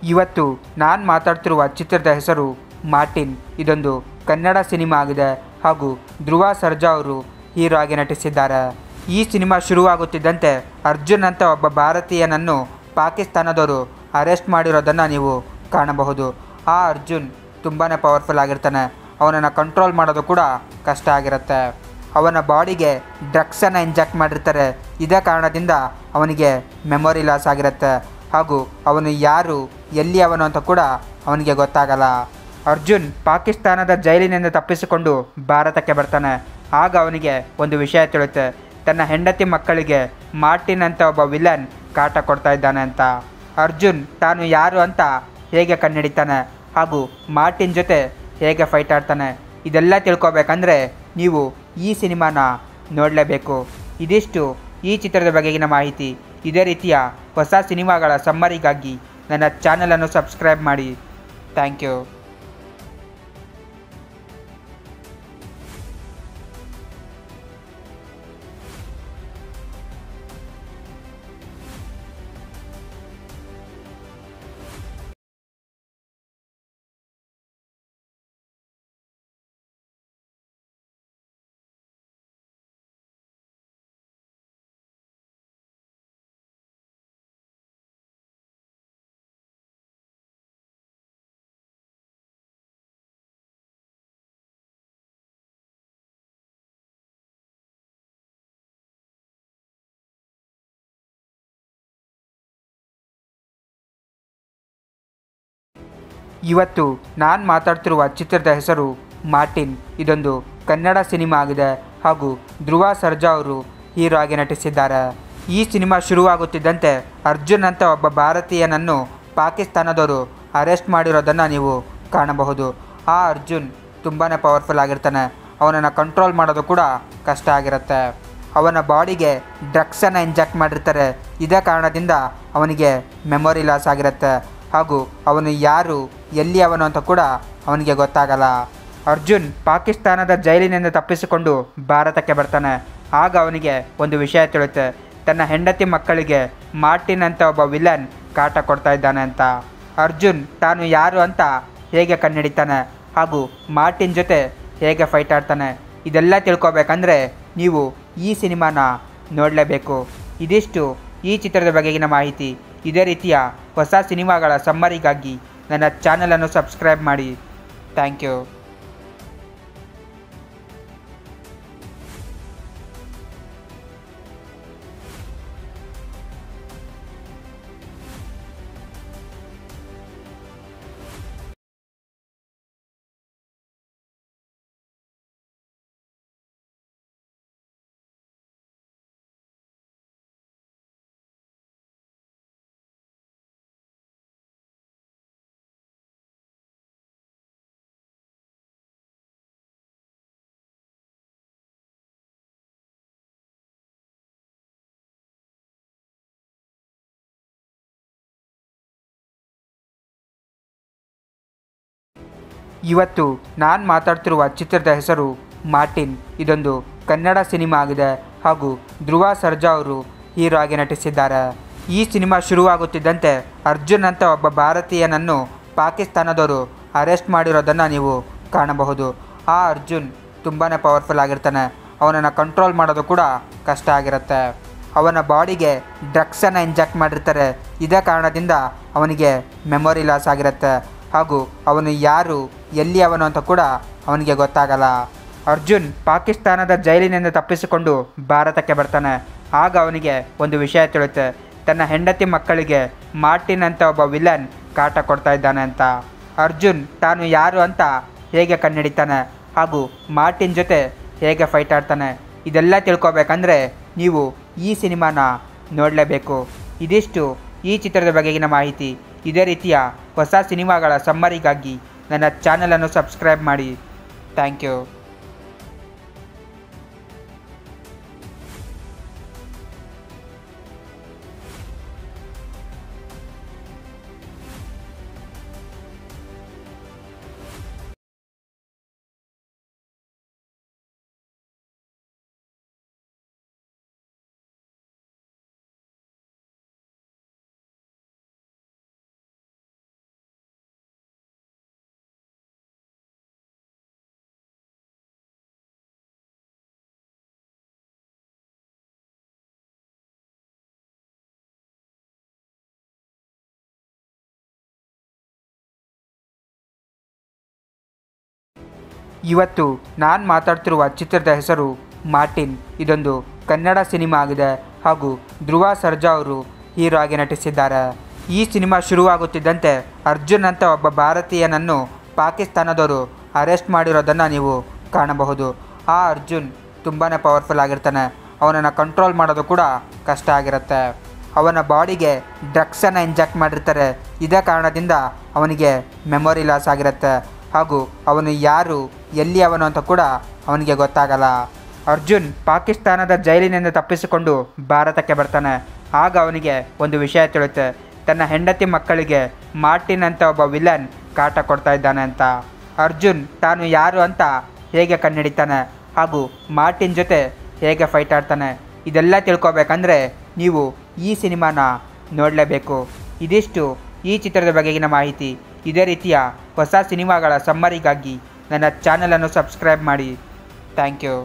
ಇವತ್ತು ನಾನು ಮಾತಾಡ್ತಿರುವ ಚಿತ್ರದ ಹೆಸರು ಮಾರ್ಟಿನ್ ಇದೊಂದು ಕನ್ನಡ ಸಿನಿಮಾ ಆಗಿದೆ ಹಾಗೂ ಧ್ರುವ ಸರ್ಜಾ ಅವರು ಹೀರೋ ಆಗಿ ನಟಿಸಿದ್ದಾರೆ ಈ ಸಿನಿಮಾ ಶುರುವಾಗುತ್ತಿದ್ದಂತೆ ಅರ್ಜುನ್ ಅಂತ ಒಬ್ಬ ಭಾರತೀಯನನ್ನು ಪಾಕಿಸ್ತಾನದವರು ಅರೆಸ್ಟ್ ಮಾಡಿರೋದನ್ನು ನೀವು ಕಾಣಬಹುದು ಆ ಅರ್ಜುನ್ ತುಂಬಾ ಪವರ್ಫುಲ್ ಆಗಿರ್ತಾನೆ ಅವನನ್ನು ಕಂಟ್ರೋಲ್ ಮಾಡೋದು ಕೂಡ ಕಷ್ಟ ಆಗಿರುತ್ತೆ ಅವನ ಬಾಡಿಗೆ ಡ್ರಗ್ಸನ್ನು ಇಂಜೆಕ್ಟ್ ಮಾಡಿರ್ತಾರೆ ಇದೇ ಕಾರಣದಿಂದ ಅವನಿಗೆ ಮೆಮೊರಿ ಲಾಸ್ ಆಗಿರುತ್ತೆ ಹಾಗೂ ಅವನು ಯಾರು ಎಲ್ಲಿ ಅವನು ಅಂತ ಕೂಡ ಅವನಿಗೆ ಗೊತ್ತಾಗಲ್ಲ ಅರ್ಜುನ್ ಪಾಕಿಸ್ತಾನದ ಜೈಲಿನಿಂದ ತಪ್ಪಿಸಿಕೊಂಡು ಭಾರತಕ್ಕೆ ಬರ್ತಾನೆ ಆಗ ಅವನಿಗೆ ಒಂದು ವಿಷಯ ತಿಳಿಯುತ್ತೆ ತನ್ನ ಹೆಂಡತಿ ಮಕ್ಕಳಿಗೆ ಮಾರ್ಟಿನ್ ಅಂತ ಒಬ್ಬ ವಿಲನ್ ಕಾಟ ಕೊಡ್ತಾ ಇದ್ದಾನೆ ಅಂತ ಅರ್ಜುನ್ ತಾನು ಯಾರು ಅಂತ ಹೇಗೆ ಕಂಡುಹಿಡಿತಾನೆ ಹಾಗೂ ಮಾರ್ಟಿನ್ ಜೊತೆ ಹೇಗೆ ಫೈಟ್ ಆಡ್ತಾನೆ ಇದೆಲ್ಲ ತಿಳ್ಕೊಬೇಕಂದ್ರೆ ನೀವು ಈ ಸಿನಿಮಾನ ನೋಡಲೇಬೇಕು ಇದಿಷ್ಟು ಈ ಚಿತ್ರದ ಬಗೆಗಿನ ಮಾಹಿತಿ ಇದೇ ರೀತಿಯ ಹೊಸ ಸಿನಿಮಾಗಳ ಸಮ್ಮರಿಗಾಗಿ ನನ್ನ ಚಾನಲನ್ನು ಸಬ್ಸ್ಕ್ರೈಬ್ ಮಾಡಿ ಥ್ಯಾಂಕ್ ಯು ಇವತ್ತು ನಾನು ಮಾತಾಡ್ತಿರುವ ಚಿತ್ರದ ಹೆಸರು ಮಾರ್ಟಿನ್ ಇದೊಂದು ಕನ್ನಡ ಸಿನಿಮಾ ಆಗಿದೆ ಹಾಗೂ ಧ್ರುವ ಸರ್ಜಾ ಅವರು ಹೀರೋ ಆಗಿ ನಟಿಸಿದ್ದಾರೆ ಈ ಸಿನಿಮಾ ಶುರುವಾಗುತ್ತಿದ್ದಂತೆ ಅರ್ಜುನ್ ಅಂತ ಒಬ್ಬ ಭಾರತೀಯನನ್ನು ಪಾಕಿಸ್ತಾನದವರು ಅರೆಸ್ಟ್ ಮಾಡಿರೋದನ್ನು ನೀವು ಕಾಣಬಹುದು ಆ ಅರ್ಜುನ್ ತುಂಬಾ ಪವರ್ಫುಲ್ ಆಗಿರ್ತಾನೆ ಅವನನ್ನು ಕಂಟ್ರೋಲ್ ಮಾಡೋದು ಕೂಡ ಕಷ್ಟ ಆಗಿರುತ್ತೆ ಅವನ ಬಾಡಿಗೆ ಡ್ರಗ್ಸನ್ನು ಇಂಜೆಕ್ಟ್ ಮಾಡಿರ್ತಾರೆ ಇದೇ ಕಾರಣದಿಂದ ಅವನಿಗೆ ಮೆಮೊರಿ ಲಾಸ್ ಆಗಿರುತ್ತೆ ಹಾಗೂ ಅವನು ಯಾರು ಎಲ್ಲಿ ಅವನು ಅಂತ ಕೂಡ ಅವನಿಗೆ ಗೊತ್ತಾಗಲ್ಲ ಅರ್ಜುನ್ ಪಾಕಿಸ್ತಾನದ ಜೈಲಿನಿಂದ ತಪ್ಪಿಸಿಕೊಂಡು ಭಾರತಕ್ಕೆ ಬರ್ತಾನೆ ಆಗ ಅವನಿಗೆ ಒಂದು ವಿಷಯ ತಿಳಿಯುತ್ತೆ ತನ್ನ ಹೆಂಡತಿ ಮಕ್ಕಳಿಗೆ ಮಾರ್ಟಿನ್ ಅಂತ ಒಬ್ಬ ವಿಲನ್ ಕಾಟ ಕೊಡ್ತಾ ಇದ್ದಾನೆ ಅಂತ ಅರ್ಜುನ್ ತಾನು ಯಾರು ಅಂತ ಹೇಗೆ ಕಂಡುಹಿಡಿತಾನೆ ಹಾಗೂ ಮಾರ್ಟಿನ್ ಜೊತೆ ಹೇಗೆ ಫೈಟ್ ಆಡ್ತಾನೆ ಇದೆಲ್ಲ ತಿಳ್ಕೊಬೇಕಂದ್ರೆ ನೀವು ಈ ಸಿನಿಮಾನ ನೋಡಲೇಬೇಕು ಇದಿಷ್ಟು ಈ ಚಿತ್ರದ ಬಗೆಗಿನ ಮಾಹಿತಿ ಇದೇ ರೀತಿಯ ಹೊಸ ಸಿನಿಮಾಗಳ ಸಮ್ಮರಿಗಾಗಿ ನನ್ನ ಚಾನಲನ್ನು ಸಬ್ಸ್ಕ್ರೈಬ್ ಮಾಡಿ ಥ್ಯಾಂಕ್ ಯು ಇವತ್ತು ನಾನು ಮಾತಾಡ್ತಿರುವ ಚಿತ್ರದ ಹೆಸರು ಮಾರ್ಟಿನ್ ಇದೊಂದು ಕನ್ನಡ ಸಿನಿಮಾ ಆಗಿದೆ ಹಾಗೂ ಧ್ರುವ ಸರ್ಜಾ ಅವರು ಹೀರೋ ಆಗಿ ನಟಿಸಿದ್ದಾರೆ ಈ ಸಿನಿಮಾ ಶುರುವಾಗುತ್ತಿದ್ದಂತೆ ಅರ್ಜುನ್ ಅಂತ ಒಬ್ಬ ಭಾರತೀಯನನ್ನು ಪಾಕಿಸ್ತಾನದವರು ಅರೆಸ್ಟ್ ಮಾಡಿರೋದನ್ನು ನೀವು ಕಾಣಬಹುದು ಆ ಅರ್ಜುನ್ ತುಂಬಾ ಪವರ್ಫುಲ್ ಆಗಿರ್ತಾನೆ ಅವನನ್ನು ಕಂಟ್ರೋಲ್ ಮಾಡೋದು ಕೂಡ ಕಷ್ಟ ಆಗಿರುತ್ತೆ ಅವನ ಬಾಡಿಗೆ ಡ್ರಗ್ಸನ್ನು ಇಂಜೆಕ್ಟ್ ಮಾಡಿರ್ತಾರೆ ಇದೇ ಕಾರಣದಿಂದ ಅವನಿಗೆ ಮೆಮೊರಿ ಲಾಸ್ ಆಗಿರುತ್ತೆ ಹಾಗೂ ಅವನು ಯಾರು ಎಲ್ಲಿ ಅವನು ಅಂತ ಕೂಡ ಅವನಿಗೆ ಗೊತ್ತಾಗಲ್ಲ ಅರ್ಜುನ್ ಪಾಕಿಸ್ತಾನದ ಜೈಲಿನಿಂದ ತಪ್ಪಿಸಿಕೊಂಡು ಭಾರತಕ್ಕೆ ಬರ್ತಾನೆ ಆಗ ಅವನಿಗೆ ಒಂದು ವಿಷಯ ತಿಳಿಯುತ್ತೆ ತನ್ನ ಹೆಂಡತಿ ಮಕ್ಕಳಿಗೆ ಮಾರ್ಟಿನ್ ಅಂತ ಒಬ್ಬ ವಿಲನ್ ಕಾಟ ಕೊಡ್ತಾ ಇದ್ದಾನೆ ಅಂತ ಅರ್ಜುನ್ ತಾನು ಯಾರು ಅಂತ ಹೇಗೆ ಕಂಡುಹಿಡಿತಾನೆ ಹಾಗೂ ಮಾರ್ಟಿನ್ ಜೊತೆ ಹೇಗೆ ಫೈಟ್ ಆಡ್ತಾನೆ ಇದೆಲ್ಲ ತಿಳ್ಕೊಬೇಕಂದ್ರೆ ನೀವು ಈ ಸಿನಿಮಾನ ನೋಡಲೇಬೇಕು ಇದಿಷ್ಟು ಈ ಚಿತ್ರದ ಬಗೆಗಿನ ಮಾಹಿತಿ ಇದೇ ರೀತಿಯ ಹೊಸ ಸಿನಿಮಾಗಳ ಸಮ್ಮರಿಗಾಗಿ ನನ್ನ ಚಾನಲನ್ನು ಸಬ್ಸ್ಕ್ರೈಬ್ ಮಾಡಿ ಥ್ಯಾಂಕ್ ಯು ಇವತ್ತು ನಾನು ಮಾತಾಡ್ತಿರುವ ಚಿತ್ರದ ಹೆಸರು ಮಾರ್ಟಿನ್ ಇದೊಂದು ಕನ್ನಡ ಸಿನಿಮಾ ಆಗಿದೆ ಹಾಗೂ ಧ್ರುವ ಸರ್ಜಾ ಅವರು ಹೀರೋ ಆಗಿ ನಟಿಸಿದ್ದಾರೆ ಈ ಸಿನಿಮಾ ಶುರುವಾಗುತ್ತಿದ್ದಂತೆ ಅರ್ಜುನ್ ಅಂತ ಒಬ್ಬ ಭಾರತೀಯನನ್ನು ಪಾಕಿಸ್ತಾನದವರು ಅರೆಸ್ಟ್ ಮಾಡಿರೋದನ್ನು ನೀವು ಕಾಣಬಹುದು ಆ ಅರ್ಜುನ್ ತುಂಬಾ ಪವರ್ಫುಲ್ ಆಗಿರ್ತಾನೆ ಅವನನ್ನು ಕಂಟ್ರೋಲ್ ಮಾಡೋದು ಕೂಡ ಕಷ್ಟ ಆಗಿರುತ್ತೆ ಅವನ ಬಾಡಿಗೆ ಡ್ರಗ್ಸನ್ನು ಇಂಜೆಕ್ಟ್ ಮಾಡಿರ್ತಾರೆ ಇದೇ ಕಾರಣದಿಂದ ಅವನಿಗೆ ಮೆಮೊರಿ ಲಾಸ್ ಆಗಿರುತ್ತೆ ಹಾಗೂ ಅವನು ಯಾರು ಎಲ್ಲಿ ಅವನು ಅಂತ ಕೂಡ ಅವನಿಗೆ ಗೊತ್ತಾಗಲ್ಲ ಅರ್ಜುನ್ ಪಾಕಿಸ್ತಾನದ ಜೈಲಿನಿಂದ ತಪ್ಪಿಸಿಕೊಂಡು ಭಾರತಕ್ಕೆ ಬರ್ತಾನೆ ಆಗ ಅವನಿಗೆ ಒಂದು ವಿಷಯ ತಿಳಿಯುತ್ತೆ ತನ್ನ ಹೆಂಡತಿ ಮಕ್ಕಳಿಗೆ ಮಾರ್ಟಿನ್ ಅಂತ ಒಬ್ಬ ವಿಲನ್ ಕಾಟ ಕೊಡ್ತಾ ಇದ್ದಾನೆ ಅಂತ ಅರ್ಜುನ್ ತಾನು ಯಾರು ಅಂತ ಹೇಗೆ ಕಂಡುಹಿಡಿತಾನೆ ಹಾಗೂ ಮಾರ್ಟಿನ್ ಜೊತೆ ಹೇಗೆ ಫೈಟ್ ಆಡ್ತಾನೆ ಇದೆಲ್ಲ ತಿಳ್ಕೊಬೇಕಂದ್ರೆ ನೀವು ಈ ಸಿನಿಮಾನ ನೋಡಲೇಬೇಕು ಇದಿಷ್ಟು ಈ ಚಿತ್ರದ ಬಗೆಗಿನ ಮಾಹಿತಿ ಇದೇ ರೀತಿಯ ಹೊಸ ಸಿನಿಮಾಗಳ ಸಮ್ಮರಿಗಾಗಿ ನನ್ನ ಚಾನಲನ್ನು ಸಬ್ಸ್ಕ್ರೈಬ್ ಮಾಡಿ ಥ್ಯಾಂಕ್ ಯು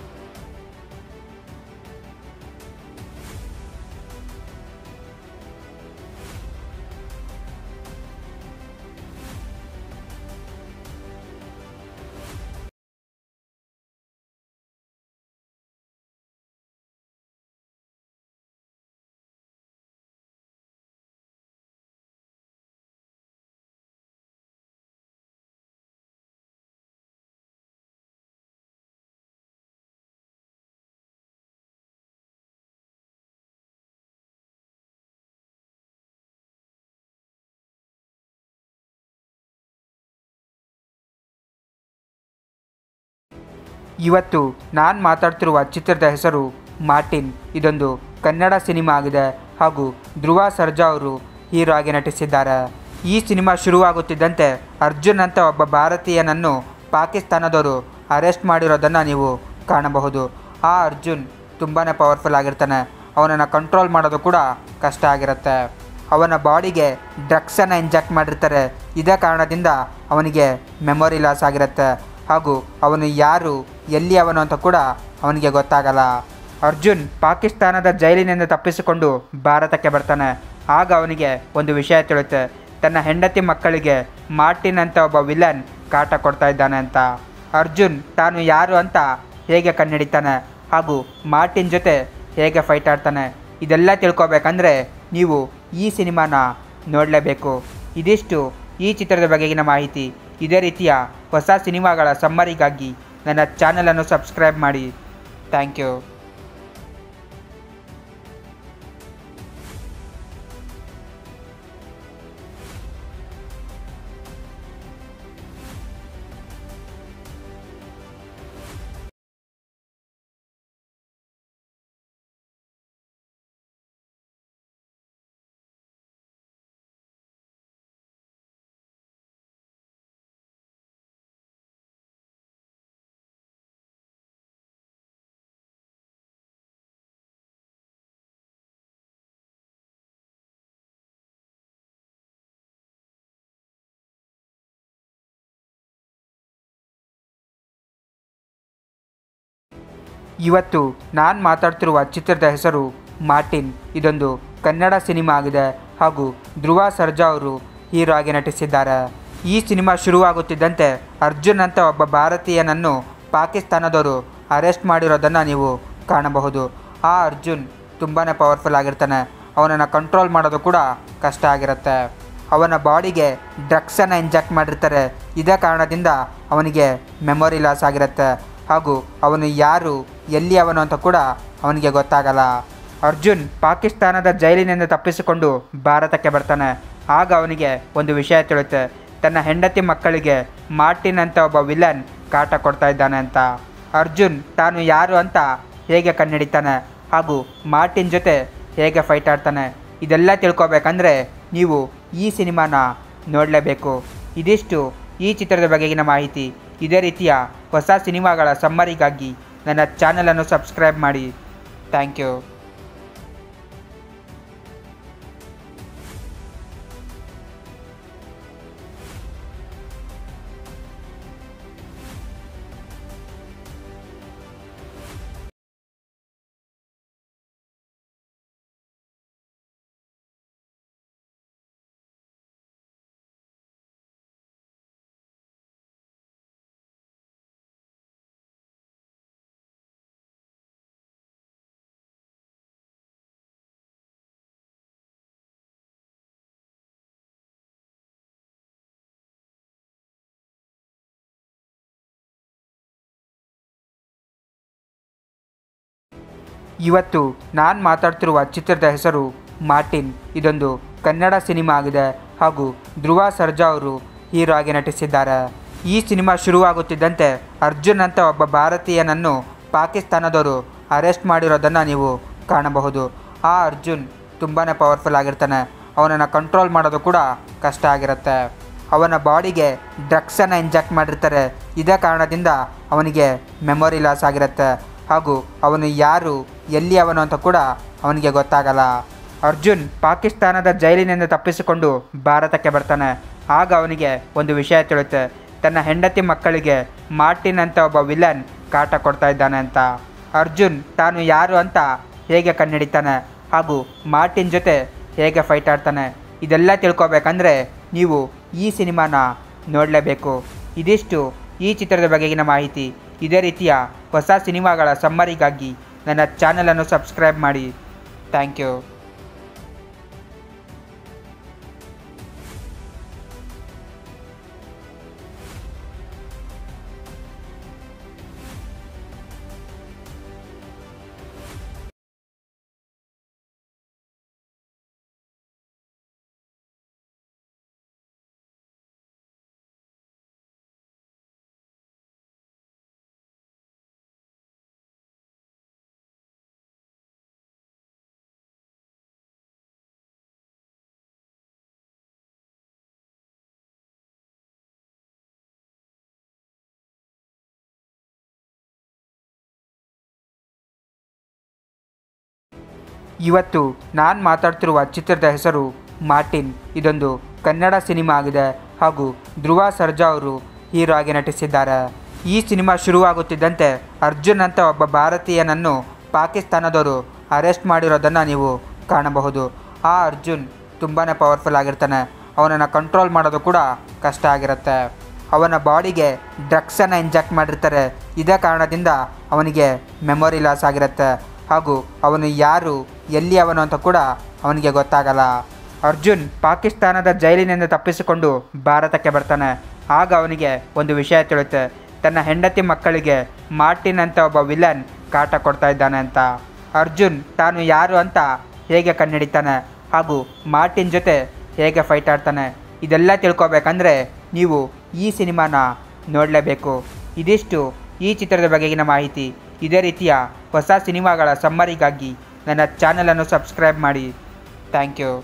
ಇವತ್ತು ನಾನು ಮಾತಾಡ್ತಿರುವ ಚಿತ್ರದ ಹೆಸರು ಮಾರ್ಟಿನ್ ಇದೊಂದು ಕನ್ನಡ ಸಿನಿಮಾ ಆಗಿದೆ ಹಾಗೂ ಧ್ರುವ ಸರ್ಜಾ ಅವರು ಹೀರೋ ಆಗಿ ನಟಿಸಿದ್ದಾರೆ ಈ ಸಿನಿಮಾ ಶುರುವಾಗುತ್ತಿದ್ದಂತೆ ಅರ್ಜುನ್ ಅಂತ ಒಬ್ಬ ಭಾರತೀಯನನ್ನು ಪಾಕಿಸ್ತಾನದವರು ಅರೆಸ್ಟ್ ಮಾಡಿರೋದನ್ನು ನೀವು ಕಾಣಬಹುದು ಆ ಅರ್ಜುನ್ ತುಂಬಾ ಪವರ್ಫುಲ್ ಆಗಿರ್ತಾನೆ ಅವನನ್ನು ಕಂಟ್ರೋಲ್ ಮಾಡೋದು ಕೂಡ ಕಷ್ಟ ಆಗಿರುತ್ತೆ ಅವನ ಬಾಡಿಗೆ ಡ್ರಗ್ಸನ್ನು ಇಂಜೆಕ್ಟ್ ಮಾಡಿರ್ತಾರೆ ಇದೇ ಕಾರಣದಿಂದ ಅವನಿಗೆ ಮೆಮೊರಿ ಲಾಸ್ ಆಗಿರುತ್ತೆ ಹಾಗೂ ಅವನು ಯಾರು ಎಲ್ಲಿ ಅವನು ಅಂತ ಕೂಡ ಅವನಿಗೆ ಗೊತ್ತಾಗಲ್ಲ ಅರ್ಜುನ್ ಪಾಕಿಸ್ತಾನದ ಜೈಲಿನಿಂದ ತಪ್ಪಿಸಿಕೊಂಡು ಭಾರತಕ್ಕೆ ಬರ್ತಾನೆ ಆಗ ಅವನಿಗೆ ಒಂದು ವಿಷಯ ತಿಳಿಯುತ್ತೆ ತನ್ನ ಹೆಂಡತಿ ಮಕ್ಕಳಿಗೆ ಮಾರ್ಟಿನ್ ಅಂತ ಒಬ್ಬ ವಿಲನ್ ಕಾಟ ಕೊಡ್ತಾ ಇದ್ದಾನೆ ಅಂತ ಅರ್ಜುನ್ ತಾನು ಯಾರು ಅಂತ ಹೇಗೆ ಕಂಡುಹಿಡಿತಾನೆ ಹಾಗೂ ಮಾರ್ಟಿನ್ ಜೊತೆ ಹೇಗೆ ಫೈಟ್ ಆಡ್ತಾನೆ ಇದೆಲ್ಲ ತಿಳ್ಕೊಬೇಕಂದ್ರೆ ನೀವು ಈ ಸಿನಿಮಾನ ನೋಡಲೇಬೇಕು ಇದಿಷ್ಟು ಈ ಚಿತ್ರದ ಬಗೆಗಿನ ಮಾಹಿತಿ ಇದೇ ರೀತಿಯ ಹೊಸ ಸಿನಿಮಾಗಳ ಸಮ್ಮರಿಗಾಗಿ ನನ್ನ ಚಾನಲನ್ನು ಸಬ್ಸ್ಕ್ರೈಬ್ ಮಾಡಿ ಥ್ಯಾಂಕ್ ಯು ಇವತ್ತು ನಾನು ಮಾತಾಡ್ತಿರುವ ಚಿತ್ರದ ಹೆಸರು ಮಾರ್ಟಿನ್ ಇದೊಂದು ಕನ್ನಡ ಸಿನಿಮಾ ಆಗಿದೆ ಹಾಗೂ ಧ್ರುವ ಸರ್ಜಾ ಅವರು ಹೀರೋ ಆಗಿ ನಟಿಸಿದ್ದಾರೆ ಈ ಸಿನಿಮಾ ಶುರುವಾಗುತ್ತಿದ್ದಂತೆ ಅರ್ಜುನ್ ಅಂತ ಒಬ್ಬ ಭಾರತೀಯನನ್ನು ಪಾಕಿಸ್ತಾನದವರು ಅರೆಸ್ಟ್ ಮಾಡಿರೋದನ್ನು ನೀವು ಕಾಣಬಹುದು ಆ ಅರ್ಜುನ್ ತುಂಬಾ ಪವರ್ಫುಲ್ ಆಗಿರ್ತಾನೆ ಅವನನ್ನು ಕಂಟ್ರೋಲ್ ಮಾಡೋದು ಕೂಡ ಕಷ್ಟ ಆಗಿರುತ್ತೆ ಅವನ ಬಾಡಿಗೆ ಡ್ರಗ್ಸನ್ನು ಇಂಜೆಕ್ಟ್ ಮಾಡಿರ್ತಾರೆ ಇದೇ ಕಾರಣದಿಂದ ಅವನಿಗೆ ಮೆಮೊರಿ ಲಾಸ್ ಆಗಿರುತ್ತೆ ಹಾಗೂ ಅವನು ಯಾರು ಎಲ್ಲಿ ಅವನು ಅಂತ ಕೂಡ ಅವನಿಗೆ ಗೊತ್ತಾಗಲ್ಲ ಅರ್ಜುನ್ ಪಾಕಿಸ್ತಾನದ ಜೈಲಿನಿಂದ ತಪ್ಪಿಸಿಕೊಂಡು ಭಾರತಕ್ಕೆ ಬರ್ತಾನೆ ಆಗ ಅವನಿಗೆ ಒಂದು ವಿಷಯ ತಿಳಿಯುತ್ತೆ ತನ್ನ ಹೆಂಡತಿ ಮಕ್ಕಳಿಗೆ ಮಾರ್ಟಿನ್ ಅಂತ ಒಬ್ಬ ವಿಲನ್ ಕಾಟ ಕೊಡ್ತಾ ಇದ್ದಾನೆ ಅಂತ ಅರ್ಜುನ್ ತಾನು ಯಾರು ಅಂತ ಹೇಗೆ ಕಂಡುಹಿಡಿತಾನೆ ಹಾಗೂ ಮಾರ್ಟಿನ್ ಜೊತೆ ಹೇಗೆ ಫೈಟ್ ಆಡ್ತಾನೆ ಇದೆಲ್ಲ ತಿಳ್ಕೊಬೇಕಂದ್ರೆ ನೀವು ಈ ಸಿನಿಮಾನ ನೋಡಲೇಬೇಕು ಇದಿಷ್ಟು ಈ ಚಿತ್ರದ ಬಗೆಗಿನ ಮಾಹಿತಿ ಇದೇ ರೀತಿಯ ಹೊಸ ಸಿನಿಮಾಗಳ ಸಮ್ಮರಿಗಾಗಿ ನನ್ನ ಚಾನಲನ್ನು ಸಬ್ಸ್ಕ್ರೈಬ್ ಮಾಡಿ ಥ್ಯಾಂಕ್ ಯು ಇವತ್ತು ನಾನು ಮಾತಾಡ್ತಿರುವ ಚಿತ್ರದ ಹೆಸರು ಮಾರ್ಟಿನ್ ಇದೊಂದು ಕನ್ನಡ ಸಿನಿಮಾ ಆಗಿದೆ ಹಾಗೂ ಧ್ರುವ ಸರ್ಜಾ ಅವರು ಹೀರೋ ಆಗಿ ನಟಿಸಿದ್ದಾರೆ ಈ ಸಿನಿಮಾ ಶುರುವಾಗುತ್ತಿದ್ದಂತೆ ಅರ್ಜುನ್ ಅಂತ ಒಬ್ಬ ಭಾರತೀಯನನ್ನು ಪಾಕಿಸ್ತಾನದವರು ಅರೆಸ್ಟ್ ಮಾಡಿರೋದನ್ನು ನೀವು ಕಾಣಬಹುದು ಆ ಅರ್ಜುನ್ ತುಂಬಾ ಪವರ್ಫುಲ್ ಆಗಿರ್ತಾನೆ ಅವನನ್ನು ಕಂಟ್ರೋಲ್ ಮಾಡೋದು ಕೂಡ ಕಷ್ಟ ಆಗಿರುತ್ತೆ ಅವನ ಬಾಡಿಗೆ ಡ್ರಗ್ಸನ್ನು ಇಂಜೆಕ್ಟ್ ಮಾಡಿರ್ತಾರೆ ಇದೇ ಕಾರಣದಿಂದ ಅವನಿಗೆ ಮೆಮೊರಿ ಲಾಸ್ ಆಗಿರುತ್ತೆ ಹಾಗೂ ಅವನು ಯಾರು ಎಲ್ಲಿ ಅವನು ಅಂತ ಕೂಡ ಅವನಿಗೆ ಗೊತ್ತಾಗಲ್ಲ ಅರ್ಜುನ್ ಪಾಕಿಸ್ತಾನದ ಜೈಲಿನಿಂದ ತಪ್ಪಿಸಿಕೊಂಡು ಭಾರತಕ್ಕೆ ಬರ್ತಾನೆ ಆಗ ಅವನಿಗೆ ಒಂದು ವಿಷಯ ತಿಳಿಯುತ್ತೆ ತನ್ನ ಹೆಂಡತಿ ಮಕ್ಕಳಿಗೆ ಮಾರ್ಟಿನ್ ಅಂತ ಒಬ್ಬ ವಿಲನ್ ಕಾಟ ಕೊಡ್ತಾ ಇದ್ದಾನೆ ಅಂತ ಅರ್ಜುನ್ ತಾನು ಯಾರು ಅಂತ ಹೇಗೆ ಕಂಡುಹಿಡಿತಾನೆ ಹಾಗೂ ಮಾರ್ಟಿನ್ ಜೊತೆ ಹೇಗೆ ಫೈಟ್ ಆಡ್ತಾನೆ ಇದೆಲ್ಲ ತಿಳ್ಕೊಬೇಕಂದ್ರೆ ನೀವು ಈ ಸಿನಿಮಾನ ನೋಡಲೇಬೇಕು ಇದಿಷ್ಟು ಈ ಚಿತ್ರದ ಬಗೆಗಿನ ಮಾಹಿತಿ ಇದೇ ರೀತಿಯ ಹೊಸ ಸಿನಿಮಾಗಳ ಸಮ್ಮರಿಗಾಗಿ ನನ್ನ ಚಾನಲನ್ನು ಸಬ್ಸ್ಕ್ರೈಬ್ ಮಾಡಿ ಥ್ಯಾಂಕ್ ಯು ಇವತ್ತು ನಾನು ಮಾತಾಡ್ತಿರುವ ಚಿತ್ರದ ಹೆಸರು ಮಾರ್ಟಿನ್ ಇದೊಂದು ಕನ್ನಡ ಸಿನಿಮಾ ಆಗಿದೆ ಹಾಗೂ ಧ್ರುವ ಸರ್ಜಾ ಅವರು ಹೀರೋ ಆಗಿ ನಟಿಸಿದ್ದಾರೆ ಈ ಸಿನಿಮಾ ಶುರುವಾಗುತ್ತಿದ್ದಂತೆ ಅರ್ಜುನ್ ಅಂತ ಒಬ್ಬ ಭಾರತೀಯನನ್ನು ಪಾಕಿಸ್ತಾನದವರು ಅರೆಸ್ಟ್ ಮಾಡಿರೋದನ್ನು ನೀವು ಕಾಣಬಹುದು ಆ ಅರ್ಜುನ್ ತುಂಬಾ ಪವರ್ಫುಲ್ ಆಗಿರ್ತಾನೆ ಅವನನ್ನು ಕಂಟ್ರೋಲ್ ಮಾಡೋದು ಕೂಡ ಕಷ್ಟ ಆಗಿರುತ್ತೆ ಅವನ ಬಾಡಿಗೆ ಡ್ರಗ್ಸನ್ನು ಇಂಜೆಕ್ಟ್ ಮಾಡಿರ್ತಾರೆ ಇದೇ ಕಾರಣದಿಂದ ಅವನಿಗೆ ಮೆಮೊರಿ ಲಾಸ್ ಆಗಿರುತ್ತೆ ಹಾಗೂ ಅವನು ಯಾರು ಎಲ್ಲಿ ಅವನು ಅಂತ ಕೂಡ ಅವನಿಗೆ ಗೊತ್ತಾಗಲ್ಲ ಅರ್ಜುನ್ ಪಾಕಿಸ್ತಾನದ ಜೈಲಿನಿಂದ ತಪ್ಪಿಸಿಕೊಂಡು ಭಾರತಕ್ಕೆ ಬರ್ತಾನೆ ಆಗ ಅವನಿಗೆ ಒಂದು ವಿಷಯ ತಿಳಿಯುತ್ತೆ ತನ್ನ ಹೆಂಡತಿ ಮಕ್ಕಳಿಗೆ ಮಾರ್ಟಿನ್ ಅಂತ ಒಬ್ಬ ವಿಲನ್ ಕಾಟ ಕೊಡ್ತಾ ಇದ್ದಾನೆ ಅಂತ ಅರ್ಜುನ್ ತಾನು ಯಾರು ಅಂತ ಹೇಗೆ ಕಂಡುಹಿಡಿತಾನೆ ಹಾಗೂ ಮಾರ್ಟಿನ್ ಜೊತೆ ಹೇಗೆ ಫೈಟ್ ಆಡ್ತಾನೆ ಇದೆಲ್ಲ ತಿಳ್ಕೊಬೇಕಂದ್ರೆ ನೀವು ಈ ಸಿನಿಮಾನ ನೋಡಲೇಬೇಕು ಇದಿಷ್ಟು ಈ ಚಿತ್ರದ ಬಗೆಗಿನ ಮಾಹಿತಿ ಇದೇ ರೀತಿಯ ಹೊಸ ಸಿನಿಮಾಗಳ ಸಮ್ಮರಿಗಾಗಿ ನನ್ನ ಚಾನಲನ್ನು ಸಬ್ಸ್ಕ್ರೈಬ್ ಮಾಡಿ ಥ್ಯಾಂಕ್ ಯು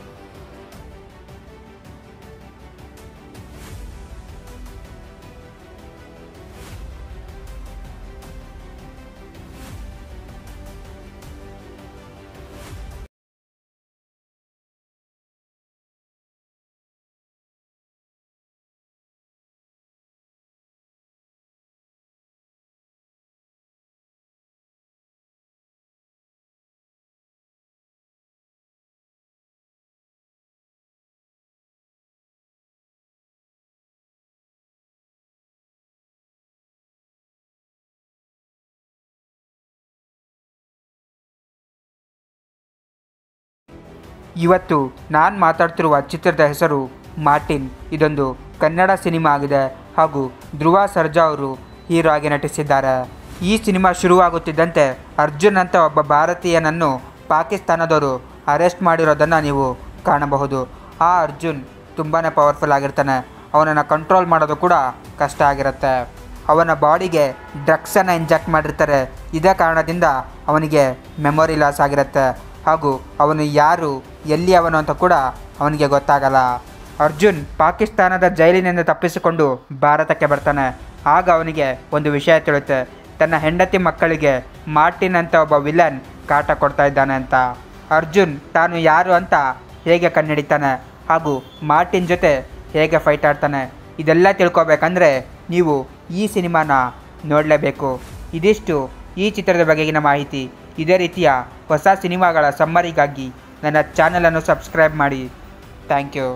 ಇವತ್ತು ನಾನು ಮಾತಾಡ್ತಿರುವ ಚಿತ್ರದ ಹೆಸರು ಮಾರ್ಟಿನ್ ಇದೊಂದು ಕನ್ನಡ ಸಿನಿಮಾ ಆಗಿದೆ ಹಾಗೂ ಧ್ರುವ ಸರ್ಜಾ ಅವರು ಹೀರೋ ಆಗಿ ನಟಿಸಿದ್ದಾರೆ ಈ ಸಿನಿಮಾ ಶುರುವಾಗುತ್ತಿದ್ದಂತೆ ಅರ್ಜುನ್ ಅಂತ ಒಬ್ಬ ಭಾರತೀಯನನ್ನು ಪಾಕಿಸ್ತಾನದವರು ಅರೆಸ್ಟ್ ಮಾಡಿರೋದನ್ನು ನೀವು ಕಾಣಬಹುದು ಆ ಅರ್ಜುನ್ ತುಂಬಾ ಪವರ್ಫುಲ್ ಆಗಿರ್ತಾನೆ ಅವನನ್ನು ಕಂಟ್ರೋಲ್ ಮಾಡೋದು ಕೂಡ ಕಷ್ಟ ಆಗಿರುತ್ತೆ ಅವನ ಬಾಡಿಗೆ ಡ್ರಗ್ಸನ್ನು ಇಂಜೆಕ್ಟ್ ಮಾಡಿರ್ತಾರೆ ಇದೇ ಕಾರಣದಿಂದ ಅವನಿಗೆ ಮೆಮೊರಿ ಲಾಸ್ ಆಗಿರುತ್ತೆ ಹಾಗೂ ಅವನು ಯಾರು ಎಲ್ಲಿ ಅವನು ಅಂತ ಕೂಡ ಅವನಿಗೆ ಗೊತ್ತಾಗಲ್ಲ ಅರ್ಜುನ್ ಪಾಕಿಸ್ತಾನದ ಜೈಲಿನಿಂದ ತಪ್ಪಿಸಿಕೊಂಡು ಭಾರತಕ್ಕೆ ಬರ್ತಾನೆ ಆಗ ಅವನಿಗೆ ಒಂದು ವಿಷಯ ತಿಳಿಯುತ್ತೆ ತನ್ನ ಹೆಂಡತಿ ಮಕ್ಕಳಿಗೆ ಮಾರ್ಟಿನ್ ಅಂತ ಒಬ್ಬ ವಿಲನ್ ಕಾಟ ಕೊಡ್ತಾ ಇದ್ದಾನೆ ಅಂತ ಅರ್ಜುನ್ ತಾನು ಯಾರು ಅಂತ ಹೇಗೆ ಕಂಡುಹಿಡಿತಾನೆ ಹಾಗೂ ಮಾರ್ಟಿನ್ ಜೊತೆ ಹೇಗೆ ಫೈಟ್ ಆಡ್ತಾನೆ ಇದೆಲ್ಲ ತಿಳ್ಕೊಬೇಕಂದ್ರೆ ನೀವು ಈ ಸಿನಿಮಾನ ನೋಡಲೇಬೇಕು ಇದಿಷ್ಟು ಈ ಚಿತ್ರದ ಬಗೆಗಿನ ಮಾಹಿತಿ ಇದೇ ರೀತಿಯ ಹೊಸ ಸಿನಿಮಾಗಳ ಸಮ್ಮರಿಗಾಗಿ ನನ್ನ ಚಾನಲನ್ನು ಸಬ್ಸ್ಕ್ರೈಬ್ ಮಾಡಿ ಥ್ಯಾಂಕ್ ಯು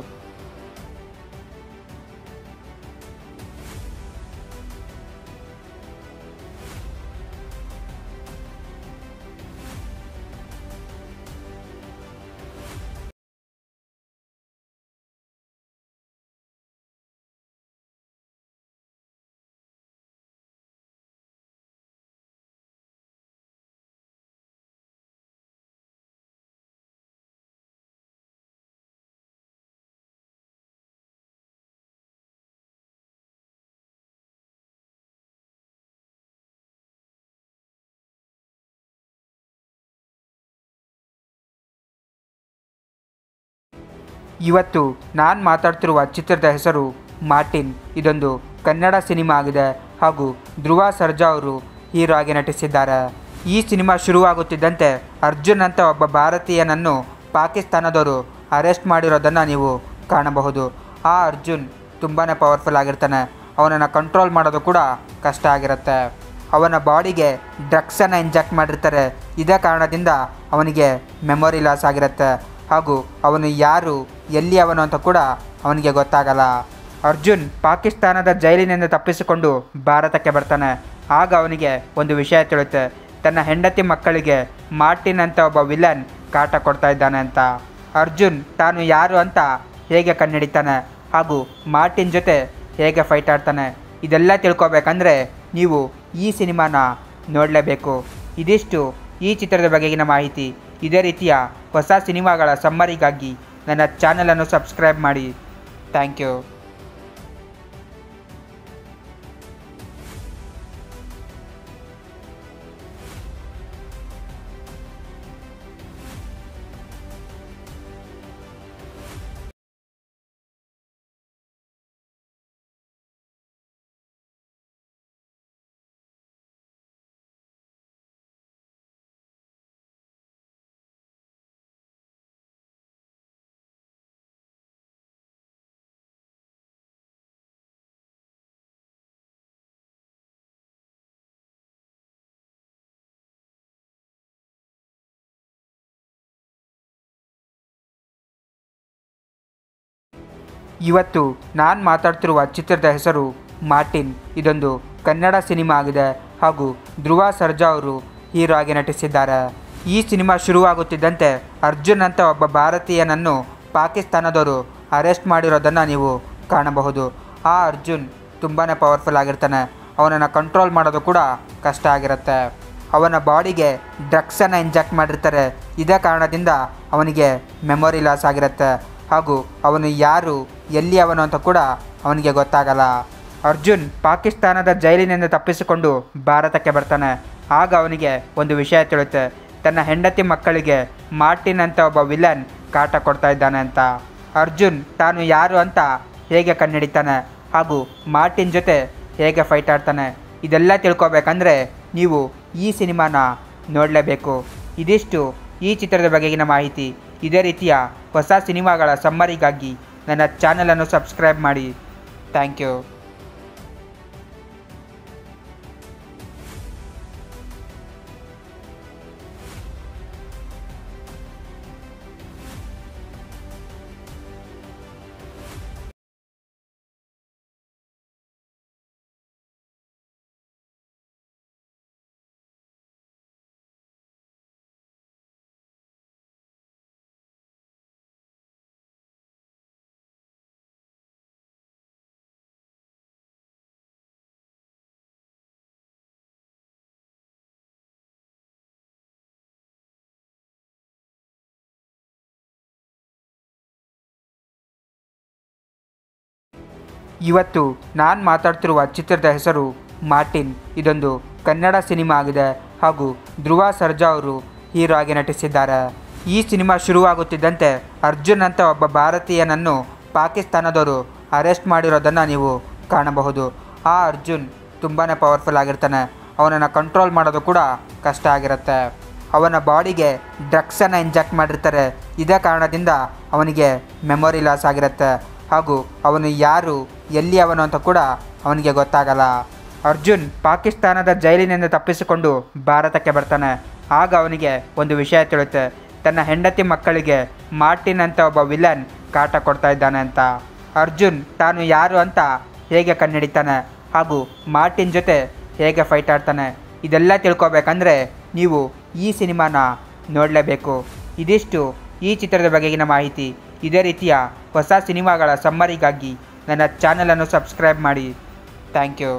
ಇವತ್ತು ನಾನು ಮಾತಾಡ್ತಿರುವ ಚಿತ್ರದ ಹೆಸರು ಮಾರ್ಟಿನ್ ಇದೊಂದು ಕನ್ನಡ ಸಿನಿಮಾ ಆಗಿದೆ ಹಾಗೂ ಧ್ರುವ ಸರ್ಜಾ ಅವರು ಹೀರೋ ಆಗಿ ನಟಿಸಿದ್ದಾರೆ ಈ ಸಿನಿಮಾ ಶುರುವಾಗುತ್ತಿದ್ದಂತೆ ಅರ್ಜುನ್ ಅಂತ ಒಬ್ಬ ಭಾರತೀಯನನ್ನು ಪಾಕಿಸ್ತಾನದವರು ಅರೆಸ್ಟ್ ಮಾಡಿರೋದನ್ನು ನೀವು ಕಾಣಬಹುದು ಆ ಅರ್ಜುನ್ ತುಂಬಾ ಪವರ್ಫುಲ್ ಆಗಿರ್ತಾನೆ ಅವನನ್ನು ಕಂಟ್ರೋಲ್ ಮಾಡೋದು ಕೂಡ ಕಷ್ಟ ಆಗಿರುತ್ತೆ ಅವನ ಬಾಡಿಗೆ ಡ್ರಗ್ಸನ್ನು ಇಂಜೆಕ್ಟ್ ಮಾಡಿರ್ತಾರೆ ಇದೇ ಕಾರಣದಿಂದ ಅವನಿಗೆ ಮೆಮೊರಿ ಲಾಸ್ ಆಗಿರುತ್ತೆ ಹಾಗೂ ಅವನು ಯಾರು ಎಲ್ಲಿ ಅವನು ಅಂತ ಕೂಡ ಅವನಿಗೆ ಗೊತ್ತಾಗಲ್ಲ ಅರ್ಜುನ್ ಪಾಕಿಸ್ತಾನದ ಜೈಲಿನಿಂದ ತಪ್ಪಿಸಿಕೊಂಡು ಭಾರತಕ್ಕೆ ಬರ್ತಾನೆ ಆಗ ಅವನಿಗೆ ಒಂದು ವಿಷಯ ತಿಳಿಯುತ್ತೆ ತನ್ನ ಹೆಂಡತಿ ಮಕ್ಕಳಿಗೆ ಮಾರ್ಟಿನ್ ಅಂತ ಒಬ್ಬ ವಿಲನ್ ಕಾಟ ಕೊಡ್ತಾ ಇದ್ದಾನೆ ಅಂತ ಅರ್ಜುನ್ ತಾನು ಯಾರು ಅಂತ ಹೇಗೆ ಕಂಡುಹಿಡಿತಾನೆ ಹಾಗೂ ಮಾರ್ಟಿನ್ ಜೊತೆ ಹೇಗೆ ಫೈಟ್ ಆಡ್ತಾನೆ ಇದೆಲ್ಲ ತಿಳ್ಕೊಬೇಕಂದ್ರೆ ನೀವು ಈ ಸಿನಿಮಾನ ನೋಡಲೇಬೇಕು ಇದಿಷ್ಟು ಈ ಚಿತ್ರದ ಬಗೆಗಿನ ಮಾಹಿತಿ ಇದೇ ರೀತಿಯ ಹೊಸ ಸಿನಿಮಾಗಳ ಸಮ್ಮರಿಗಾಗಿ ನನ್ನ ಚಾನಲನ್ನು ಸಬ್ಸ್ಕ್ರೈಬ್ ಮಾಡಿ ಥ್ಯಾಂಕ್ ಯು ಇವತ್ತು ನಾನು ಮಾತಾಡ್ತಿರುವ ಚಿತ್ರದ ಹೆಸರು ಮಾರ್ಟಿನ್ ಇದೊಂದು ಕನ್ನಡ ಸಿನಿಮಾ ಆಗಿದೆ ಹಾಗೂ ಧ್ರುವ ಸರ್ಜಾ ಅವರು ಹೀರೋ ಆಗಿ ನಟಿಸಿದ್ದಾರೆ ಈ ಸಿನಿಮಾ ಶುರುವಾಗುತ್ತಿದ್ದಂತೆ ಅರ್ಜುನ್ ಅಂತ ಒಬ್ಬ ಭಾರತೀಯನನ್ನು ಪಾಕಿಸ್ತಾನದವರು ಅರೆಸ್ಟ್ ಮಾಡಿರೋದನ್ನು ನೀವು ಕಾಣಬಹುದು ಆ ಅರ್ಜುನ್ ತುಂಬಾ ಪವರ್ಫುಲ್ ಆಗಿರ್ತಾನೆ ಅವನನ್ನು ಕಂಟ್ರೋಲ್ ಮಾಡೋದು ಕೂಡ ಕಷ್ಟ ಆಗಿರುತ್ತೆ ಅವನ ಬಾಡಿಗೆ ಡ್ರಗ್ಸನ್ನು ಇಂಜೆಕ್ಟ್ ಮಾಡಿರ್ತಾರೆ ಇದೇ ಕಾರಣದಿಂದ ಅವನಿಗೆ ಮೆಮೊರಿ ಲಾಸ್ ಆಗಿರುತ್ತೆ ಹಾಗೂ ಅವನು ಯಾರು ಎಲ್ಲಿ ಅವನು ಅಂತ ಕೂಡ ಅವನಿಗೆ ಗೊತ್ತಾಗಲ್ಲ ಅರ್ಜುನ್ ಪಾಕಿಸ್ತಾನದ ಜೈಲಿನಿಂದ ತಪ್ಪಿಸಿಕೊಂಡು ಭಾರತಕ್ಕೆ ಬರ್ತಾನೆ ಆಗ ಅವನಿಗೆ ಒಂದು ವಿಷಯ ತಿಳಿಯುತ್ತೆ ತನ್ನ ಹೆಂಡತಿ ಮಕ್ಕಳಿಗೆ ಮಾರ್ಟಿನ್ ಅಂತ ಒಬ್ಬ ವಿಲನ್ ಕಾಟ ಕೊಡ್ತಾ ಇದ್ದಾನೆ ಅಂತ ಅರ್ಜುನ್ ತಾನು ಯಾರು ಅಂತ ಹೇಗೆ ಕಂಡುಹಿಡಿತಾನೆ ಹಾಗೂ ಮಾರ್ಟಿನ್ ಜೊತೆ ಹೇಗೆ ಫೈಟ್ ಆಡ್ತಾನೆ ಇದೆಲ್ಲ ತಿಳ್ಕೊಬೇಕಂದ್ರೆ ನೀವು ಈ ಸಿನಿಮಾನ ನೋಡಲೇಬೇಕು ಇದಿಷ್ಟು ಈ ಚಿತ್ರದ ಬಗೆಗಿನ ಮಾಹಿತಿ ಇದೇ ರೀತಿಯ ಹೊಸ ಸಿನಿಮಾಗಳ ಸಮ್ಮರಿಗಾಗಿ ನನ್ನ ಚಾನಲನ್ನು ಸಬ್ಸ್ಕ್ರೈಬ್ ಮಾಡಿ ಥ್ಯಾಂಕ್ ಯು ಇವತ್ತು ನಾನು ಮಾತಾಡ್ತಿರುವ ಚಿತ್ರದ ಹೆಸರು ಮಾರ್ಟಿನ್ ಇದೊಂದು ಕನ್ನಡ ಸಿನಿಮಾ ಆಗಿದೆ ಹಾಗೂ ಧ್ರುವ ಸರ್ಜಾ ಅವರು ಹೀರೋ ಆಗಿ ನಟಿಸಿದ್ದಾರೆ ಈ ಸಿನಿಮಾ ಶುರುವಾಗುತ್ತಿದ್ದಂತೆ ಅರ್ಜುನ್ ಅಂತ ಒಬ್ಬ ಭಾರತೀಯನನ್ನು ಪಾಕಿಸ್ತಾನದವರು ಅರೆಸ್ಟ್ ಮಾಡಿರೋದನ್ನು ನೀವು ಕಾಣಬಹುದು ಆ ಅರ್ಜುನ್ ತುಂಬಾ ಪವರ್ಫುಲ್ ಆಗಿರ್ತಾನೆ ಅವನನ್ನು ಕಂಟ್ರೋಲ್ ಮಾಡೋದು ಕೂಡ ಕಷ್ಟ ಆಗಿರುತ್ತೆ ಅವನ ಬಾಡಿಗೆ ಡ್ರಗ್ಸನ್ನು ಇಂಜೆಕ್ಟ್ ಮಾಡಿರ್ತಾರೆ ಇದೇ ಕಾರಣದಿಂದ ಅವನಿಗೆ ಮೆಮೊರಿ ಲಾಸ್ ಆಗಿರುತ್ತೆ ಹಾಗೂ ಅವನು ಯಾರು ಎಲ್ಲಿ ಅವನು ಅಂತ ಕೂಡ ಅವನಿಗೆ ಗೊತ್ತಾಗಲ್ಲ ಅರ್ಜುನ್ ಪಾಕಿಸ್ತಾನದ ಜೈಲಿನಿಂದ ತಪ್ಪಿಸಿಕೊಂಡು ಭಾರತಕ್ಕೆ ಬರ್ತಾನೆ ಆಗ ಅವನಿಗೆ ಒಂದು ವಿಷಯ ತಿಳಿಯುತ್ತೆ ತನ್ನ ಹೆಂಡತಿ ಮಕ್ಕಳಿಗೆ ಮಾರ್ಟಿನ್ ಅಂತ ಒಬ್ಬ ವಿಲನ್ ಕಾಟ ಕೊಡ್ತಾ ಇದ್ದಾನೆ ಅಂತ ಅರ್ಜುನ್ ತಾನು ಯಾರು ಅಂತ ಹೇಗೆ ಕಂಡುಹಿಡಿತಾನೆ ಹಾಗೂ ಮಾರ್ಟಿನ್ ಜೊತೆ ಹೇಗೆ ಫೈಟ್ ಆಡ್ತಾನೆ ಇದೆಲ್ಲ ತಿಳ್ಕೊಬೇಕಂದ್ರೆ ನೀವು ಈ ಸಿನಿಮಾನ ನೋಡಲೇಬೇಕು ಇದಿಷ್ಟು ಈ ಚಿತ್ರದ ಬಗೆಗಿನ ಮಾಹಿತಿ ಇದೇ ರೀತಿಯ ಹೊಸ ಸಿನಿಮಾಗಳ ಸಮ್ಮರಿಗಾಗಿ ನನ್ನ ಚಾನಲನ್ನು ಸಬ್ಸ್ಕ್ರೈಬ್ ಮಾಡಿ ಥ್ಯಾಂಕ್ ಯು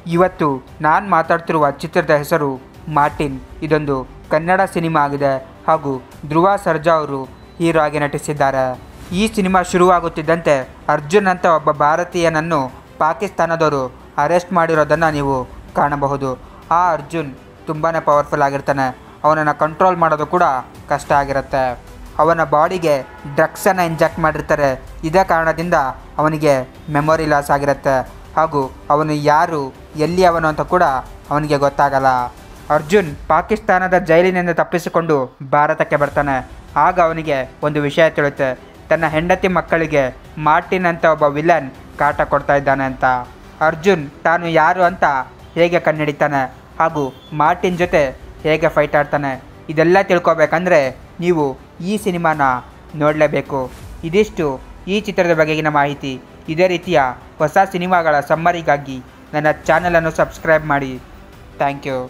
ಇವತ್ತು ನಾನು ಮಾತಾಡ್ತಿರುವ ಚಿತ್ರದ ಹೆಸರು ಮಾರ್ಟಿನ್ ಇದೊಂದು ಕನ್ನಡ ಸಿನಿಮಾ ಆಗಿದೆ ಹಾಗೂ ಧ್ರುವ ಸರ್ಜಾ ಅವರು ಹೀರೋ ಆಗಿ ನಟಿಸಿದ್ದಾರೆ ಈ ಸಿನಿಮಾ ಶುರುವಾಗುತ್ತಿದ್ದಂತೆ ಅರ್ಜುನ್ ಅಂತ ಒಬ್ಬ ಭಾರತೀಯನನ್ನು ಪಾಕಿಸ್ತಾನದವರು ಅರೆಸ್ಟ್ ಮಾಡಿರೋದನ್ನು ನೀವು ಕಾಣಬಹುದು ಆ ಅರ್ಜುನ್ ತುಂಬಾ ಪವರ್ಫುಲ್ ಆಗಿರ್ತಾನೆ ಅವನನ್ನು ಕಂಟ್ರೋಲ್ ಮಾಡೋದು ಕೂಡ ಕಷ್ಟ ಆಗಿರುತ್ತೆ ಅವನ ಬಾಡಿಗೆ ಡ್ರಗ್ಸನ್ನು ಇಂಜೆಕ್ಟ್ ಮಾಡಿರ್ತಾರೆ ಇದೇ ಕಾರಣದಿಂದ ಅವನಿಗೆ ಮೆಮೊರಿ ಲಾಸ್ ಆಗಿರುತ್ತೆ ಹಾಗೂ ಅವನು ಯಾರು ಎಲ್ಲಿ ಅವನು ಅಂತ ಕೂಡ ಅವನಿಗೆ ಗೊತ್ತಾಗಲ್ಲ ಅರ್ಜುನ್ ಪಾಕಿಸ್ತಾನದ ಜೈಲಿನಿಂದ ತಪ್ಪಿಸಿಕೊಂಡು ಭಾರತಕ್ಕೆ ಬರ್ತಾನೆ ಆಗ ಅವನಿಗೆ ಒಂದು ವಿಷಯ ತಿಳಿಯುತ್ತೆ ತನ್ನ ಹೆಂಡತಿ ಮಕ್ಕಳಿಗೆ ಮಾರ್ಟಿನ್ ಅಂತ ಒಬ್ಬ ವಿಲನ್ ಕಾಟ ಕೊಡ್ತಾ ಇದ್ದಾನೆ ಅಂತ ಅರ್ಜುನ್ ತಾನು ಯಾರು ಅಂತ ಹೇಗೆ ಕಂಡುಹಿಡಿತಾನೆ ಹಾಗೂ ಮಾರ್ಟಿನ್ ಜೊತೆ ಹೇಗೆ ಫೈಟ್ ಆಡ್ತಾನೆ ಇದೆಲ್ಲ ತಿಳ್ಕೊಬೇಕಂದ್ರೆ ನೀವು ಈ ಸಿನಿಮಾನ ನೋಡಲೇಬೇಕು ಇದಿಷ್ಟು ಈ ಚಿತ್ರದ ಬಗೆಗಿನ ಮಾಹಿತಿ ಇದೇ ರೀತಿಯ ಹೊಸ ಸಿನಿಮಾಗಳ ಸಮ್ಮರಿಗಾಗಿ ನನ್ನ ಚಾನಲನ್ನು ಸಬ್ಸ್ಕ್ರೈಬ್ ಮಾಡಿ ಥ್ಯಾಂಕ್ ಯು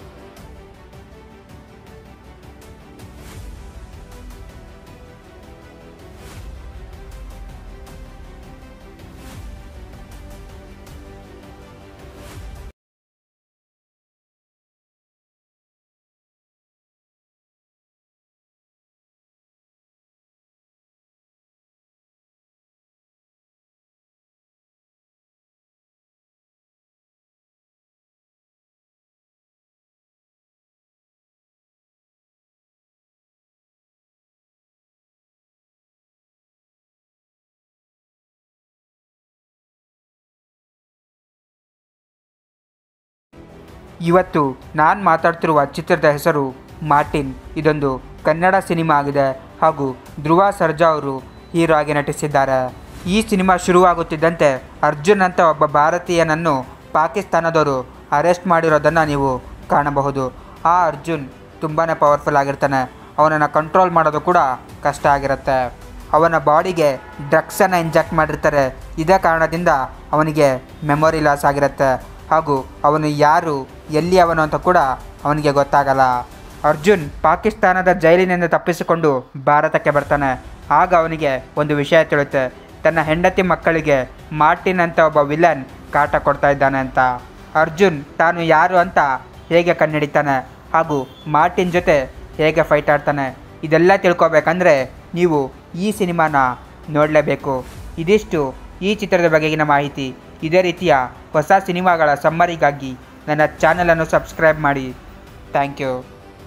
ಇವತ್ತು ನಾನು ಮಾತಾಡ್ತಿರುವ ಚಿತ್ರದ ಹೆಸರು ಮಾರ್ಟಿನ್ ಇದೊಂದು ಕನ್ನಡ ಸಿನಿಮಾ ಆಗಿದೆ ಹಾಗೂ ಧ್ರುವ ಸರ್ಜಾ ಅವರು ಹೀರೋ ಆಗಿ ನಟಿಸಿದ್ದಾರೆ ಈ ಸಿನಿಮಾ ಶುರುವಾಗುತ್ತಿದ್ದಂತೆ ಅರ್ಜುನ್ ಅಂತ ಒಬ್ಬ ಭಾರತೀಯನನ್ನು ಪಾಕಿಸ್ತಾನದವರು ಅರೆಸ್ಟ್ ಮಾಡಿರೋದನ್ನು ನೀವು ಕಾಣಬಹುದು ಆ ಅರ್ಜುನ್ ತುಂಬಾ ಪವರ್ಫುಲ್ ಆಗಿರ್ತಾನೆ ಅವನನ್ನು ಕಂಟ್ರೋಲ್ ಮಾಡೋದು ಕೂಡ ಕಷ್ಟ ಆಗಿರುತ್ತೆ ಅವನ ಬಾಡಿಗೆ ಡ್ರಗ್ಸನ್ನು ಇಂಜೆಕ್ಟ್ ಮಾಡಿರ್ತಾರೆ ಇದೇ ಕಾರಣದಿಂದ ಅವನಿಗೆ ಮೆಮೊರಿ ಲಾಸ್ ಆಗಿರುತ್ತೆ ಹಾಗೂ ಅವನು ಯಾರು ಎಲ್ಲಿ ಅವನು ಅಂತ ಕೂಡ ಅವನಿಗೆ ಗೊತ್ತಾಗಲ್ಲ ಅರ್ಜುನ್ ಪಾಕಿಸ್ತಾನದ ಜೈಲಿನಿಂದ ತಪ್ಪಿಸಿಕೊಂಡು ಭಾರತಕ್ಕೆ ಬರ್ತಾನೆ ಆಗ ಅವನಿಗೆ ಒಂದು ವಿಷಯ ತಿಳಿಯುತ್ತೆ ತನ್ನ ಹೆಂಡತಿ ಮಕ್ಕಳಿಗೆ ಮಾರ್ಟಿನ್ ಅಂತ ಒಬ್ಬ ವಿಲನ್ ಕಾಟ ಕೊಡ್ತಾ ಇದ್ದಾನೆ ಅಂತ ಅರ್ಜುನ್ ತಾನು ಯಾರು ಅಂತ ಹೇಗೆ ಕಂಡುಹಿಡಿತಾನೆ ಹಾಗೂ ಮಾರ್ಟಿನ್ ಜೊತೆ ಹೇಗೆ ಫೈಟ್ ಆಡ್ತಾನೆ ಇದೆಲ್ಲ ತಿಳ್ಕೊಬೇಕಂದ್ರೆ ನೀವು ಈ ಸಿನಿಮಾನ ನೋಡಲೇಬೇಕು ಇದಿಷ್ಟು ಈ ಚಿತ್ರದ ಬಗೆಗಿನ ಮಾಹಿತಿ ಇದೇ ರೀತಿಯ ಹೊಸ ಸಿನಿಮಾಗಳ ಸಮ್ಮರಿಗಾಗಿ ನನ್ನ ಚಾನಲನ್ನು ಸಬ್ಸ್ಕ್ರೈಬ್ ಮಾಡಿ ಥ್ಯಾಂಕ್ ಯು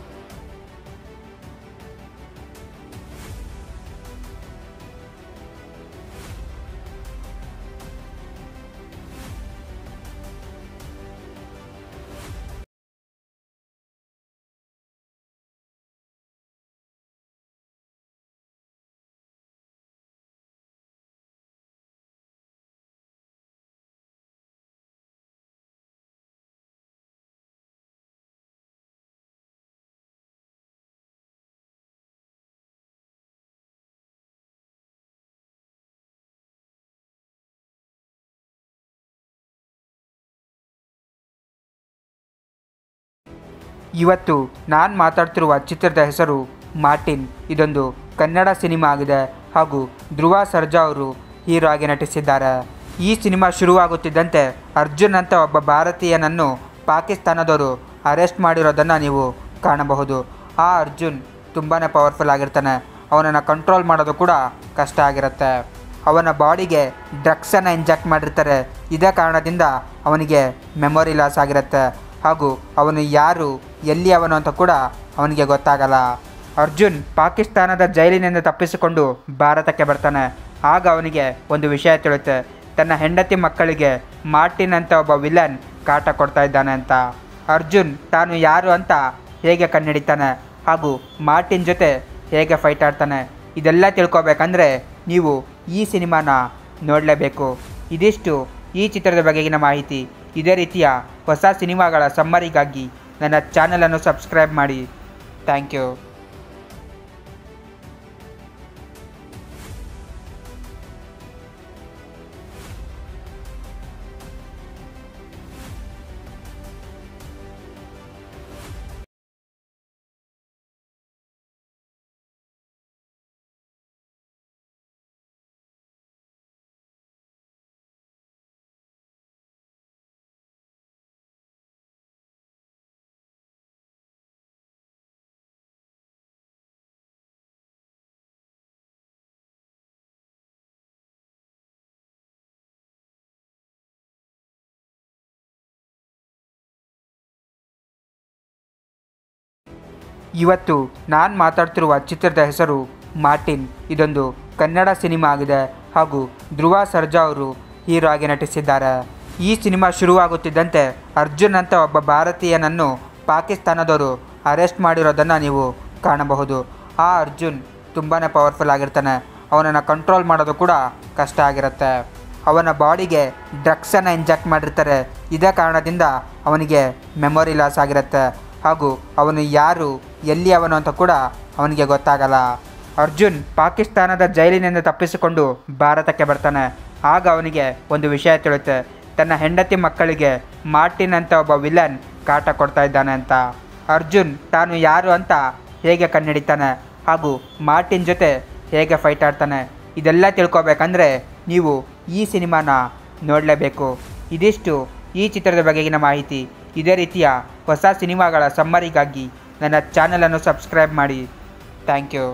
ಇವತ್ತು ನಾನು ಮಾತಾಡ್ತಿರುವ ಚಿತ್ರದ ಹೆಸರು ಮಾರ್ಟಿನ್ ಇದೊಂದು ಕನ್ನಡ ಸಿನಿಮಾ ಆಗಿದೆ ಹಾಗೂ ಧ್ರುವ ಸರ್ಜಾ ಅವರು ಹೀರೋ ಆಗಿ ನಟಿಸಿದ್ದಾರೆ ಈ ಸಿನಿಮಾ ಶುರುವಾಗುತ್ತಿದ್ದಂತೆ ಅರ್ಜುನ್ ಅಂತ ಒಬ್ಬ ಭಾರತೀಯನನ್ನು ಪಾಕಿಸ್ತಾನದವರು ಅರೆಸ್ಟ್ ಮಾಡಿರೋದನ್ನು ನೀವು ಕಾಣಬಹುದು ಆ ಅರ್ಜುನ್ ತುಂಬಾ ಪವರ್ಫುಲ್ ಆಗಿರ್ತಾನೆ ಅವನನ್ನು ಕಂಟ್ರೋಲ್ ಮಾಡೋದು ಕೂಡ ಕಷ್ಟ ಆಗಿರುತ್ತೆ ಅವನ ಬಾಡಿಗೆ ಡ್ರಗ್ಸನ್ನು ಇಂಜೆಕ್ಟ್ ಮಾಡಿರ್ತಾರೆ ಇದೇ ಕಾರಣದಿಂದ ಅವನಿಗೆ ಮೆಮೊರಿ ಲಾಸ್ ಆಗಿರುತ್ತೆ ಹಾಗೂ ಅವನು ಯಾರು ಎಲ್ಲಿ ಅವನು ಅಂತ ಕೂಡ ಅವನಿಗೆ ಗೊತ್ತಾಗಲ್ಲ ಅರ್ಜುನ್ ಪಾಕಿಸ್ತಾನದ ಜೈಲಿನಿಂದ ತಪ್ಪಿಸಿಕೊಂಡು ಭಾರತಕ್ಕೆ ಬರ್ತಾನೆ ಆಗ ಅವನಿಗೆ ಒಂದು ವಿಷಯ ತಿಳಿಯುತ್ತೆ ತನ್ನ ಹೆಂಡತಿ ಮಕ್ಕಳಿಗೆ ಮಾರ್ಟಿನ್ ಅಂತ ಒಬ್ಬ ವಿಲನ್ ಕಾಟ ಕೊಡ್ತಾ ಇದ್ದಾನೆ ಅಂತ ಅರ್ಜುನ್ ತಾನು ಯಾರು ಅಂತ ಹೇಗೆ ಕಂಡುಹಿಡಿತಾನೆ ಹಾಗೂ ಮಾರ್ಟಿನ್ ಜೊತೆ ಹೇಗೆ ಫೈಟ್ ಆಡ್ತಾನೆ ಇದೆಲ್ಲ ತಿಳ್ಕೊಬೇಕಂದ್ರೆ ನೀವು ಈ ಸಿನಿಮಾನ ನೋಡಲೇಬೇಕು ಇದಿಷ್ಟು ಈ ಚಿತ್ರದ ಬಗೆಗಿನ ಮಾಹಿತಿ ಇದೇ ರೀತಿಯ ಹೊಸ ಸಿನಿಮಾಗಳ ಸಮ್ಮರಿಗಾಗಿ ನನ್ನ ಚಾನಲನ್ನು ಸಬ್ಸ್ಕ್ರೈಬ್ ಮಾಡಿ ಥ್ಯಾಂಕ್ ಯು ಇವತ್ತು ನಾನು ಮಾತಾಡ್ತಿರುವ ಚಿತ್ರದ ಹೆಸರು ಮಾರ್ಟಿನ್ ಇದೊಂದು ಕನ್ನಡ ಸಿನಿಮಾ ಆಗಿದೆ ಹಾಗೂ ಧ್ರುವ ಸರ್ಜಾ ಅವರು ಹೀರೋ ಆಗಿ ನಟಿಸಿದ್ದಾರೆ ಈ ಸಿನಿಮಾ ಶುರುವಾಗುತ್ತಿದ್ದಂತೆ ಅರ್ಜುನ್ ಅಂತ ಒಬ್ಬ ಭಾರತೀಯನನ್ನು ಪಾಕಿಸ್ತಾನದವರು ಅರೆಸ್ಟ್ ಮಾಡಿರೋದನ್ನು ನೀವು ಕಾಣಬಹುದು ಆ ಅರ್ಜುನ್ ತುಂಬಾ ಪವರ್ಫುಲ್ ಆಗಿರ್ತಾನೆ ಅವನನ್ನು ಕಂಟ್ರೋಲ್ ಮಾಡೋದು ಕೂಡ ಕಷ್ಟ ಆಗಿರುತ್ತೆ ಅವನ ಬಾಡಿಗೆ ಡ್ರಗ್ಸನ್ನು ಇಂಜೆಕ್ಟ್ ಮಾಡಿರ್ತಾರೆ ಇದೇ ಕಾರಣದಿಂದ ಅವನಿಗೆ ಮೆಮೊರಿ ಲಾಸ್ ಆಗಿರುತ್ತೆ ಹಾಗೂ ಅವನು ಯಾರು ಎಲ್ಲಿ ಅವನು ಅಂತ ಕೂಡ ಅವನಿಗೆ ಗೊತ್ತಾಗಲ್ಲ ಅರ್ಜುನ್ ಪಾಕಿಸ್ತಾನದ ಜೈಲಿನಿಂದ ತಪ್ಪಿಸಿಕೊಂಡು ಭಾರತಕ್ಕೆ ಬರ್ತಾನೆ ಆಗ ಅವನಿಗೆ ಒಂದು ವಿಷಯ ತಿಳಿಯುತ್ತೆ ತನ್ನ ಹೆಂಡತಿ ಮಕ್ಕಳಿಗೆ ಮಾರ್ಟಿನ್ ಅಂತ ಒಬ್ಬ ವಿಲನ್ ಕಾಟ ಕೊಡ್ತಾ ಇದ್ದಾನೆ ಅಂತ ಅರ್ಜುನ್ ತಾನು ಯಾರು ಅಂತ ಹೇಗೆ ಕಂಡುಹಿಡಿತಾನೆ ಹಾಗೂ ಮಾರ್ಟಿನ್ ಜೊತೆ ಹೇಗೆ ಫೈಟ್ ಆಡ್ತಾನೆ ಇದೆಲ್ಲ ತಿಳ್ಕೊಬೇಕಂದ್ರೆ ನೀವು ಈ ಸಿನಿಮಾನ ನೋಡಲೇಬೇಕು ಇದಿಷ್ಟು ಈ ಚಿತ್ರದ ಬಗೆಗಿನ ಮಾಹಿತಿ ಇದೇ ರೀತಿಯ ಹೊಸ ಸಿನಿಮಾಗಳ ಸಮ್ಮರಿಗಾಗಿ ನನ್ನ ಚಾನಲನ್ನು ಸಬ್ಸ್ಕ್ರೈಬ್ ಮಾಡಿ ಥ್ಯಾಂಕ್ ಯು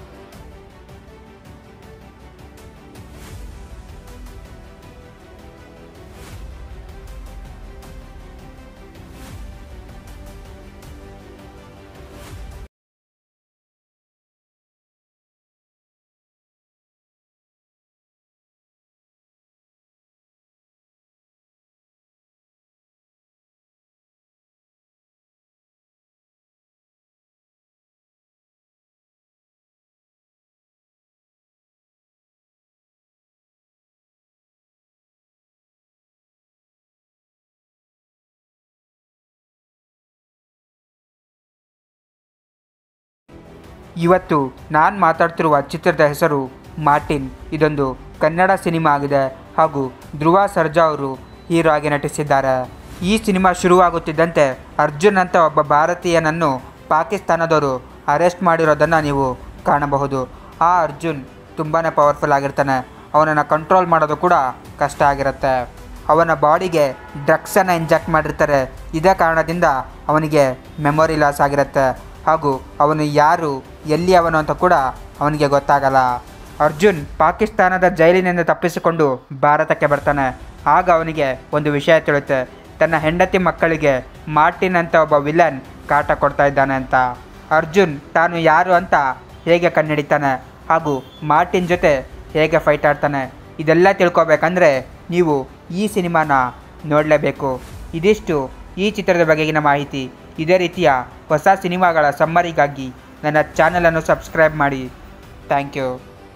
ಇವತ್ತು ನಾನು ಮಾತಾಡ್ತಿರುವ ಚಿತ್ರದ ಹೆಸರು ಮಾರ್ಟಿನ್ ಇದೊಂದು ಕನ್ನಡ ಸಿನಿಮಾ ಆಗಿದೆ ಹಾಗೂ ಧ್ರುವ ಸರ್ಜಾ ಅವರು ಹೀರೋ ಆಗಿ ನಟಿಸಿದ್ದಾರೆ ಈ ಸಿನಿಮಾ ಶುರುವಾಗುತ್ತಿದ್ದಂತೆ ಅರ್ಜುನ್ ಅಂತ ಒಬ್ಬ ಭಾರತೀಯನನ್ನು ಪಾಕಿಸ್ತಾನದವರು ಅರೆಸ್ಟ್ ಮಾಡಿರೋದನ್ನು ನೀವು ಕಾಣಬಹುದು ಆ ಅರ್ಜುನ್ ತುಂಬಾ ಪವರ್ಫುಲ್ ಆಗಿರ್ತಾನೆ ಅವನನ್ನು ಕಂಟ್ರೋಲ್ ಮಾಡೋದು ಕೂಡ ಕಷ್ಟ ಆಗಿರುತ್ತೆ ಅವನ ಬಾಡಿಗೆ ಡ್ರಗ್ಸನ್ನು ಇಂಜೆಕ್ಟ್ ಮಾಡಿರ್ತಾರೆ ಇದೇ ಕಾರಣದಿಂದ ಅವನಿಗೆ ಮೆಮೊರಿ ಲಾಸ್ ಆಗಿರುತ್ತೆ ಹಾಗೂ ಅವನು ಯಾರು ಎಲ್ಲಿ ಅವನು ಅಂತ ಕೂಡ ಅವನಿಗೆ ಗೊತ್ತಾಗಲ್ಲ ಅರ್ಜುನ್ ಪಾಕಿಸ್ತಾನದ ಜೈಲಿನಿಂದ ತಪ್ಪಿಸಿಕೊಂಡು ಭಾರತಕ್ಕೆ ಬರ್ತಾನೆ ಆಗ ಅವನಿಗೆ ಒಂದು ವಿಷಯ ತಿಳಿಯುತ್ತೆ ತನ್ನ ಹೆಂಡತಿ ಮಕ್ಕಳಿಗೆ ಮಾರ್ಟಿನ್ ಅಂತ ಒಬ್ಬ ವಿಲನ್ ಕಾಟ ಕೊಡ್ತಾ ಇದ್ದಾನೆ ಅಂತ ಅರ್ಜುನ್ ತಾನು ಯಾರು ಅಂತ ಹೇಗೆ ಕಂಡುಹಿಡಿತಾನೆ ಹಾಗೂ ಮಾರ್ಟಿನ್ ಜೊತೆ ಹೇಗೆ ಫೈಟ್ ಆಡ್ತಾನೆ ಇದೆಲ್ಲ ತಿಳ್ಕೊಬೇಕಂದ್ರೆ ನೀವು ಈ ಸಿನಿಮಾನ ನೋಡಲೇಬೇಕು ಇದಿಷ್ಟು ಈ ಚಿತ್ರದ ಬಗೆಗಿನ ಮಾಹಿತಿ ಇದೇ ರೀತಿಯ ಹೊಸ ಸಿನಿಮಾಗಳ ಸಮ್ಮರಿಗಾಗಿ ನನ್ನ ಚಾನಲನ್ನು ಸಬ್ಸ್ಕ್ರೈಬ್ ಮಾಡಿ ಥ್ಯಾಂಕ್ ಯು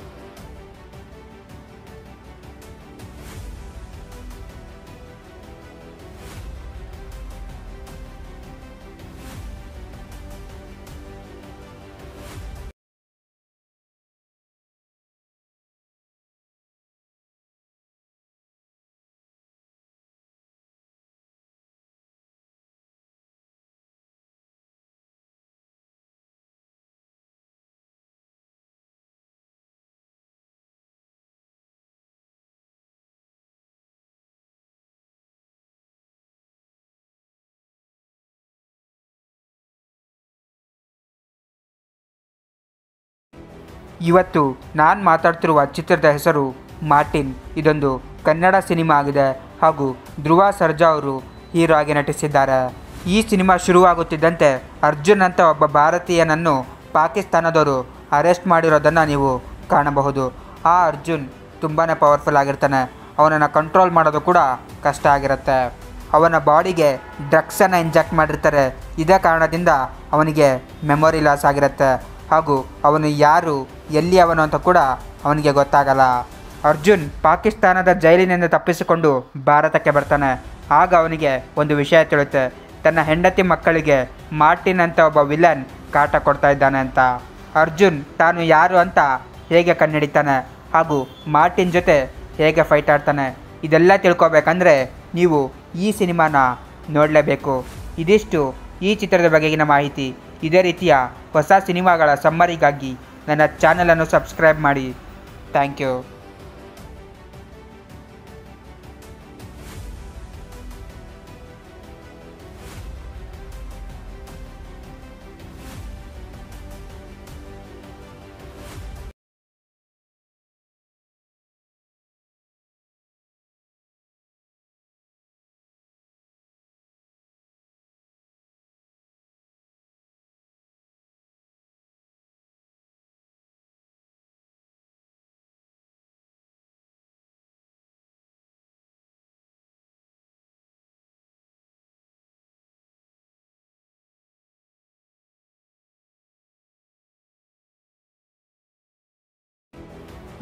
ಇವತ್ತು ನಾನು ಮಾತಾಡ್ತಿರುವ ಚಿತ್ರದ ಹೆಸರು ಮಾರ್ಟಿನ್ ಇದೊಂದು ಕನ್ನಡ ಸಿನಿಮಾ ಆಗಿದೆ ಹಾಗೂ ಧ್ರುವ ಸರ್ಜಾ ಅವರು ಹೀರೋ ಆಗಿ ನಟಿಸಿದ್ದಾರೆ ಈ ಸಿನಿಮಾ ಶುರುವಾಗುತ್ತಿದ್ದಂತೆ ಅರ್ಜುನ್ ಅಂತ ಒಬ್ಬ ಭಾರತೀಯನನ್ನು ಪಾಕಿಸ್ತಾನದವರು ಅರೆಸ್ಟ್ ಮಾಡಿರೋದನ್ನು ನೀವು ಕಾಣಬಹುದು ಆ ಅರ್ಜುನ್ ತುಂಬಾ ಪವರ್ಫುಲ್ ಆಗಿರ್ತಾನೆ ಅವನನ್ನು ಕಂಟ್ರೋಲ್ ಮಾಡೋದು ಕೂಡ ಕಷ್ಟ ಆಗಿರುತ್ತೆ ಅವನ ಬಾಡಿಗೆ ಡ್ರಗ್ಸನ್ನು ಇಂಜೆಕ್ಟ್ ಮಾಡಿರ್ತಾರೆ ಇದೇ ಕಾರಣದಿಂದ ಅವನಿಗೆ ಮೆಮೊರಿ ಲಾಸ್ ಆಗಿರುತ್ತೆ ಹಾಗೂ ಅವನು ಯಾರು ಎಲ್ಲಿ ಅವನು ಅಂತ ಕೂಡ ಅವನಿಗೆ ಗೊತ್ತಾಗಲ್ಲ ಅರ್ಜುನ್ ಪಾಕಿಸ್ತಾನದ ಜೈಲಿನಿಂದ ತಪ್ಪಿಸಿಕೊಂಡು ಭಾರತಕ್ಕೆ ಬರ್ತಾನೆ ಆಗ ಅವನಿಗೆ ಒಂದು ವಿಷಯ ತಿಳಿಯುತ್ತೆ ತನ್ನ ಹೆಂಡತಿ ಮಕ್ಕಳಿಗೆ ಮಾರ್ಟಿನ್ ಅಂತ ಒಬ್ಬ ವಿಲನ್ ಕಾಟ ಕೊಡ್ತಾ ಇದ್ದಾನೆ ಅಂತ ಅರ್ಜುನ್ ತಾನು ಯಾರು ಅಂತ ಹೇಗೆ ಕಂಡುಹಿಡಿತಾನೆ ಹಾಗೂ ಮಾರ್ಟಿನ್ ಜೊತೆ ಹೇಗೆ ಫೈಟ್ ಆಡ್ತಾನೆ ಇದೆಲ್ಲ ತಿಳ್ಕೊಬೇಕಂದ್ರೆ ನೀವು ಈ ಸಿನಿಮಾನ ನೋಡಲೇಬೇಕು ಇದಿಷ್ಟು ಈ ಚಿತ್ರದ ಬಗೆಗಿನ ಮಾಹಿತಿ ಇದೇ ರೀತಿಯ ಹೊಸ ಸಿನಿಮಾಗಳ ಸಮ್ಮರಿಗಾಗಿ ನನ್ನ ಚಾನಲನ್ನು ಸಬ್ಸ್ಕ್ರೈಬ್ ಮಾಡಿ ಥ್ಯಾಂಕ್ ಯು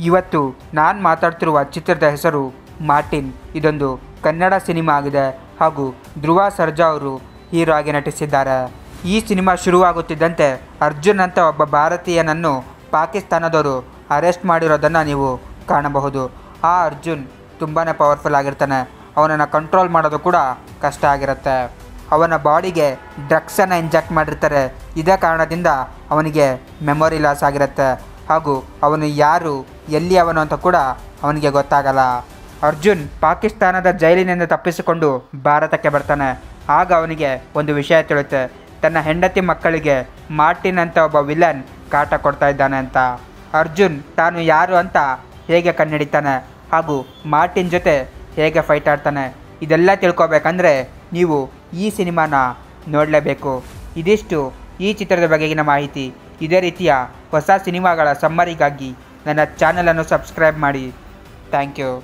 ಇವತ್ತು ನಾನು ಮಾತಾಡ್ತಿರುವ ಚಿತ್ರದ ಹೆಸರು ಮಾರ್ಟಿನ್ ಇದೊಂದು ಕನ್ನಡ ಸಿನಿಮಾ ಆಗಿದೆ ಹಾಗೂ ಧ್ರುವ ಸರ್ಜಾ ಅವರು ಹೀರೋ ಆಗಿ ನಟಿಸಿದ್ದಾರೆ ಈ ಸಿನಿಮಾ ಶುರುವಾಗುತ್ತಿದ್ದಂತೆ ಅರ್ಜುನ್ ಅಂತ ಒಬ್ಬ ಭಾರತೀಯನನ್ನು ಪಾಕಿಸ್ತಾನದವರು ಅರೆಸ್ಟ್ ಮಾಡಿರೋದನ್ನು ನೀವು ಕಾಣಬಹುದು ಆ ಅರ್ಜುನ್ ತುಂಬಾ ಪವರ್ಫುಲ್ ಆಗಿರ್ತಾನೆ ಅವನನ್ನು ಕಂಟ್ರೋಲ್ ಮಾಡೋದು ಕೂಡ ಕಷ್ಟ ಆಗಿರುತ್ತೆ ಅವನ ಬಾಡಿಗೆ ಡ್ರಗ್ಸನ್ನು ಇಂಜೆಕ್ಟ್ ಮಾಡಿರ್ತಾರೆ ಇದೇ ಕಾರಣದಿಂದ ಅವನಿಗೆ ಮೆಮೊರಿ ಲಾಸ್ ಆಗಿರುತ್ತೆ ಹಾಗೂ ಅವನು ಯಾರು ಎಲ್ಲಿ ಅವನು ಅಂತ ಕೂಡ ಅವನಿಗೆ ಗೊತ್ತಾಗಲ್ಲ ಅರ್ಜುನ್ ಪಾಕಿಸ್ತಾನದ ಜೈಲಿನಿಂದ ತಪ್ಪಿಸಿಕೊಂಡು ಭಾರತಕ್ಕೆ ಬರ್ತಾನೆ ಆಗ ಅವನಿಗೆ ಒಂದು ವಿಷಯ ತಿಳಿಯುತ್ತೆ ತನ್ನ ಹೆಂಡತಿ ಮಕ್ಕಳಿಗೆ ಮಾರ್ಟಿನ್ ಅಂತ ಒಬ್ಬ ವಿಲನ್ ಕಾಟ ಕೊಡ್ತಾ ಇದ್ದಾನೆ ಅಂತ ಅರ್ಜುನ್ ತಾನು ಯಾರು ಅಂತ ಹೇಗೆ ಕಣ್ಣಿಡಿತಾನೆ ಹಾಗೂ ಮಾರ್ಟಿನ್ ಜೊತೆ ಹೇಗೆ ಫೈಟ್ ಆಡ್ತಾನೆ ಇದೆಲ್ಲ ತಿಳ್ಕೊಬೇಕಂದ್ರೆ ನೀವು ಈ ಸಿನಿಮಾನ ನೋಡಲೇಬೇಕು ಇದಿಷ್ಟು ಈ ಚಿತ್ರದ ಬಗೆಗಿನ ಮಾಹಿತಿ ಇದೇ ರೀತಿಯ ಹೊಸ ಸಿನಿಮಾಗಳ ಸಮ್ಮರಿಗಾಗಿ ನನ್ನ ಚಾನಲನ್ನು ಸಬ್ಸ್ಕ್ರೈಬ್ ಮಾಡಿ ಥ್ಯಾಂಕ್ ಯು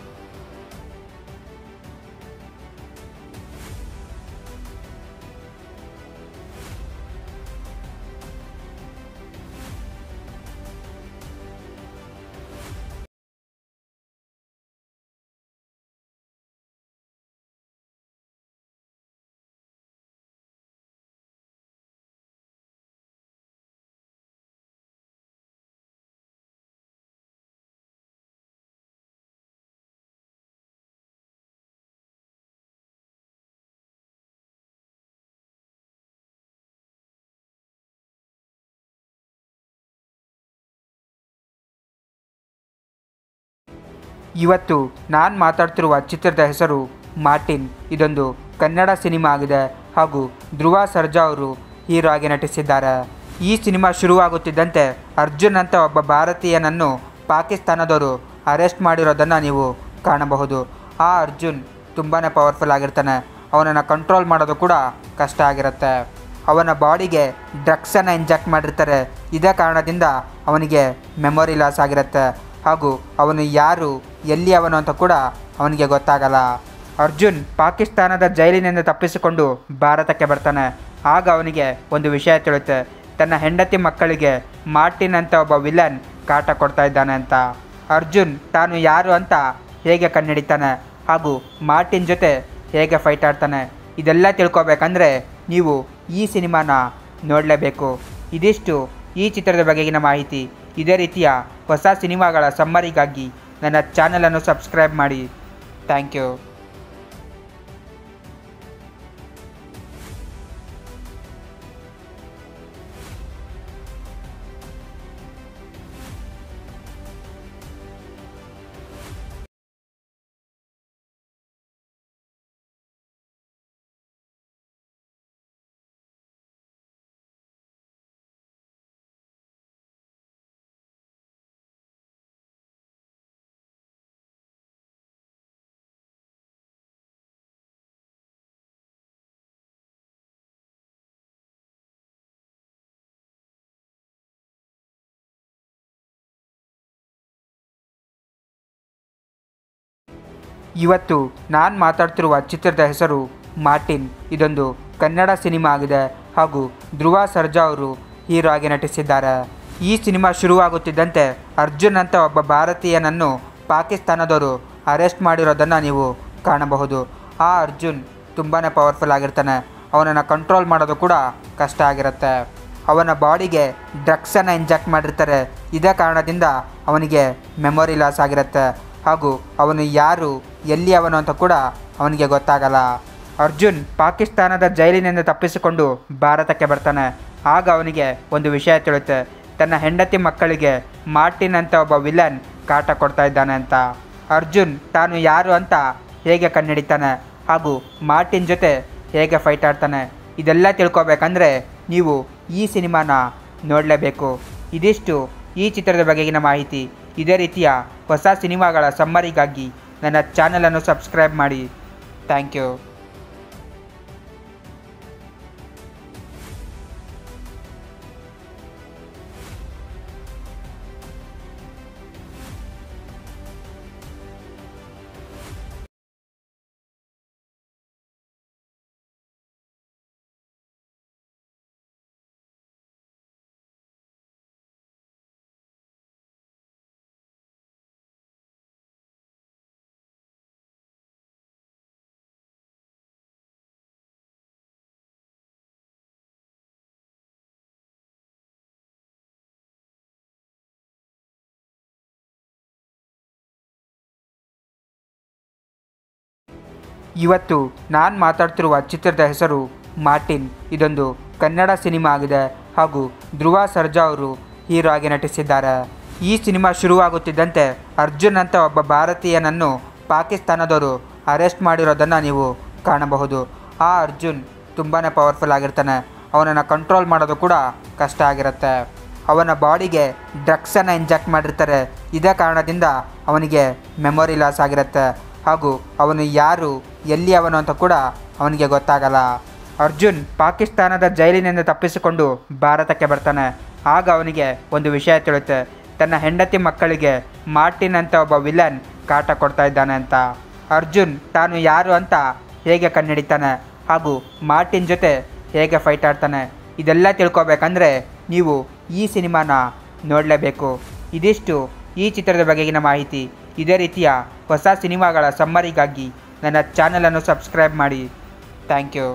ಇವತ್ತು ನಾನು ಮಾತಾಡ್ತಿರುವ ಚಿತ್ರದ ಹೆಸರು ಮಾರ್ಟಿನ್ ಇದೊಂದು ಕನ್ನಡ ಸಿನಿಮಾ ಆಗಿದೆ ಹಾಗೂ ಧ್ರುವ ಸರ್ಜಾ ಅವರು ಹೀರೋ ಆಗಿ ನಟಿಸಿದ್ದಾರೆ ಈ ಸಿನಿಮಾ ಶುರುವಾಗುತ್ತಿದ್ದಂತೆ ಅರ್ಜುನ್ ಅಂತ ಒಬ್ಬ ಭಾರತೀಯನನ್ನು ಪಾಕಿಸ್ತಾನದವರು ಅರೆಸ್ಟ್ ಮಾಡಿರೋದನ್ನು ನೀವು ಕಾಣಬಹುದು ಆ ಅರ್ಜುನ್ ತುಂಬಾ ಪವರ್ಫುಲ್ ಆಗಿರ್ತಾನೆ ಅವನನ್ನು ಕಂಟ್ರೋಲ್ ಮಾಡೋದು ಕೂಡ ಕಷ್ಟ ಆಗಿರುತ್ತೆ ಅವನ ಬಾಡಿಗೆ ಡ್ರಗ್ಸನ್ನು ಇಂಜೆಕ್ಟ್ ಮಾಡಿರ್ತಾರೆ ಇದೇ ಕಾರಣದಿಂದ ಅವನಿಗೆ ಮೆಮೊರಿ ಲಾಸ್ ಆಗಿರುತ್ತೆ ಹಾಗೂ ಅವನು ಯಾರು ಎಲ್ಲಿ ಅವನು ಅಂತ ಕೂಡ ಅವನಿಗೆ ಗೊತ್ತಾಗಲ್ಲ ಅರ್ಜುನ್ ಪಾಕಿಸ್ತಾನದ ಜೈಲಿನಿಂದ ತಪ್ಪಿಸಿಕೊಂಡು ಭಾರತಕ್ಕೆ ಬರ್ತಾನೆ ಆಗ ಅವನಿಗೆ ಒಂದು ವಿಷಯ ತಿಳಿಯುತ್ತೆ ತನ್ನ ಹೆಂಡತಿ ಮಕ್ಕಳಿಗೆ ಮಾರ್ಟಿನ್ ಅಂತ ಒಬ್ಬ ವಿಲನ್ ಕಾಟ ಕೊಡ್ತಾ ಇದ್ದಾನೆ ಅಂತ ಅರ್ಜುನ್ ತಾನು ಯಾರು ಅಂತ ಹೇಗೆ ಕಣ್ಣಿಡಿತಾನೆ ಹಾಗೂ ಮಾರ್ಟಿನ್ ಜೊತೆ ಹೇಗೆ ಫೈಟ್ ಆಡ್ತಾನೆ ಇದೆಲ್ಲ ತಿಳ್ಕೊಬೇಕಂದ್ರೆ ನೀವು ಈ ಸಿನಿಮಾನ ನೋಡಲೇಬೇಕು ಇದಿಷ್ಟು ಈ ಚಿತ್ರದ ಬಗೆಗಿನ ಮಾಹಿತಿ ಇದೇ ರೀತಿಯ ಹೊಸ ಸಿನಿಮಾಗಳ ಸಮ್ಮರಿಗಾಗಿ ನನ್ನ ಚಾನಲನ್ನು ಸಬ್ಸ್ಕ್ರೈಬ್ ಮಾಡಿ ಥ್ಯಾಂಕ್ ಯು ಇವತ್ತು ನಾನು ಮಾತಾಡ್ತಿರುವ ಚಿತ್ರದ ಹೆಸರು ಮಾರ್ಟಿನ್ ಇದೊಂದು ಕನ್ನಡ ಸಿನಿಮಾ ಆಗಿದೆ ಹಾಗೂ ಧ್ರುವ ಸರ್ಜಾ ಅವರು ಹೀರೋ ಆಗಿ ನಟಿಸಿದ್ದಾರೆ ಈ ಸಿನಿಮಾ ಶುರುವಾಗುತ್ತಿದ್ದಂತೆ ಅರ್ಜುನ್ ಅಂತ ಒಬ್ಬ ಭಾರತೀಯನನ್ನು ಪಾಕಿಸ್ತಾನದವರು ಅರೆಸ್ಟ್ ಮಾಡಿರೋದನ್ನು ನೀವು ಕಾಣಬಹುದು ಆ ಅರ್ಜುನ್ ತುಂಬಾ ಪವರ್ಫುಲ್ ಆಗಿರ್ತಾನೆ ಅವನನ್ನು ಕಂಟ್ರೋಲ್ ಮಾಡೋದು ಕೂಡ ಕಷ್ಟ ಆಗಿರುತ್ತೆ ಅವನ ಬಾಡಿಗೆ ಡ್ರಗ್ಸನ್ನು ಇಂಜೆಕ್ಟ್ ಮಾಡಿರ್ತಾರೆ ಇದೇ ಕಾರಣದಿಂದ ಅವನಿಗೆ ಮೆಮೊರಿ ಲಾಸ್ ಆಗಿರುತ್ತೆ ಹಾಗೂ ಅವನು ಯಾರು ಎಲ್ಲಿ ಅವನು ಅಂತ ಕೂಡ ಅವನಿಗೆ ಗೊತ್ತಾಗಲ್ಲ ಅರ್ಜುನ್ ಪಾಕಿಸ್ತಾನದ ಜೈಲಿನಿಂದ ತಪ್ಪಿಸಿಕೊಂಡು ಭಾರತಕ್ಕೆ ಬರ್ತಾನೆ ಆಗ ಅವನಿಗೆ ಒಂದು ವಿಷಯ ತಿಳಿಯುತ್ತೆ ತನ್ನ ಹೆಂಡತಿ ಮಕ್ಕಳಿಗೆ ಮಾರ್ಟಿನ್ ಅಂತ ಒಬ್ಬ ವಿಲನ್ ಕಾಟ ಕೊಡ್ತಾ ಇದ್ದಾನೆ ಅಂತ ಅರ್ಜುನ್ ತಾನು ಯಾರು ಅಂತ ಹೇಗೆ ಕಣ್ಣಿಡಿತಾನೆ ಹಾಗೂ ಮಾರ್ಟಿನ್ ಜೊತೆ ಹೇಗೆ ಫೈಟ್ ಆಡ್ತಾನೆ ಇದೆಲ್ಲ ತಿಳ್ಕೊಬೇಕಂದ್ರೆ ನೀವು ಈ ಸಿನಿಮಾನ ನೋಡಲೇಬೇಕು ಇದಿಷ್ಟು ಈ ಚಿತ್ರದ ಬಗೆಗಿನ ಮಾಹಿತಿ ಇದೇ ರೀತಿಯ ಹೊಸ ಸಿನಿಮಾಗಳ ಸಮ್ಮರಿಗಾಗಿ ನನ್ನ ಚಾನಲನ್ನು ಸಬ್ಸ್ಕ್ರೈಬ್ ಮಾಡಿ ಥ್ಯಾಂಕ್ ಯು ಇವತ್ತು ನಾನು ಮಾತಾಡ್ತಿರುವ ಚಿತ್ರದ ಹೆಸರು ಮಾರ್ಟಿನ್ ಇದೊಂದು ಕನ್ನಡ ಸಿನಿಮಾ ಆಗಿದೆ ಹಾಗೂ ಧ್ರುವ ಸರ್ಜಾ ಅವರು ಹೀರೋ ಆಗಿ ನಟಿಸಿದ್ದಾರೆ ಈ ಸಿನಿಮಾ ಶುರುವಾಗುತ್ತಿದ್ದಂತೆ ಅರ್ಜುನ್ ಅಂತ ಒಬ್ಬ ಭಾರತೀಯನನ್ನು ಪಾಕಿಸ್ತಾನದವರು ಅರೆಸ್ಟ್ ಮಾಡಿರೋದನ್ನು ನೀವು ಕಾಣಬಹುದು ಆ ಅರ್ಜುನ್ ತುಂಬಾ ಪವರ್ಫುಲ್ ಆಗಿರ್ತಾನೆ ಅವನನ್ನು ಕಂಟ್ರೋಲ್ ಮಾಡೋದು ಕೂಡ ಕಷ್ಟ ಆಗಿರುತ್ತೆ ಅವನ ಬಾಡಿಗೆ ಡ್ರಗ್ಸನ್ನು ಇಂಜೆಕ್ಟ್ ಮಾಡಿರ್ತಾರೆ ಇದೇ ಕಾರಣದಿಂದ ಅವನಿಗೆ ಮೆಮೊರಿ ಲಾಸ್ ಆಗಿರುತ್ತೆ ಹಾಗೂ ಅವನು ಯಾರು ಎಲ್ಲಿ ಅವನು ಅಂತ ಕೂಡ ಅವನಿಗೆ ಗೊತ್ತಾಗಲ್ಲ ಅರ್ಜುನ್ ಪಾಕಿಸ್ತಾನದ ಜೈಲಿನಿಂದ ತಪ್ಪಿಸಿಕೊಂಡು ಭಾರತಕ್ಕೆ ಬರ್ತಾನೆ ಆಗ ಅವನಿಗೆ ಒಂದು ವಿಷಯ ತಿಳಿಯುತ್ತೆ ತನ್ನ ಹೆಂಡತಿ ಮಕ್ಕಳಿಗೆ ಮಾರ್ಟಿನ್ ಅಂತ ಒಬ್ಬ ವಿಲನ್ ಕಾಟ ಕೊಡ್ತಾ ಇದ್ದಾನೆ ಅಂತ ಅರ್ಜುನ್ ತಾನು ಯಾರು ಅಂತ ಹೇಗೆ ಕಂಡುಹಿಡಿತಾನೆ ಹಾಗೂ ಮಾರ್ಟಿನ್ ಜೊತೆ ಹೇಗೆ ಫೈಟ್ ಆಡ್ತಾನೆ ಇದೆಲ್ಲ ತಿಳ್ಕೊಬೇಕಂದ್ರೆ ನೀವು ಈ ಸಿನಿಮಾನ ನೋಡಲೇಬೇಕು ಇದಿಷ್ಟು ಈ ಚಿತ್ರದ ಬಗೆಗಿನ ಮಾಹಿತಿ ಇದೇ ರೀತಿಯ ಹೊಸ ಸಿನಿಮಾಗಳ ಸಮ್ಮರಿಗಾಗಿ ನನ್ನ ಚಾನಲನ್ನು ಸಬ್ಸ್ಕ್ರೈಬ್ ಮಾಡಿ ಥ್ಯಾಂಕ್ ಯು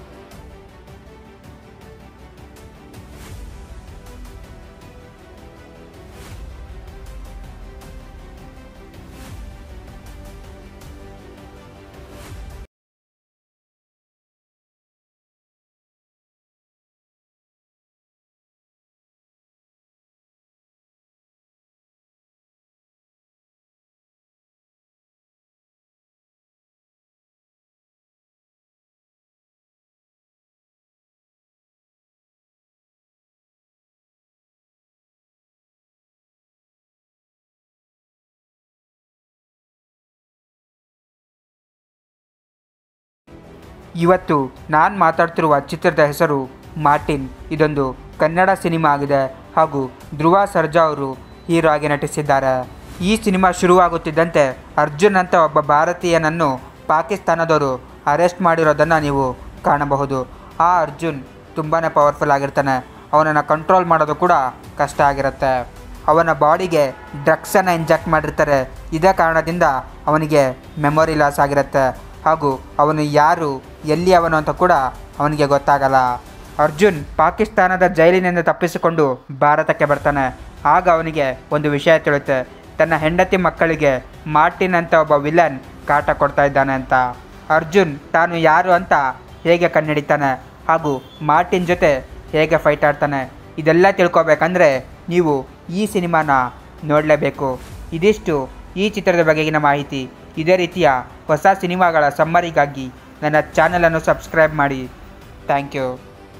ಇವತ್ತು ನಾನು ಮಾತಾಡ್ತಿರುವ ಚಿತ್ರದ ಹೆಸರು ಮಾರ್ಟಿನ್ ಇದೊಂದು ಕನ್ನಡ ಸಿನಿಮಾ ಆಗಿದೆ ಹಾಗೂ ಧ್ರುವ ಸರ್ಜಾ ಅವರು ಹೀರೋ ಆಗಿ ನಟಿಸಿದ್ದಾರೆ ಈ ಸಿನಿಮಾ ಶುರುವಾಗುತ್ತಿದ್ದಂತೆ ಅರ್ಜುನ್ ಅಂತ ಒಬ್ಬ ಭಾರತೀಯನನ್ನು ಪಾಕಿಸ್ತಾನದವರು ಅರೆಸ್ಟ್ ಮಾಡಿರೋದನ್ನು ನೀವು ಕಾಣಬಹುದು ಆ ಅರ್ಜುನ್ ತುಂಬಾ ಪವರ್ಫುಲ್ ಆಗಿರ್ತಾನೆ ಅವನನ್ನು ಕಂಟ್ರೋಲ್ ಮಾಡೋದು ಕೂಡ ಕಷ್ಟ ಆಗಿರುತ್ತೆ ಅವನ ಬಾಡಿಗೆ ಡ್ರಗ್ಸನ್ನು ಇಂಜೆಕ್ಟ್ ಮಾಡಿರ್ತಾರೆ ಇದೇ ಕಾರಣದಿಂದ ಅವನಿಗೆ ಮೆಮೊರಿ ಲಾಸ್ ಆಗಿರುತ್ತೆ ಹಾಗೂ ಅವನು ಯಾರು ಎಲ್ಲಿ ಅವನು ಅಂತ ಕೂಡ ಅವನಿಗೆ ಗೊತ್ತಾಗಲ್ಲ ಅರ್ಜುನ್ ಪಾಕಿಸ್ತಾನದ ಜೈಲಿನಿಂದ ತಪ್ಪಿಸಿಕೊಂಡು ಭಾರತಕ್ಕೆ ಬರ್ತಾನೆ ಆಗ ಅವನಿಗೆ ಒಂದು ವಿಷಯ ತಿಳಿಯುತ್ತೆ ತನ್ನ ಹೆಂಡತಿ ಮಕ್ಕಳಿಗೆ ಮಾರ್ಟಿನ್ ಅಂತ ಒಬ್ಬ ವಿಲನ್ ಕಾಟ ಕೊಡ್ತಾ ಇದ್ದಾನೆ ಅಂತ ಅರ್ಜುನ್ ತಾನು ಯಾರು ಅಂತ ಹೇಗೆ ಕಂಡುಹಿಡಿತಾನೆ ಹಾಗೂ ಮಾರ್ಟಿನ್ ಜೊತೆ ಹೇಗೆ ಫೈಟ್ ಆಡ್ತಾನೆ ಇದೆಲ್ಲ ತಿಳ್ಕೊಬೇಕಂದ್ರೆ ನೀವು ಈ ಸಿನಿಮಾನ ನೋಡಲೇಬೇಕು ಇದಿಷ್ಟು ಈ ಚಿತ್ರದ ಬಗೆಗಿನ ಮಾಹಿತಿ ಇದೇ ರೀತಿಯ ಹೊಸ ಸಿನಿಮಾಗಳ ಸಮ್ಮರಿಗಾಗಿ ನನ್ನ ಚಾನಲನ್ನು ಸಬ್ಸ್ಕ್ರೈಬ್ ಮಾಡಿ ಥ್ಯಾಂಕ್ ಯು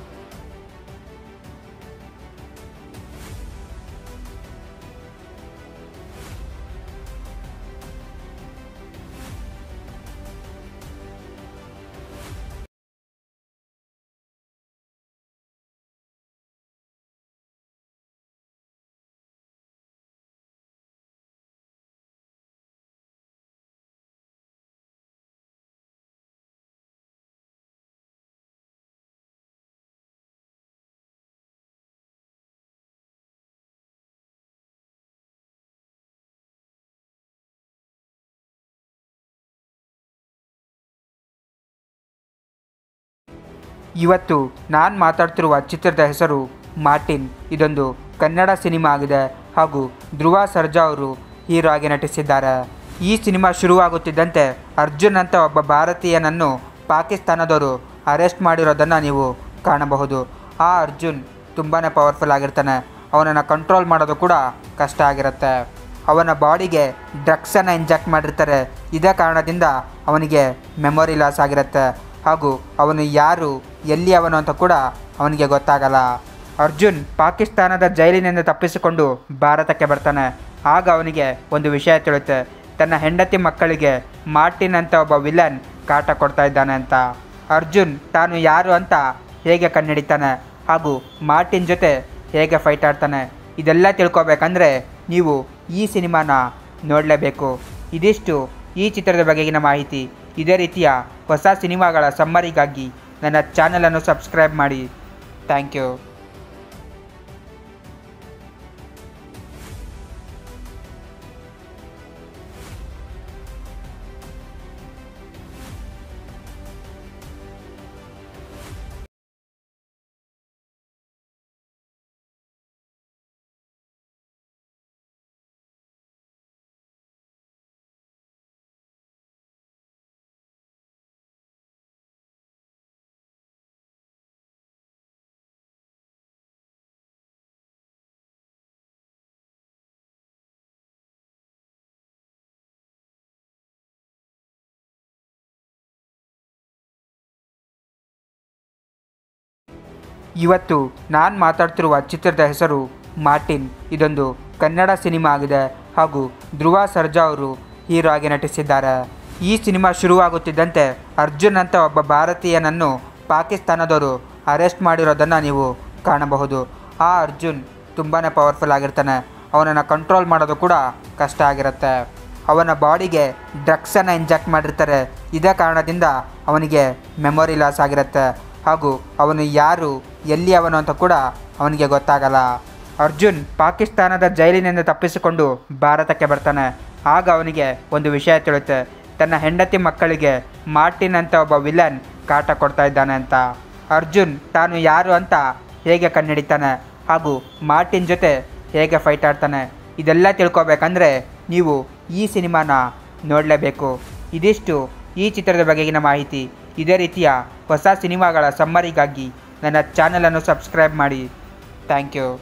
ಇವತ್ತು ನಾನು ಮಾತಾಡ್ತಿರುವ ಚಿತ್ರದ ಹೆಸರು ಮಾರ್ಟಿನ್ ಇದೊಂದು ಕನ್ನಡ ಸಿನಿಮಾ ಆಗಿದೆ ಹಾಗೂ ಧ್ರುವ ಸರ್ಜಾ ಅವರು ಹೀರೋ ಆಗಿ ನಟಿಸಿದ್ದಾರೆ ಈ ಸಿನಿಮಾ ಶುರುವಾಗುತ್ತಿದ್ದಂತೆ ಅರ್ಜುನ್ ಅಂತ ಒಬ್ಬ ಭಾರತೀಯನನ್ನು ಪಾಕಿಸ್ತಾನದವರು ಅರೆಸ್ಟ್ ಮಾಡಿರೋದನ್ನು ನೀವು ಕಾಣಬಹುದು ಆ ಅರ್ಜುನ್ ತುಂಬಾ ಪವರ್ಫುಲ್ ಆಗಿರ್ತಾನೆ ಅವನನ್ನು ಕಂಟ್ರೋಲ್ ಮಾಡೋದು ಕೂಡ ಕಷ್ಟ ಆಗಿರುತ್ತೆ ಅವನ ಬಾಡಿಗೆ ಡ್ರಗ್ಸನ್ನು ಇಂಜೆಕ್ಟ್ ಮಾಡಿರ್ತಾರೆ ಇದೇ ಕಾರಣದಿಂದ ಅವನಿಗೆ ಮೆಮೊರಿ ಲಾಸ್ ಆಗಿರುತ್ತೆ ಹಾಗೂ ಅವನು ಯಾರು ಎಲ್ಲಿ ಅವನು ಅಂತ ಕೂಡ ಅವನಿಗೆ ಗೊತ್ತಾಗಲ್ಲ ಅರ್ಜುನ್ ಪಾಕಿಸ್ತಾನದ ಜೈಲಿನಿಂದ ತಪ್ಪಿಸಿಕೊಂಡು ಭಾರತಕ್ಕೆ ಬರ್ತಾನೆ ಆಗ ಅವನಿಗೆ ಒಂದು ವಿಷಯ ತಿಳಿಯುತ್ತೆ ತನ್ನ ಹೆಂಡತಿ ಮಕ್ಕಳಿಗೆ ಮಾರ್ಟಿನ್ ಅಂತ ಒಬ್ಬ ವಿಲನ್ ಕಾಟ ಕೊಡ್ತಾ ಇದ್ದಾನೆ ಅಂತ ಅರ್ಜುನ್ ತಾನು ಯಾರು ಅಂತ ಹೇಗೆ ಕಂಡುಹಿಡಿತಾನೆ ಹಾಗೂ ಮಾರ್ಟಿನ್ ಜೊತೆ ಹೇಗೆ ಫೈಟ್ ಆಡ್ತಾನೆ ಇದೆಲ್ಲ ತಿಳ್ಕೊಬೇಕಂದ್ರೆ ನೀವು ಈ ಸಿನಿಮಾನ ನೋಡಲೇಬೇಕು ಇದಿಷ್ಟು ಈ ಚಿತ್ರದ ಬಗೆಗಿನ ಮಾಹಿತಿ ಇದೇ ರೀತಿಯ ಹೊಸ ಸಿನಿಮಾಗಳ ಸಮ್ಮರಿಗಾಗಿ ನನ್ನ ಚಾನಲನ್ನು ಸಬ್ಸ್ಕ್ರೈಬ್ ಮಾಡಿ ಥ್ಯಾಂಕ್ ಯು ಇವತ್ತು ನಾನು ಮಾತಾಡ್ತಿರುವ ಚಿತ್ರದ ಹೆಸರು ಮಾರ್ಟಿನ್ ಇದೊಂದು ಕನ್ನಡ ಸಿನಿಮಾ ಆಗಿದೆ ಹಾಗೂ ಧ್ರುವ ಸರ್ಜಾ ಅವರು ಹೀರೋ ಆಗಿ ನಟಿಸಿದ್ದಾರೆ ಈ ಸಿನಿಮಾ ಶುರುವಾಗುತ್ತಿದ್ದಂತೆ ಅರ್ಜುನ್ ಅಂತ ಒಬ್ಬ ಭಾರತೀಯನನ್ನು ಪಾಕಿಸ್ತಾನದವರು ಅರೆಸ್ಟ್ ಮಾಡಿರೋದನ್ನು ನೀವು ಕಾಣಬಹುದು ಆ ಅರ್ಜುನ್ ತುಂಬಾ ಪವರ್ಫುಲ್ ಆಗಿರ್ತಾನೆ ಅವನನ್ನು ಕಂಟ್ರೋಲ್ ಮಾಡೋದು ಕೂಡ ಕಷ್ಟ ಆಗಿರುತ್ತೆ ಅವನ ಬಾಡಿಗೆ ಡ್ರಗ್ಸನ್ನು ಇಂಜೆಕ್ಟ್ ಮಾಡಿರ್ತಾರೆ ಇದೇ ಕಾರಣದಿಂದ ಅವನಿಗೆ ಮೆಮೊರಿ ಲಾಸ್ ಆಗಿರುತ್ತೆ ಹಾಗೂ ಅವನು ಯಾರು ಎಲ್ಲಿ ಅವನು ಅಂತ ಕೂಡ ಅವನಿಗೆ ಗೊತ್ತಾಗಲ್ಲ ಅರ್ಜುನ್ ಪಾಕಿಸ್ತಾನದ ಜೈಲಿನಿಂದ ತಪ್ಪಿಸಿಕೊಂಡು ಭಾರತಕ್ಕೆ ಬರ್ತಾನೆ ಆಗ ಅವನಿಗೆ ಒಂದು ವಿಷಯ ತಿಳಿಯುತ್ತೆ ತನ್ನ ಹೆಂಡತಿ ಮಕ್ಕಳಿಗೆ ಮಾರ್ಟಿನ್ ಅಂತ ಒಬ್ಬ ವಿಲನ್ ಕಾಟ ಕೊಡ್ತಾ ಇದ್ದಾನೆ ಅಂತ ಅರ್ಜುನ್ ತಾನು ಯಾರು ಅಂತ ಹೇಗೆ ಕಂಡುಹಿಡಿತಾನೆ ಹಾಗೂ ಮಾರ್ಟಿನ್ ಜೊತೆ ಹೇಗೆ ಫೈಟ್ ಆಡ್ತಾನೆ ಇದೆಲ್ಲ ತಿಳ್ಕೊಬೇಕಂದ್ರೆ ನೀವು ಈ ಸಿನಿಮಾನ ನೋಡಲೇಬೇಕು ಇದಿಷ್ಟು ಈ ಚಿತ್ರದ ಬಗೆಗಿನ ಮಾಹಿತಿ ಇದೇ ರೀತಿಯ ಹೊಸ ಸಿನಿಮಾಗಳ ಸಮ್ಮರಿಗಾಗಿ ನನ್ನ ಚಾನಲನ್ನು ಸಬ್ಸ್ಕ್ರೈಬ್ ಮಾಡಿ ಥ್ಯಾಂಕ್ ಯು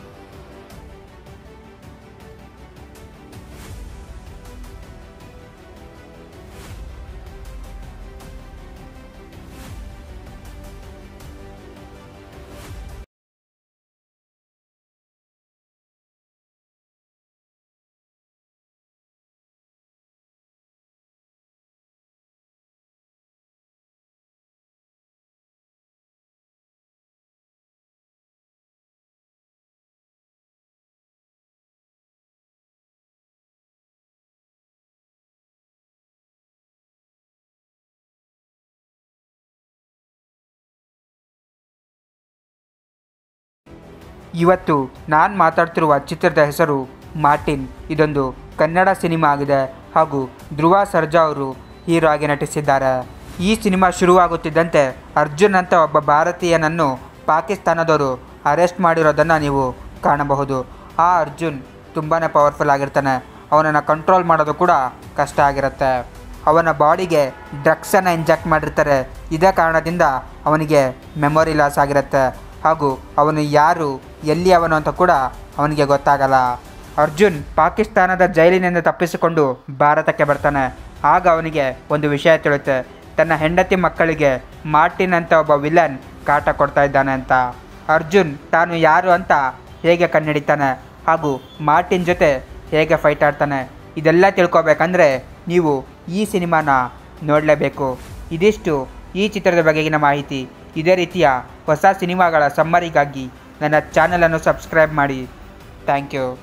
ಇವತ್ತು ನಾನು ಮಾತಾಡ್ತಿರುವ ಚಿತ್ರದ ಹೆಸರು ಮಾರ್ಟಿನ್ ಇದೊಂದು ಕನ್ನಡ ಸಿನಿಮಾ ಆಗಿದೆ ಹಾಗೂ ಧ್ರುವ ಸರ್ಜಾ ಅವರು ಹೀರೋ ಆಗಿ ನಟಿಸಿದ್ದಾರೆ ಈ ಸಿನಿಮಾ ಶುರುವಾಗುತ್ತಿದ್ದಂತೆ ಅರ್ಜುನ್ ಅಂತ ಒಬ್ಬ ಭಾರತೀಯನನ್ನು ಪಾಕಿಸ್ತಾನದವರು ಅರೆಸ್ಟ್ ಮಾಡಿರೋದನ್ನು ನೀವು ಕಾಣಬಹುದು ಆ ಅರ್ಜುನ್ ತುಂಬಾ ಪವರ್ಫುಲ್ ಆಗಿರ್ತಾನೆ ಅವನನ್ನು ಕಂಟ್ರೋಲ್ ಮಾಡೋದು ಕೂಡ ಕಷ್ಟ ಆಗಿರುತ್ತೆ ಅವನ ಬಾಡಿಗೆ ಡ್ರಗ್ಸನ್ನು ಇಂಜೆಕ್ಟ್ ಮಾಡಿರ್ತಾರೆ ಇದೇ ಕಾರಣದಿಂದ ಅವನಿಗೆ ಮೆಮೊರಿ ಲಾಸ್ ಆಗಿರುತ್ತೆ ಹಾಗೂ ಅವನು ಯಾರು ಎಲ್ಲಿ ಅವನು ಅಂತ ಕೂಡ ಅವನಿಗೆ ಗೊತ್ತಾಗಲ್ಲ ಅರ್ಜುನ್ ಪಾಕಿಸ್ತಾನದ ಜೈಲಿನಿಂದ ತಪ್ಪಿಸಿಕೊಂಡು ಭಾರತಕ್ಕೆ ಬರ್ತಾನೆ ಆಗ ಅವನಿಗೆ ಒಂದು ವಿಷಯ ತಿಳಿಯುತ್ತೆ ತನ್ನ ಹೆಂಡತಿ ಮಕ್ಕಳಿಗೆ ಮಾರ್ಟಿನ್ ಅಂತ ಒಬ್ಬ ವಿಲನ್ ಕಾಟ ಕೊಡ್ತಾ ಇದ್ದಾನೆ ಅಂತ ಅರ್ಜುನ್ ತಾನು ಯಾರು ಅಂತ ಹೇಗೆ ಕಂಡುಹಿಡಿತಾನೆ ಹಾಗೂ ಮಾರ್ಟಿನ್ ಜೊತೆ ಹೇಗೆ ಫೈಟ್ ಆಡ್ತಾನೆ ಇದೆಲ್ಲ ತಿಳ್ಕೊಬೇಕಂದ್ರೆ ನೀವು ಈ ಸಿನಿಮಾನ ನೋಡಲೇಬೇಕು ಇದಿಷ್ಟು ಈ ಚಿತ್ರದ ಬಗೆಗಿನ ಮಾಹಿತಿ ಇದೇ ರೀತಿಯ ಹೊಸ ಸಿನಿಮಾಗಳ ಸಮ್ಮರಿಗಾಗಿ ನನ್ನ ಚಾನಲನ್ನು ಸಬ್ಸ್ಕ್ರೈಬ್ ಮಾಡಿ ಥ್ಯಾಂಕ್ ಯು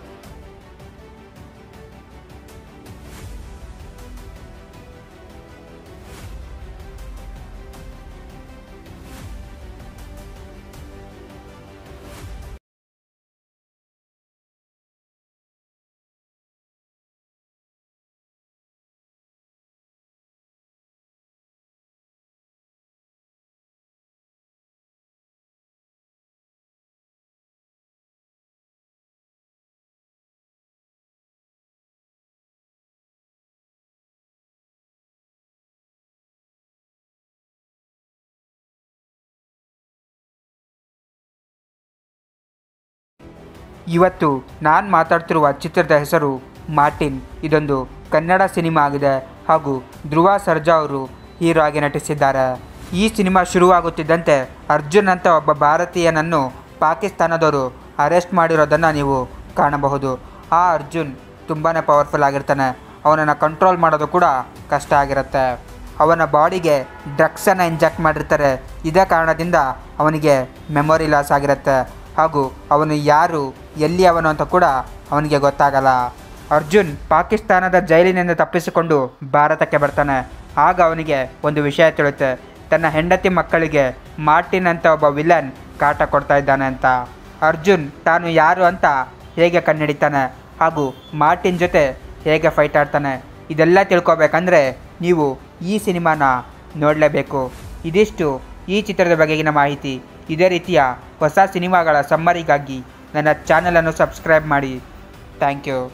ಇವತ್ತು ನಾನು ಮಾತಾಡ್ತಿರುವ ಚಿತ್ರದ ಹೆಸರು ಮಾರ್ಟಿನ್ ಇದೊಂದು ಕನ್ನಡ ಸಿನಿಮಾ ಆಗಿದೆ ಹಾಗೂ ಧ್ರುವ ಸರ್ಜಾ ಅವರು ಹೀರೋ ಆಗಿ ನಟಿಸಿದ್ದಾರೆ ಈ ಸಿನಿಮಾ ಶುರುವಾಗುತ್ತಿದ್ದಂತೆ ಅರ್ಜುನ್ ಅಂತ ಒಬ್ಬ ಭಾರತೀಯನನ್ನು ಪಾಕಿಸ್ತಾನದವರು ಅರೆಸ್ಟ್ ಮಾಡಿರೋದನ್ನು ನೀವು ಕಾಣಬಹುದು ಆ ಅರ್ಜುನ್ ತುಂಬಾ ಪವರ್ಫುಲ್ ಆಗಿರ್ತಾನೆ ಅವನನ್ನು ಕಂಟ್ರೋಲ್ ಮಾಡೋದು ಕೂಡ ಕಷ್ಟ ಆಗಿರುತ್ತೆ ಅವನ ಬಾಡಿಗೆ ಡ್ರಗ್ಸನ್ನು ಇಂಜೆಕ್ಟ್ ಮಾಡಿರ್ತಾರೆ ಇದೇ ಕಾರಣದಿಂದ ಅವನಿಗೆ ಮೆಮೊರಿ ಲಾಸ್ ಆಗಿರುತ್ತೆ ಹಾಗೂ ಅವನು ಯಾರು ಎಲ್ಲಿ ಅವನು ಅಂತ ಕೂಡ ಅವನಿಗೆ ಗೊತ್ತಾಗಲ್ಲ ಅರ್ಜುನ್ ಪಾಕಿಸ್ತಾನದ ಜೈಲಿನಿಂದ ತಪ್ಪಿಸಿಕೊಂಡು ಭಾರತಕ್ಕೆ ಬರ್ತಾನೆ ಆಗ ಅವನಿಗೆ ಒಂದು ವಿಷಯ ತಿಳಿಯುತ್ತೆ ತನ್ನ ಹೆಂಡತಿ ಮಕ್ಕಳಿಗೆ ಮಾರ್ಟಿನ್ ಅಂತ ಒಬ್ಬ ವಿಲನ್ ಕಾಟ ಕೊಡ್ತಾ ಇದ್ದಾನೆ ಅಂತ ಅರ್ಜುನ್ ತಾನು ಯಾರು ಅಂತ ಹೇಗೆ ಕಂಡುಹಿಡಿತಾನೆ ಹಾಗೂ ಮಾರ್ಟಿನ್ ಜೊತೆ ಹೇಗೆ ಫೈಟ್ ಆಡ್ತಾನೆ ಇದೆಲ್ಲ ತಿಳ್ಕೊಬೇಕಂದ್ರೆ ನೀವು ಈ ಸಿನಿಮಾನ ನೋಡಲೇಬೇಕು ಇದಿಷ್ಟು ಈ ಚಿತ್ರದ ಬಗೆಗಿನ ಮಾಹಿತಿ ಇದೇ ರೀತಿಯ ಹೊಸ ಸಿನಿಮಾಗಳ ಸಮ್ಮರಿಗಾಗಿ ನನ್ನ ಚಾನಲನ್ನು ಸಬ್ಸ್ಕ್ರೈಬ್ ಮಾಡಿ ಥ್ಯಾಂಕ್ ಯು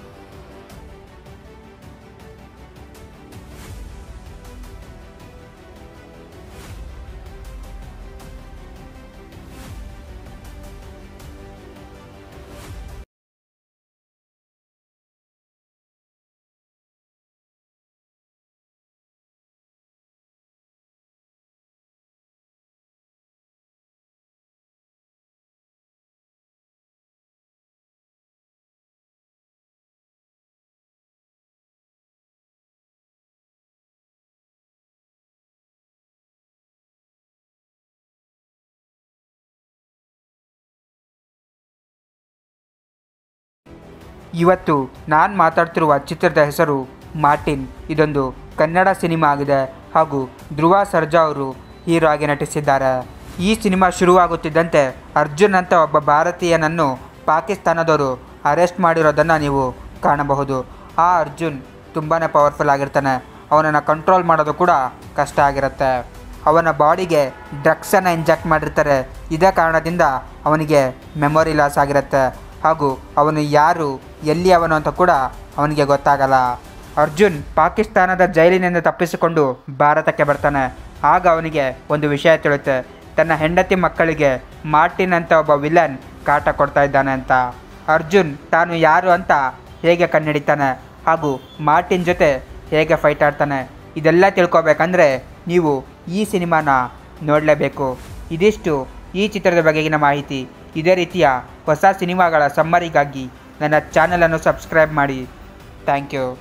ಇವತ್ತು ನಾನು ಮಾತಾಡ್ತಿರುವ ಚಿತ್ರದ ಹೆಸರು ಮಾರ್ಟಿನ್ ಇದೊಂದು ಕನ್ನಡ ಸಿನಿಮಾ ಆಗಿದೆ ಹಾಗೂ ಧ್ರುವ ಸರ್ಜಾ ಅವರು ಹೀರೋ ಆಗಿ ನಟಿಸಿದ್ದಾರೆ ಈ ಸಿನಿಮಾ ಶುರುವಾಗುತ್ತಿದ್ದಂತೆ ಅರ್ಜುನ್ ಅಂತ ಒಬ್ಬ ಭಾರತೀಯನನ್ನು ಪಾಕಿಸ್ತಾನದವರು ಅರೆಸ್ಟ್ ಮಾಡಿರೋದನ್ನು ನೀವು ಕಾಣಬಹುದು ಆ ಅರ್ಜುನ್ ತುಂಬಾ ಪವರ್ಫುಲ್ ಆಗಿರ್ತಾನೆ ಅವನನ್ನು ಕಂಟ್ರೋಲ್ ಮಾಡೋದು ಕೂಡ ಕಷ್ಟ ಆಗಿರುತ್ತೆ ಅವನ ಬಾಡಿಗೆ ಡ್ರಗ್ಸನ್ನು ಇಂಜೆಕ್ಟ್ ಮಾಡಿರ್ತಾರೆ ಇದೇ ಕಾರಣದಿಂದ ಅವನಿಗೆ ಮೆಮೊರಿ ಲಾಸ್ ಆಗಿರುತ್ತೆ ಹಾಗೂ ಅವನು ಯಾರು ಎಲ್ಲಿ ಅವನು ಅಂತ ಕೂಡ ಅವನಿಗೆ ಗೊತ್ತಾಗಲ್ಲ ಅರ್ಜುನ್ ಪಾಕಿಸ್ತಾನದ ಜೈಲಿನಿಂದ ತಪ್ಪಿಸಿಕೊಂಡು ಭಾರತಕ್ಕೆ ಬರ್ತಾನೆ ಆಗ ಅವನಿಗೆ ಒಂದು ವಿಷಯ ತಿಳಿಯುತ್ತೆ ತನ್ನ ಹೆಂಡತಿ ಮಕ್ಕಳಿಗೆ ಮಾರ್ಟಿನ್ ಅಂತ ಒಬ್ಬ ವಿಲನ್ ಕಾಟ ಕೊಡ್ತಾ ಇದ್ದಾನೆ ಅಂತ ಅರ್ಜುನ್ ತಾನು ಯಾರು ಅಂತ ಹೇಗೆ ಕಂಡುಹಿಡಿತಾನೆ ಹಾಗೂ ಮಾರ್ಟಿನ್ ಜೊತೆ ಹೇಗೆ ಫೈಟ್ ಆಡ್ತಾನೆ ಇದೆಲ್ಲ ತಿಳ್ಕೊಬೇಕಂದ್ರೆ ನೀವು ಈ ಸಿನಿಮಾನ ನೋಡಲೇಬೇಕು ಇದಿಷ್ಟು ಈ ಚಿತ್ರದ ಬಗೆಗಿನ ಮಾಹಿತಿ ಇದೇ ರೀತಿಯ ಹೊಸ ಸಿನಿಮಾಗಳ ಸಮ್ಮರಿಗಾಗಿ ನನ್ನ ಚಾನಲನ್ನು ಸಬ್ಸ್ಕ್ರೈಬ್ ಮಾಡಿ ಥ್ಯಾಂಕ್ ಯು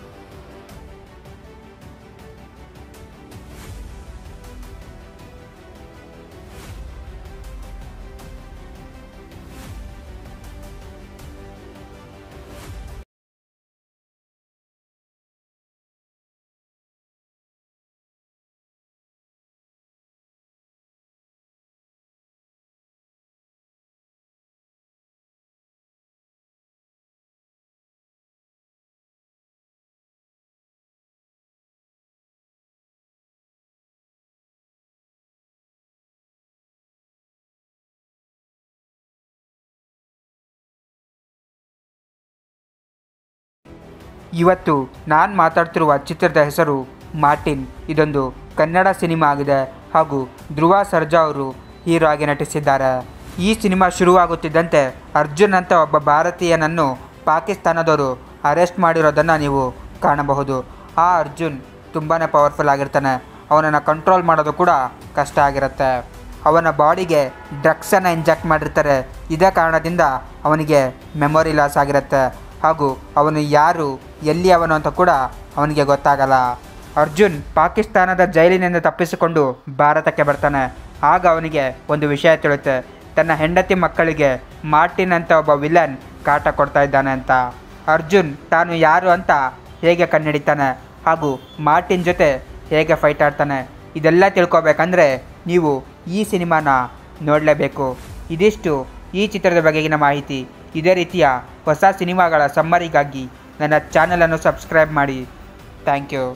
ಇವತ್ತು ನಾನು ಮಾತಾಡ್ತಿರುವ ಚಿತ್ರದ ಹೆಸರು ಮಾರ್ಟಿನ್ ಇದೊಂದು ಕನ್ನಡ ಸಿನಿಮಾ ಆಗಿದೆ ಹಾಗೂ ಧ್ರುವ ಸರ್ಜಾ ಅವರು ಹೀರೋ ಆಗಿ ನಟಿಸಿದ್ದಾರೆ ಈ ಸಿನಿಮಾ ಶುರುವಾಗುತ್ತಿದ್ದಂತೆ ಅರ್ಜುನ್ ಅಂತ ಒಬ್ಬ ಭಾರತೀಯನನ್ನು ಪಾಕಿಸ್ತಾನದವರು ಅರೆಸ್ಟ್ ಮಾಡಿರೋದನ್ನು ನೀವು ಕಾಣಬಹುದು ಆ ಅರ್ಜುನ್ ತುಂಬಾ ಪವರ್ಫುಲ್ ಆಗಿರ್ತಾನೆ ಅವನನ್ನು ಕಂಟ್ರೋಲ್ ಮಾಡೋದು ಕೂಡ ಕಷ್ಟ ಆಗಿರುತ್ತೆ ಅವನ ಬಾಡಿಗೆ ಡ್ರಗ್ಸನ್ನು ಇಂಜೆಕ್ಟ್ ಮಾಡಿರ್ತಾರೆ ಇದೇ ಕಾರಣದಿಂದ ಅವನಿಗೆ ಮೆಮೊರಿ ಲಾಸ್ ಆಗಿರುತ್ತೆ ಹಾಗೂ ಅವನು ಯಾರು ಎಲ್ಲಿ ಅವನು ಅಂತ ಕೂಡ ಅವನಿಗೆ ಗೊತ್ತಾಗಲ್ಲ ಅರ್ಜುನ್ ಪಾಕಿಸ್ತಾನದ ಜೈಲಿನಿಂದ ತಪ್ಪಿಸಿಕೊಂಡು ಭಾರತಕ್ಕೆ ಬರ್ತಾನೆ ಆಗ ಅವನಿಗೆ ಒಂದು ವಿಷಯ ತಿಳಿಯುತ್ತೆ ತನ್ನ ಹೆಂಡತಿ ಮಕ್ಕಳಿಗೆ ಮಾರ್ಟಿನ್ ಅಂತ ಒಬ್ಬ ವಿಲನ್ ಕಾಟ ಕೊಡ್ತಾ ಇದ್ದಾನೆ ಅಂತ ಅರ್ಜುನ್ ತಾನು ಯಾರು ಅಂತ ಹೇಗೆ ಕಂಡುಹಿಡಿತಾನೆ ಹಾಗೂ ಮಾರ್ಟಿನ್ ಜೊತೆ ಹೇಗೆ ಫೈಟ್ ಆಡ್ತಾನೆ ಇದೆಲ್ಲ ತಿಳ್ಕೊಬೇಕಂದ್ರೆ ನೀವು ಈ ಸಿನಿಮಾನ ನೋಡಲೇಬೇಕು ಇದಿಷ್ಟು ಈ ಚಿತ್ರದ ಬಗೆಗಿನ ಮಾಹಿತಿ ಇದೇ ರೀತಿಯ ಹೊಸ ಸಿನಿಮಾಗಳ ಸಮ್ಮರಿಗಾಗಿ ನನ್ನ ಚಾನಲನ್ನು ಸಬ್ಸ್ಕ್ರೈಬ್ ಮಾಡಿ ಥ್ಯಾಂಕ್ ಯು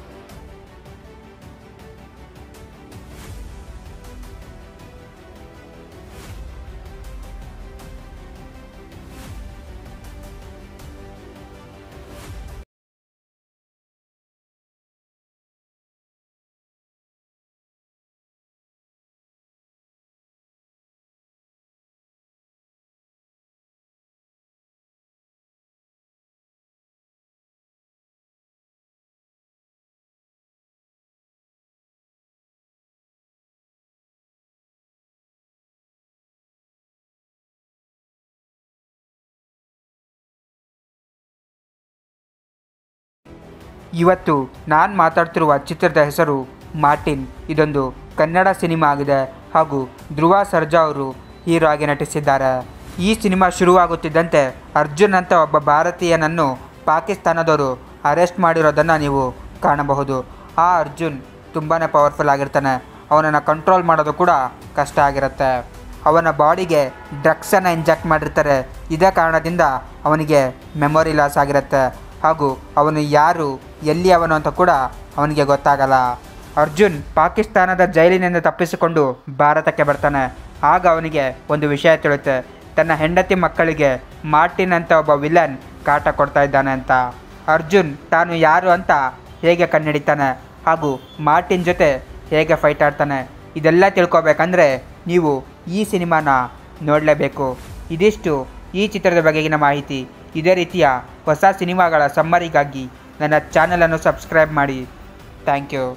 ಇವತ್ತು ನಾನು ಮಾತಾಡ್ತಿರುವ ಚಿತ್ರದ ಹೆಸರು ಮಾರ್ಟಿನ್ ಇದೊಂದು ಕನ್ನಡ ಸಿನಿಮಾ ಆಗಿದೆ ಹಾಗೂ ಧ್ರುವ ಸರ್ಜಾ ಅವರು ಹೀರೋ ಆಗಿ ನಟಿಸಿದ್ದಾರೆ ಈ ಸಿನಿಮಾ ಶುರುವಾಗುತ್ತಿದ್ದಂತೆ ಅರ್ಜುನ್ ಅಂತ ಒಬ್ಬ ಭಾರತೀಯನನ್ನು ಪಾಕಿಸ್ತಾನದವರು ಅರೆಸ್ಟ್ ಮಾಡಿರೋದನ್ನು ನೀವು ಕಾಣಬಹುದು ಆ ಅರ್ಜುನ್ ತುಂಬಾ ಪವರ್ಫುಲ್ ಆಗಿರ್ತಾನೆ ಅವನನ್ನು ಕಂಟ್ರೋಲ್ ಮಾಡೋದು ಕೂಡ ಕಷ್ಟ ಆಗಿರುತ್ತೆ ಅವನ ಬಾಡಿಗೆ ಡ್ರಗ್ಸನ್ನು ಇಂಜೆಕ್ಟ್ ಮಾಡಿರ್ತಾರೆ ಇದೇ ಕಾರಣದಿಂದ ಅವನಿಗೆ ಮೆಮೊರಿ ಲಾಸ್ ಆಗಿರುತ್ತೆ ಹಾಗೂ ಅವನು ಯಾರು ಎಲ್ಲಿ ಅವನು ಅಂತ ಕೂಡ ಅವನಿಗೆ ಗೊತ್ತಾಗಲ್ಲ ಅರ್ಜುನ್ ಪಾಕಿಸ್ತಾನದ ಜೈಲಿನಿಂದ ತಪ್ಪಿಸಿಕೊಂಡು ಭಾರತಕ್ಕೆ ಬರ್ತಾನೆ ಆಗ ಅವನಿಗೆ ಒಂದು ವಿಷಯ ತಿಳಿಯುತ್ತೆ ತನ್ನ ಹೆಂಡತಿ ಮಕ್ಕಳಿಗೆ ಮಾರ್ಟಿನ್ ಅಂತ ಒಬ್ಬ ವಿಲನ್ ಕಾಟ ಕೊಡ್ತಾ ಇದ್ದಾನೆ ಅಂತ ಅರ್ಜುನ್ ತಾನು ಯಾರು ಅಂತ ಹೇಗೆ ಕಂಡುಹಿಡಿತಾನೆ ಹಾಗೂ ಮಾರ್ಟಿನ್ ಜೊತೆ ಹೇಗೆ ಫೈಟ್ ಆಡ್ತಾನೆ ಇದೆಲ್ಲ ತಿಳ್ಕೊಬೇಕಂದ್ರೆ ನೀವು ಈ ಸಿನಿಮಾನ ನೋಡಲೇಬೇಕು ಇದಿಷ್ಟು ಈ ಚಿತ್ರದ ಬಗೆಗಿನ ಮಾಹಿತಿ ಇದೇ ರೀತಿಯ ಹೊಸ ಸಿನಿಮಾಗಳ ಸಮ್ಮರಿಗಾಗಿ ನನ್ನ ಚಾನಲನ್ನು ಸಬ್ಸ್ಕ್ರೈಬ್ ಮಾಡಿ ಥ್ಯಾಂಕ್ ಯು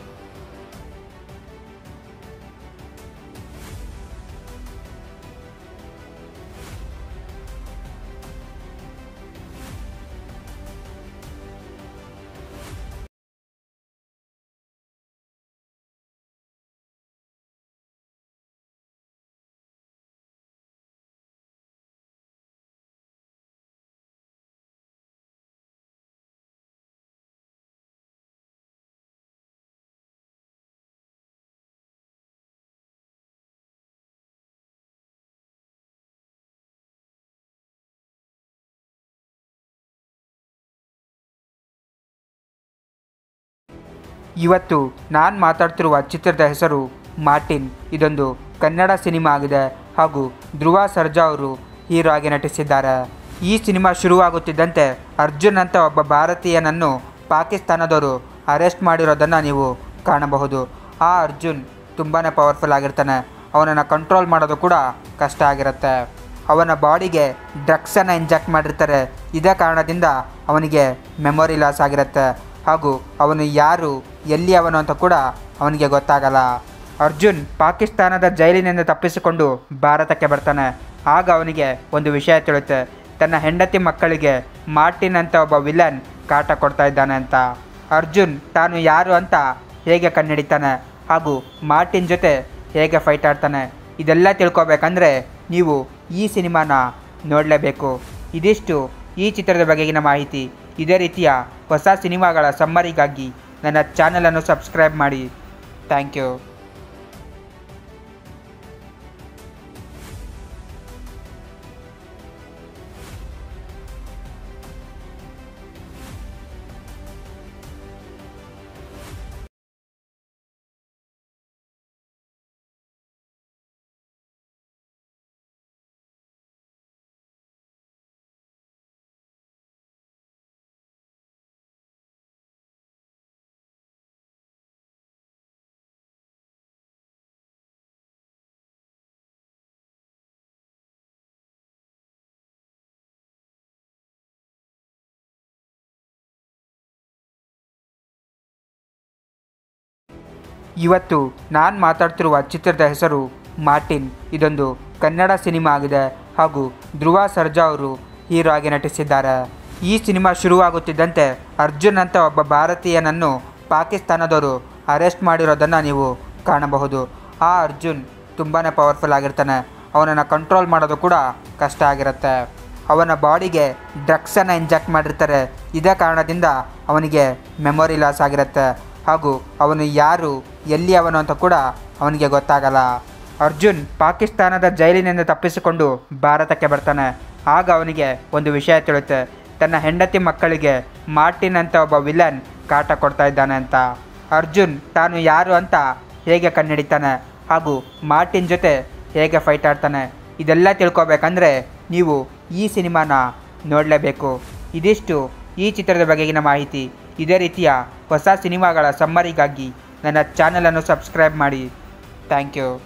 ಇವತ್ತು ನಾನು ಮಾತಾಡ್ತಿರುವ ಚಿತ್ರದ ಹೆಸರು ಮಾರ್ಟಿನ್ ಇದೊಂದು ಕನ್ನಡ ಸಿನಿಮಾ ಆಗಿದೆ ಹಾಗೂ ಧ್ರುವ ಸರ್ಜಾ ಅವರು ಹೀರೋ ಆಗಿ ನಟಿಸಿದ್ದಾರೆ ಈ ಸಿನಿಮಾ ಶುರುವಾಗುತ್ತಿದ್ದಂತೆ ಅರ್ಜುನ್ ಅಂತ ಒಬ್ಬ ಭಾರತೀಯನನ್ನು ಪಾಕಿಸ್ತಾನದವರು ಅರೆಸ್ಟ್ ಮಾಡಿರೋದನ್ನು ನೀವು ಕಾಣಬಹುದು ಆ ಅರ್ಜುನ್ ತುಂಬಾ ಪವರ್ಫುಲ್ ಆಗಿರ್ತಾನೆ ಅವನನ್ನು ಕಂಟ್ರೋಲ್ ಮಾಡೋದು ಕೂಡ ಕಷ್ಟ ಆಗಿರುತ್ತೆ ಅವನ ಬಾಡಿಗೆ ಡ್ರಗ್ಸನ್ನು ಇಂಜೆಕ್ಟ್ ಮಾಡಿರ್ತಾರೆ ಇದೇ ಕಾರಣದಿಂದ ಅವನಿಗೆ ಮೆಮೊರಿ ಲಾಸ್ ಆಗಿರುತ್ತೆ ಹಾಗೂ ಅವನು ಯಾರು ಎಲ್ಲಿ ಅವನು ಅಂತ ಕೂಡ ಅವನಿಗೆ ಗೊತ್ತಾಗಲ್ಲ ಅರ್ಜುನ್ ಪಾಕಿಸ್ತಾನದ ಜೈಲಿನಿಂದ ತಪ್ಪಿಸಿಕೊಂಡು ಭಾರತಕ್ಕೆ ಬರ್ತಾನೆ ಆಗ ಅವನಿಗೆ ಒಂದು ವಿಷಯ ತಿಳಿಯುತ್ತೆ ತನ್ನ ಹೆಂಡತಿ ಮಕ್ಕಳಿಗೆ ಮಾರ್ಟಿನ್ ಅಂತ ಒಬ್ಬ ವಿಲನ್ ಕಾಟ ಕೊಡ್ತಾ ಇದ್ದಾನೆ ಅಂತ ಅರ್ಜುನ್ ತಾನು ಯಾರು ಅಂತ ಹೇಗೆ ಕಂಡುಹಿಡಿತಾನೆ ಹಾಗೂ ಮಾರ್ಟಿನ್ ಜೊತೆ ಹೇಗೆ ಫೈಟ್ ಆಡ್ತಾನೆ ಇದೆಲ್ಲ ತಿಳ್ಕೊಬೇಕಂದ್ರೆ ನೀವು ಈ ಸಿನಿಮಾನ ನೋಡಲೇಬೇಕು ಇದಿಷ್ಟು ಈ ಚಿತ್ರದ ಬಗೆಗಿನ ಮಾಹಿತಿ ಇದೇ ರೀತಿಯ ಹೊಸ ಸಿನಿಮಾಗಳ ಸಮ್ಮರಿಗಾಗಿ ನನ್ನ ಚಾನಲನ್ನು ಸಬ್ಸ್ಕ್ರೈಬ್ ಮಾಡಿ ಥ್ಯಾಂಕ್ ಯು ಇವತ್ತು ನಾನು ಮಾತಾಡ್ತಿರುವ ಚಿತ್ರದ ಹೆಸರು ಮಾರ್ಟಿನ್ ಇದೊಂದು ಕನ್ನಡ ಸಿನಿಮಾ ಆಗಿದೆ ಹಾಗೂ ಧ್ರುವ ಸರ್ಜಾ ಅವರು ಹೀರೋ ಆಗಿ ನಟಿಸಿದ್ದಾರೆ ಈ ಸಿನಿಮಾ ಶುರುವಾಗುತ್ತಿದ್ದಂತೆ ಅರ್ಜುನ್ ಅಂತ ಒಬ್ಬ ಭಾರತೀಯನನ್ನು ಪಾಕಿಸ್ತಾನದವರು ಅರೆಸ್ಟ್ ಮಾಡಿರೋದನ್ನು ನೀವು ಕಾಣಬಹುದು ಆ ಅರ್ಜುನ್ ತುಂಬಾ ಪವರ್ಫುಲ್ ಆಗಿರ್ತಾನೆ ಅವನನ್ನು ಕಂಟ್ರೋಲ್ ಮಾಡೋದು ಕೂಡ ಕಷ್ಟ ಆಗಿರುತ್ತೆ ಅವನ ಬಾಡಿಗೆ ಡ್ರಗ್ಸನ್ನು ಇಂಜೆಕ್ಟ್ ಮಾಡಿರ್ತಾರೆ ಇದೇ ಕಾರಣದಿಂದ ಅವನಿಗೆ ಮೆಮೊರಿ ಲಾಸ್ ಆಗಿರುತ್ತೆ ಹಾಗೂ ಅವನು ಯಾರು ಎಲ್ಲಿ ಅವನು ಅಂತ ಕೂಡ ಅವನಿಗೆ ಗೊತ್ತಾಗಲ್ಲ ಅರ್ಜುನ್ ಪಾಕಿಸ್ತಾನದ ಜೈಲಿನಿಂದ ತಪ್ಪಿಸಿಕೊಂಡು ಭಾರತಕ್ಕೆ ಬರ್ತಾನೆ ಆಗ ಅವನಿಗೆ ಒಂದು ವಿಷಯ ತಿಳಿಯುತ್ತೆ ತನ್ನ ಹೆಂಡತಿ ಮಕ್ಕಳಿಗೆ ಮಾರ್ಟಿನ್ ಅಂತ ಒಬ್ಬ ವಿಲನ್ ಕಾಟ ಕೊಡ್ತಾ ಇದ್ದಾನೆ ಅಂತ ಅರ್ಜುನ್ ತಾನು ಯಾರು ಅಂತ ಹೇಗೆ ಕಂಡುಹಿಡಿತಾನೆ ಹಾಗೂ ಮಾರ್ಟಿನ್ ಜೊತೆ ಹೇಗೆ ಫೈಟ್ ಆಡ್ತಾನೆ ಇದೆಲ್ಲ ತಿಳ್ಕೊಬೇಕಂದ್ರೆ ನೀವು ಈ ಸಿನಿಮಾನ ನೋಡಲೇಬೇಕು ಇದಿಷ್ಟು ಈ ಚಿತ್ರದ ಬಗೆಗಿನ ಮಾಹಿತಿ ಇದೇ ರೀತಿಯ ಹೊಸ ಸಿನಿಮಾಗಳ ಸಮ್ಮರಿಗಾಗಿ ನನ್ನ ಚಾನಲನ್ನು ಸಬ್ಸ್ಕ್ರೈಬ್ ಮಾಡಿ ಥ್ಯಾಂಕ್ ಯು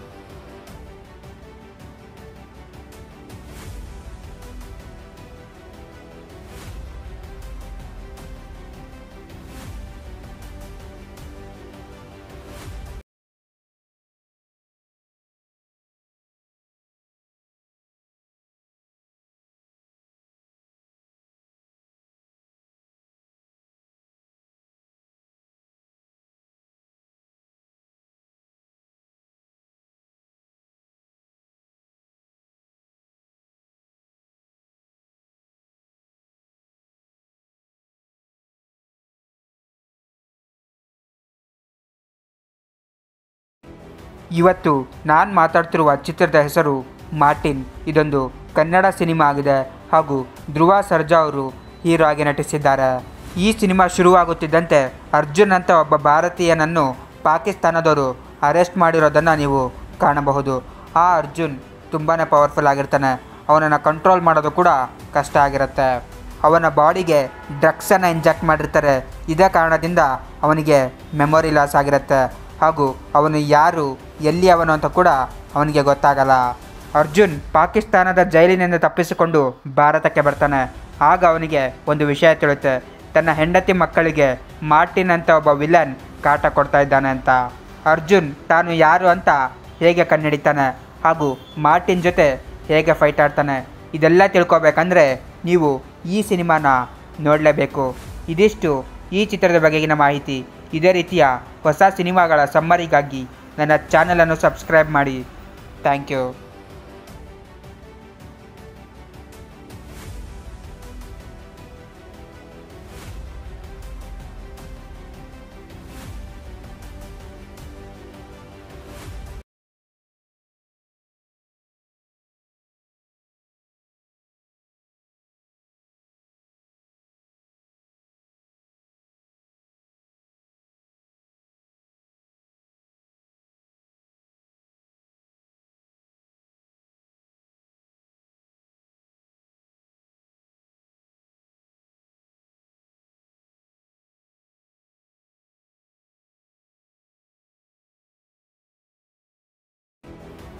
ಇವತ್ತು ನಾನು ಮಾತಾಡ್ತಿರುವ ಚಿತ್ರದ ಹೆಸರು ಮಾರ್ಟಿನ್ ಇದೊಂದು ಕನ್ನಡ ಸಿನಿಮಾ ಆಗಿದೆ ಹಾಗೂ ಧ್ರುವ ಸರ್ಜಾ ಅವರು ಹೀರೋ ಆಗಿ ನಟಿಸಿದ್ದಾರೆ ಈ ಸಿನಿಮಾ ಶುರುವಾಗುತ್ತಿದ್ದಂತೆ ಅರ್ಜುನ್ ಅಂತ ಒಬ್ಬ ಭಾರತೀಯನನ್ನು ಪಾಕಿಸ್ತಾನದವರು ಅರೆಸ್ಟ್ ಮಾಡಿರೋದನ್ನು ನೀವು ಕಾಣಬಹುದು ಆ ಅರ್ಜುನ್ ತುಂಬಾ ಪವರ್ಫುಲ್ ಆಗಿರ್ತಾನೆ ಅವನನ್ನು ಕಂಟ್ರೋಲ್ ಮಾಡೋದು ಕೂಡ ಕಷ್ಟ ಆಗಿರುತ್ತೆ ಅವನ ಬಾಡಿಗೆ ಡ್ರಗ್ಸನ್ನು ಇಂಜೆಕ್ಟ್ ಮಾಡಿರ್ತಾರೆ ಇದೇ ಕಾರಣದಿಂದ ಅವನಿಗೆ ಮೆಮೊರಿ ಲಾಸ್ ಆಗಿರುತ್ತೆ ಹಾಗೂ ಅವನು ಯಾರು ಎಲ್ಲಿ ಅವನು ಅಂತ ಕೂಡ ಅವನಿಗೆ ಗೊತ್ತಾಗಲ್ಲ ಅರ್ಜುನ್ ಪಾಕಿಸ್ತಾನದ ಜೈಲಿನಿಂದ ತಪ್ಪಿಸಿಕೊಂಡು ಭಾರತಕ್ಕೆ ಬರ್ತಾನೆ ಆಗ ಅವನಿಗೆ ಒಂದು ವಿಷಯ ತಿಳಿಯುತ್ತೆ ತನ್ನ ಹೆಂಡತಿ ಮಕ್ಕಳಿಗೆ ಮಾರ್ಟಿನ್ ಅಂತ ಒಬ್ಬ ವಿಲನ್ ಕಾಟ ಕೊಡ್ತಾ ಇದ್ದಾನೆ ಅಂತ ಅರ್ಜುನ್ ತಾನು ಯಾರು ಅಂತ ಹೇಗೆ ಕಂಡುಹಿಡಿತಾನೆ ಹಾಗೂ ಮಾರ್ಟಿನ್ ಜೊತೆ ಹೇಗೆ ಫೈಟ್ ಆಡ್ತಾನೆ ಇದೆಲ್ಲ ತಿಳ್ಕೊಬೇಕಂದ್ರೆ ನೀವು ಈ ಸಿನಿಮಾನ ನೋಡಲೇಬೇಕು ಇದಿಷ್ಟು ಈ ಚಿತ್ರದ ಬಗೆಗಿನ ಮಾಹಿತಿ ಇದೇ ರೀತಿಯ ಹೊಸ ಸಿನಿಮಾಗಳ ಸಮ್ಮರಿಗಾಗಿ ನನ್ನ ಚಾನಲನ್ನು ಸಬ್ಸ್ಕ್ರೈಬ್ ಮಾಡಿ ಥ್ಯಾಂಕ್ ಯು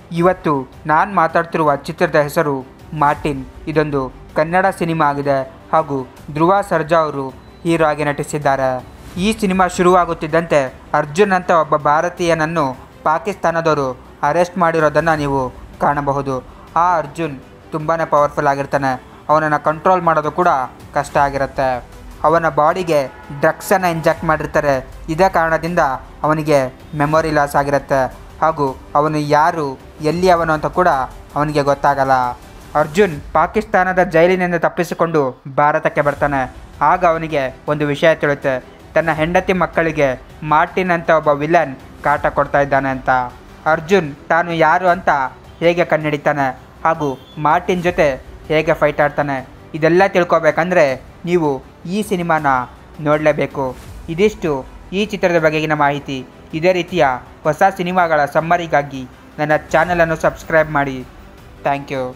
ಇವತ್ತು ನಾನು ಮಾತಾಡ್ತಿರುವ ಚಿತ್ರದ ಹೆಸರು ಮಾರ್ಟಿನ್ ಇದೊಂದು ಕನ್ನಡ ಸಿನಿಮಾ ಆಗಿದೆ ಹಾಗೂ ಧ್ರುವ ಸರ್ಜಾ ಅವರು ಹೀರೋ ಆಗಿ ನಟಿಸಿದ್ದಾರೆ ಈ ಸಿನಿಮಾ ಶುರುವಾಗುತ್ತಿದ್ದಂತೆ ಅರ್ಜುನ್ ಅಂತ ಒಬ್ಬ ಭಾರತೀಯನನ್ನು ಪಾಕಿಸ್ತಾನದವರು ಅರೆಸ್ಟ್ ಮಾಡಿರೋದನ್ನು ನೀವು ಕಾಣಬಹುದು ಆ ಅರ್ಜುನ್ ತುಂಬಾ ಪವರ್ಫುಲ್ ಆಗಿರ್ತಾನೆ ಅವನನ್ನು ಕಂಟ್ರೋಲ್ ಮಾಡೋದು ಕೂಡ ಕಷ್ಟ ಆಗಿರುತ್ತೆ ಅವನ ಬಾಡಿಗೆ ಡ್ರಗ್ಸನ್ನು ಇಂಜೆಕ್ಟ್ ಮಾಡಿರ್ತಾರೆ ಇದೇ ಕಾರಣದಿಂದ ಅವನಿಗೆ ಮೆಮೊರಿ ಲಾಸ್ ಆಗಿರುತ್ತೆ ಹಾಗೂ ಅವನು ಯಾರು ಎಲ್ಲಿ ಅವನು ಅಂತ ಕೂಡ ಅವನಿಗೆ ಗೊತ್ತಾಗಲ್ಲ ಅರ್ಜುನ್ ಪಾಕಿಸ್ತಾನದ ಜೈಲಿನಿಂದ ತಪ್ಪಿಸಿಕೊಂಡು ಭಾರತಕ್ಕೆ ಬರ್ತಾನೆ ಆಗ ಅವನಿಗೆ ಒಂದು ವಿಷಯ ತಿಳಿಯುತ್ತೆ ತನ್ನ ಹೆಂಡತಿ ಮಕ್ಕಳಿಗೆ ಮಾರ್ಟಿನ್ ಅಂತ ಒಬ್ಬ ವಿಲನ್ ಕಾಟ ಕೊಡ್ತಾ ಇದ್ದಾನೆ ಅಂತ ಅರ್ಜುನ್ ತಾನು ಯಾರು ಅಂತ ಹೇಗೆ ಕಂಡುಹಿಡಿತಾನೆ ಹಾಗೂ ಮಾರ್ಟಿನ್ ಜೊತೆ ಹೇಗೆ ಫೈಟ್ ಆಡ್ತಾನೆ ಇದೆಲ್ಲ ತಿಳ್ಕೊಬೇಕಂದ್ರೆ ನೀವು ಈ ಸಿನಿಮಾನ ನೋಡಲೇಬೇಕು ಇದಿಷ್ಟು ಈ ಚಿತ್ರದ ಬಗೆಗಿನ ಮಾಹಿತಿ ಇದೇ ರೀತಿಯ ಹೊಸ ಸಿನಿಮಾಗಳ ಸಮ್ಮರಿಗಾಗಿ ನನ್ನ ಚಾನಲನ್ನು ಸಬ್ಸ್ಕ್ರೈಬ್ ಮಾಡಿ ಥ್ಯಾಂಕ್ ಯು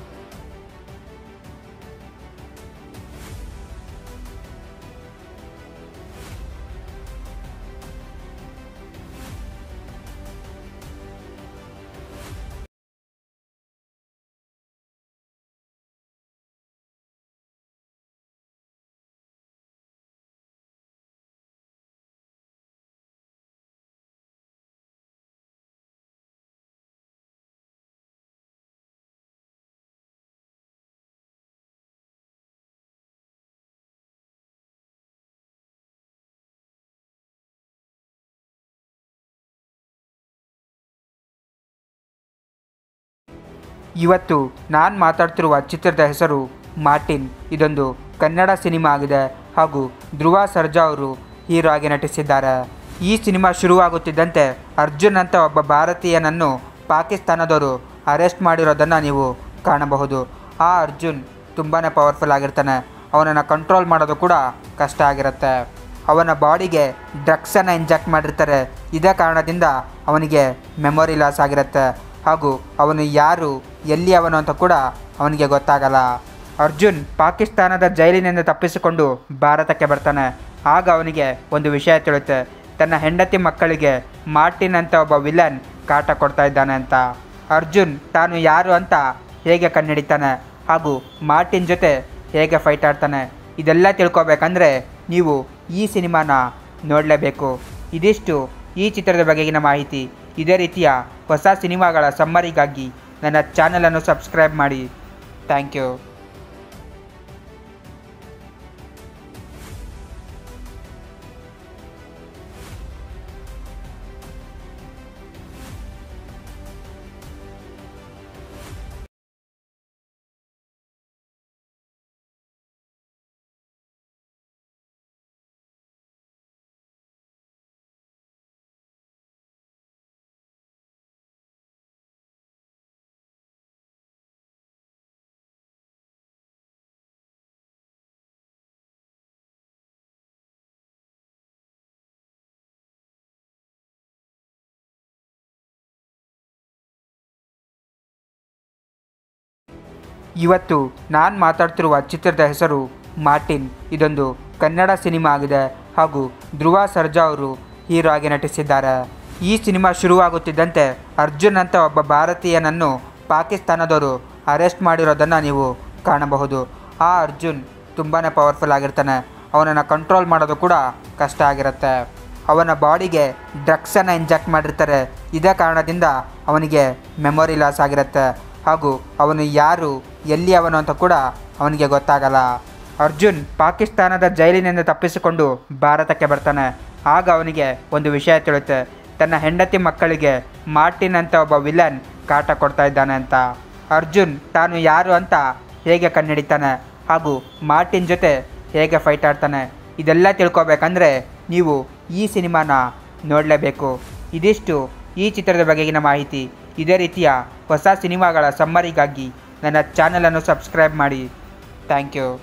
ಇವತ್ತು ನಾನು ಮಾತಾಡ್ತಿರುವ ಚಿತ್ರದ ಹೆಸರು ಮಾರ್ಟಿನ್ ಇದೊಂದು ಕನ್ನಡ ಸಿನಿಮಾ ಆಗಿದೆ ಹಾಗೂ ಧ್ರುವ ಸರ್ಜಾ ಅವರು ಹೀರೋ ಆಗಿ ನಟಿಸಿದ್ದಾರೆ ಈ ಸಿನಿಮಾ ಶುರುವಾಗುತ್ತಿದ್ದಂತೆ ಅರ್ಜುನ್ ಅಂತ ಒಬ್ಬ ಭಾರತೀಯನನ್ನು ಪಾಕಿಸ್ತಾನದವರು ಅರೆಸ್ಟ್ ಮಾಡಿರೋದನ್ನು ನೀವು ಕಾಣಬಹುದು ಆ ಅರ್ಜುನ್ ತುಂಬಾ ಪವರ್ಫುಲ್ ಆಗಿರ್ತಾನೆ ಅವನನ್ನು ಕಂಟ್ರೋಲ್ ಮಾಡೋದು ಕೂಡ ಕಷ್ಟ ಆಗಿರುತ್ತೆ ಅವನ ಬಾಡಿಗೆ ಡ್ರಗ್ಸನ್ನು ಇಂಜೆಕ್ಟ್ ಮಾಡಿರ್ತಾರೆ ಇದೇ ಕಾರಣದಿಂದ ಅವನಿಗೆ ಮೆಮೊರಿ ಲಾಸ್ ಆಗಿರುತ್ತೆ ಹಾಗೂ ಅವನು ಯಾರು ಎಲ್ಲಿ ಅವನು ಅಂತ ಕೂಡ ಅವನಿಗೆ ಗೊತ್ತಾಗಲ್ಲ ಅರ್ಜುನ್ ಪಾಕಿಸ್ತಾನದ ಜೈಲಿನಿಂದ ತಪ್ಪಿಸಿಕೊಂಡು ಭಾರತಕ್ಕೆ ಬರ್ತಾನೆ ಆಗ ಅವನಿಗೆ ಒಂದು ವಿಷಯ ತಿಳಿಯುತ್ತೆ ತನ್ನ ಹೆಂಡತಿ ಮಕ್ಕಳಿಗೆ ಮಾರ್ಟಿನ್ ಅಂತ ಒಬ್ಬ ವಿಲನ್ ಕಾಟ ಕೊಡ್ತಾ ಇದ್ದಾನೆ ಅಂತ ಅರ್ಜುನ್ ತಾನು ಯಾರು ಅಂತ ಹೇಗೆ ಕಂಡುಹಿಡಿತಾನೆ ಹಾಗೂ ಮಾರ್ಟಿನ್ ಜೊತೆ ಹೇಗೆ ಫೈಟ್ ಆಡ್ತಾನೆ ಇದೆಲ್ಲ ತಿಳ್ಕೊಬೇಕಂದ್ರೆ ನೀವು ಈ ಸಿನಿಮಾನ ನೋಡಲೇಬೇಕು ಇದಿಷ್ಟು ಈ ಚಿತ್ರದ ಬಗೆಗಿನ ಮಾಹಿತಿ ಇದೇ ರೀತಿಯ ಹೊಸ ಸಿನಿಮಾಗಳ ಸಮ್ಮರಿಗಾಗಿ ನನ್ನ ಚಾನಲನ್ನು ಸಬ್ಸ್ಕ್ರೈಬ್ ಮಾಡಿ ಥ್ಯಾಂಕ್ ಯು ಇವತ್ತು ನಾನು ಮಾತಾಡ್ತಿರುವ ಚಿತ್ರದ ಹೆಸರು ಮಾರ್ಟಿನ್ ಇದೊಂದು ಕನ್ನಡ ಸಿನಿಮಾ ಆಗಿದೆ ಹಾಗೂ ಧ್ರುವ ಸರ್ಜಾ ಅವರು ಹೀರೋ ಆಗಿ ನಟಿಸಿದ್ದಾರೆ ಈ ಸಿನಿಮಾ ಶುರುವಾಗುತ್ತಿದ್ದಂತೆ ಅರ್ಜುನ್ ಅಂತ ಒಬ್ಬ ಭಾರತೀಯನನ್ನು ಪಾಕಿಸ್ತಾನದವರು ಅರೆಸ್ಟ್ ಮಾಡಿರೋದನ್ನು ನೀವು ಕಾಣಬಹುದು ಆ ಅರ್ಜುನ್ ತುಂಬಾ ಪವರ್ಫುಲ್ ಆಗಿರ್ತಾನೆ ಅವನನ್ನು ಕಂಟ್ರೋಲ್ ಮಾಡೋದು ಕೂಡ ಕಷ್ಟ ಆಗಿರುತ್ತೆ ಅವನ ಬಾಡಿಗೆ ಡ್ರಗ್ಸನ್ನು ಇಂಜೆಕ್ಟ್ ಮಾಡಿರ್ತಾರೆ ಇದೇ ಕಾರಣದಿಂದ ಅವನಿಗೆ ಮೆಮೊರಿ ಲಾಸ್ ಆಗಿರುತ್ತೆ ಹಾಗೂ ಅವನು ಯಾರು ಎಲ್ಲಿ ಅವನು ಅಂತ ಕೂಡ ಅವನಿಗೆ ಗೊತ್ತಾಗಲ್ಲ ಅರ್ಜುನ್ ಪಾಕಿಸ್ತಾನದ ಜೈಲಿನಿಂದ ತಪ್ಪಿಸಿಕೊಂಡು ಭಾರತಕ್ಕೆ ಬರ್ತಾನೆ ಆಗ ಅವನಿಗೆ ಒಂದು ವಿಷಯ ತಿಳಿಯುತ್ತೆ ತನ್ನ ಹೆಂಡತಿ ಮಕ್ಕಳಿಗೆ ಮಾರ್ಟಿನ್ ಅಂತ ಒಬ್ಬ ವಿಲನ್ ಕಾಟ ಕೊಡ್ತಾ ಇದ್ದಾನೆ ಅಂತ ಅರ್ಜುನ್ ತಾನು ಯಾರು ಅಂತ ಹೇಗೆ ಕಂಡುಹಿಡಿತಾನೆ ಹಾಗೂ ಮಾರ್ಟಿನ್ ಜೊತೆ ಹೇಗೆ ಫೈಟ್ ಆಡ್ತಾನೆ ಇದೆಲ್ಲ ತಿಳ್ಕೊಬೇಕಂದ್ರೆ ನೀವು ಈ ಸಿನಿಮಾನ ನೋಡಲೇಬೇಕು ಇದಿಷ್ಟು ಈ ಚಿತ್ರದ ಬಗೆಗಿನ ಮಾಹಿತಿ ಇದೇ ರೀತಿಯ ಹೊಸ ಸಿನಿಮಾಗಳ ಸಮ್ಮರಿಗಾಗಿ ನನ್ನ ಚಾನಲನ್ನು ಸಬ್ಸ್ಕ್ರೈಬ್ ಮಾಡಿ ಥ್ಯಾಂಕ್ ಯು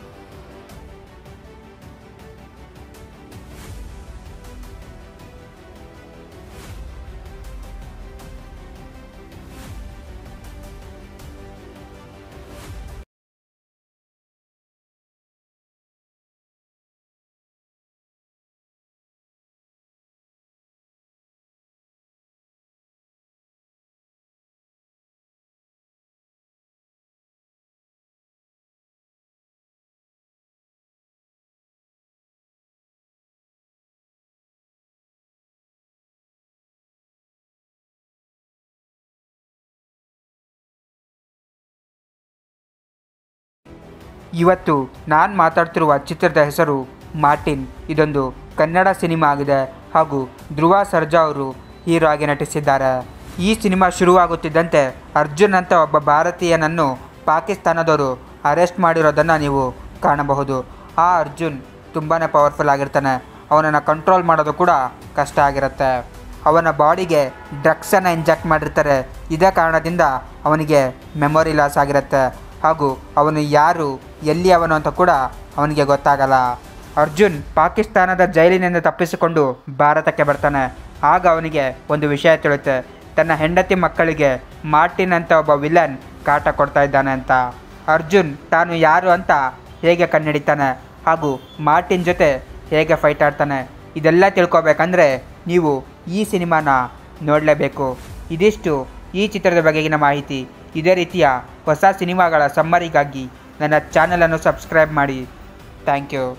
ಇವತ್ತು ನಾನು ಮಾತಾಡ್ತಿರುವ ಚಿತ್ರದ ಹೆಸರು ಮಾರ್ಟಿನ್ ಇದೊಂದು ಕನ್ನಡ ಸಿನಿಮಾ ಆಗಿದೆ ಹಾಗೂ ಧ್ರುವ ಸರ್ಜಾ ಅವರು ಹೀರೋ ಆಗಿ ನಟಿಸಿದ್ದಾರೆ ಈ ಸಿನಿಮಾ ಶುರುವಾಗುತ್ತಿದ್ದಂತೆ ಅರ್ಜುನ್ ಅಂತ ಒಬ್ಬ ಭಾರತೀಯನನ್ನು ಪಾಕಿಸ್ತಾನದವರು ಅರೆಸ್ಟ್ ಮಾಡಿರೋದನ್ನು ನೀವು ಕಾಣಬಹುದು ಆ ಅರ್ಜುನ್ ತುಂಬಾ ಪವರ್ಫುಲ್ ಆಗಿರ್ತಾನೆ ಅವನನ್ನು ಕಂಟ್ರೋಲ್ ಮಾಡೋದು ಕೂಡ ಕಷ್ಟ ಆಗಿರುತ್ತೆ ಅವನ ಬಾಡಿಗೆ ಡ್ರಗ್ಸನ್ನು ಇಂಜೆಕ್ಟ್ ಮಾಡಿರ್ತಾರೆ ಇದೇ ಕಾರಣದಿಂದ ಅವನಿಗೆ ಮೆಮೊರಿ ಲಾಸ್ ಆಗಿರುತ್ತೆ ಹಾಗೂ ಅವನು ಯಾರು ಎಲ್ಲಿ ಅವನು ಅಂತ ಕೂಡ ಅವನಿಗೆ ಗೊತ್ತಾಗಲ್ಲ ಅರ್ಜುನ್ ಪಾಕಿಸ್ತಾನದ ಜೈಲಿನಿಂದ ತಪ್ಪಿಸಿಕೊಂಡು ಭಾರತಕ್ಕೆ ಬರ್ತಾನೆ ಆಗ ಅವನಿಗೆ ಒಂದು ವಿಷಯ ತಿಳಿಯುತ್ತೆ ತನ್ನ ಹೆಂಡತಿ ಮಕ್ಕಳಿಗೆ ಮಾರ್ಟಿನ್ ಅಂತ ಒಬ್ಬ ವಿಲನ್ ಕಾಟ ಕೊಡ್ತಾ ಇದ್ದಾನೆ ಅಂತ ಅರ್ಜುನ್ ತಾನು ಯಾರು ಅಂತ ಹೇಗೆ ಕಂಡುಹಿಡಿತಾನೆ ಹಾಗೂ ಮಾರ್ಟಿನ್ ಜೊತೆ ಹೇಗೆ ಫೈಟ್ ಆಡ್ತಾನೆ ಇದೆಲ್ಲ ತಿಳ್ಕೊಬೇಕಂದ್ರೆ ನೀವು ಈ ಸಿನಿಮಾನ ನೋಡಲೇಬೇಕು ಇದಿಷ್ಟು ಈ ಚಿತ್ರದ ಬಗೆಗಿನ ಮಾಹಿತಿ ಇದೇ ರೀತಿಯ ಹೊಸ ಸಿನಿಮಾಗಳ ಸಮ್ಮರಿಗಾಗಿ ನನ್ನ ಚಾನಲನ್ನು ಸಬ್ಸ್ಕ್ರೈಬ್ ಮಾಡಿ ಥ್ಯಾಂಕ್ ಯು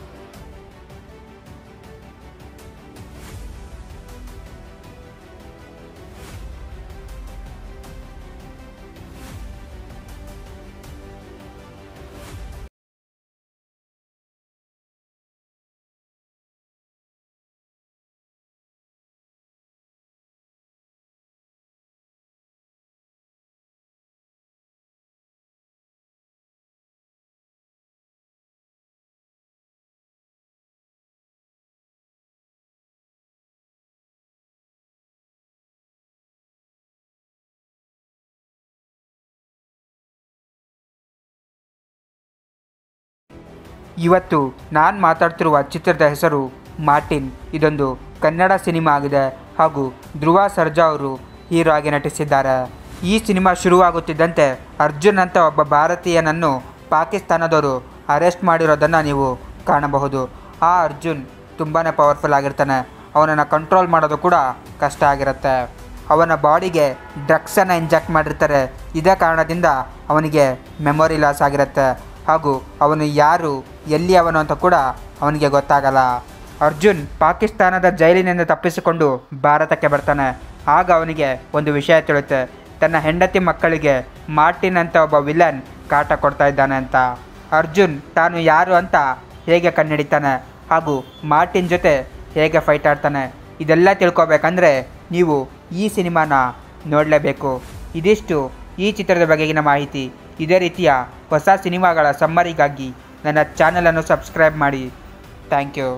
ಇವತ್ತು ನಾನು ಮಾತಾಡ್ತಿರುವ ಚಿತ್ರದ ಹೆಸರು ಮಾರ್ಟಿನ್ ಇದೊಂದು ಕನ್ನಡ ಸಿನಿಮಾ ಆಗಿದೆ ಹಾಗೂ ಧ್ರುವ ಸರ್ಜಾ ಅವರು ಹೀರೋ ಆಗಿ ನಟಿಸಿದ್ದಾರೆ ಈ ಸಿನಿಮಾ ಶುರುವಾಗುತ್ತಿದ್ದಂತೆ ಅರ್ಜುನ್ ಅಂತ ಒಬ್ಬ ಭಾರತೀಯನನ್ನು ಪಾಕಿಸ್ತಾನದವರು ಅರೆಸ್ಟ್ ಮಾಡಿರೋದನ್ನು ನೀವು ಕಾಣಬಹುದು ಆ ಅರ್ಜುನ್ ತುಂಬಾ ಪವರ್ಫುಲ್ ಆಗಿರ್ತಾನೆ ಅವನನ್ನು ಕಂಟ್ರೋಲ್ ಮಾಡೋದು ಕೂಡ ಕಷ್ಟ ಆಗಿರುತ್ತೆ ಅವನ ಬಾಡಿಗೆ ಡ್ರಗ್ಸನ್ನು ಇಂಜೆಕ್ಟ್ ಮಾಡಿರ್ತಾರೆ ಇದೇ ಕಾರಣದಿಂದ ಅವನಿಗೆ ಮೆಮೊರಿ ಲಾಸ್ ಆಗಿರುತ್ತೆ ಹಾಗೂ ಅವನು ಯಾರು ಎಲ್ಲಿ ಅವನು ಅಂತ ಕೂಡ ಅವನಿಗೆ ಗೊತ್ತಾಗಲ್ಲ ಅರ್ಜುನ್ ಪಾಕಿಸ್ತಾನದ ಜೈಲಿನಿಂದ ತಪ್ಪಿಸಿಕೊಂಡು ಭಾರತಕ್ಕೆ ಬರ್ತಾನೆ ಆಗ ಅವನಿಗೆ ಒಂದು ವಿಷಯ ತಿಳಿಯುತ್ತೆ ತನ್ನ ಹೆಂಡತಿ ಮಕ್ಕಳಿಗೆ ಮಾರ್ಟಿನ್ ಅಂತ ಒಬ್ಬ ವಿಲನ್ ಕಾಟ ಕೊಡ್ತಾ ಇದ್ದಾನೆ ಅಂತ ಅರ್ಜುನ್ ತಾನು ಯಾರು ಅಂತ ಹೇಗೆ ಕಂಡುಹಿಡಿತಾನೆ ಹಾಗೂ ಮಾರ್ಟಿನ್ ಜೊತೆ ಹೇಗೆ ಫೈಟ್ ಆಡ್ತಾನೆ ಇದೆಲ್ಲ ತಿಳ್ಕೊಬೇಕಂದ್ರೆ ನೀವು ಈ ಸಿನಿಮಾನ ನೋಡಲೇಬೇಕು ಇದಿಷ್ಟು ಈ ಚಿತ್ರದ ಬಗೆಗಿನ ಮಾಹಿತಿ ಇದೇ ರೀತಿಯ ಹೊಸ ಸಿನಿಮಾಗಳ ಸಮ್ಮರಿಗಾಗಿ ನನ್ನ ಚಾನಲನ್ನು ಸಬ್ಸ್ಕ್ರೈಬ್ ಮಾಡಿ ಥ್ಯಾಂಕ್ ಯು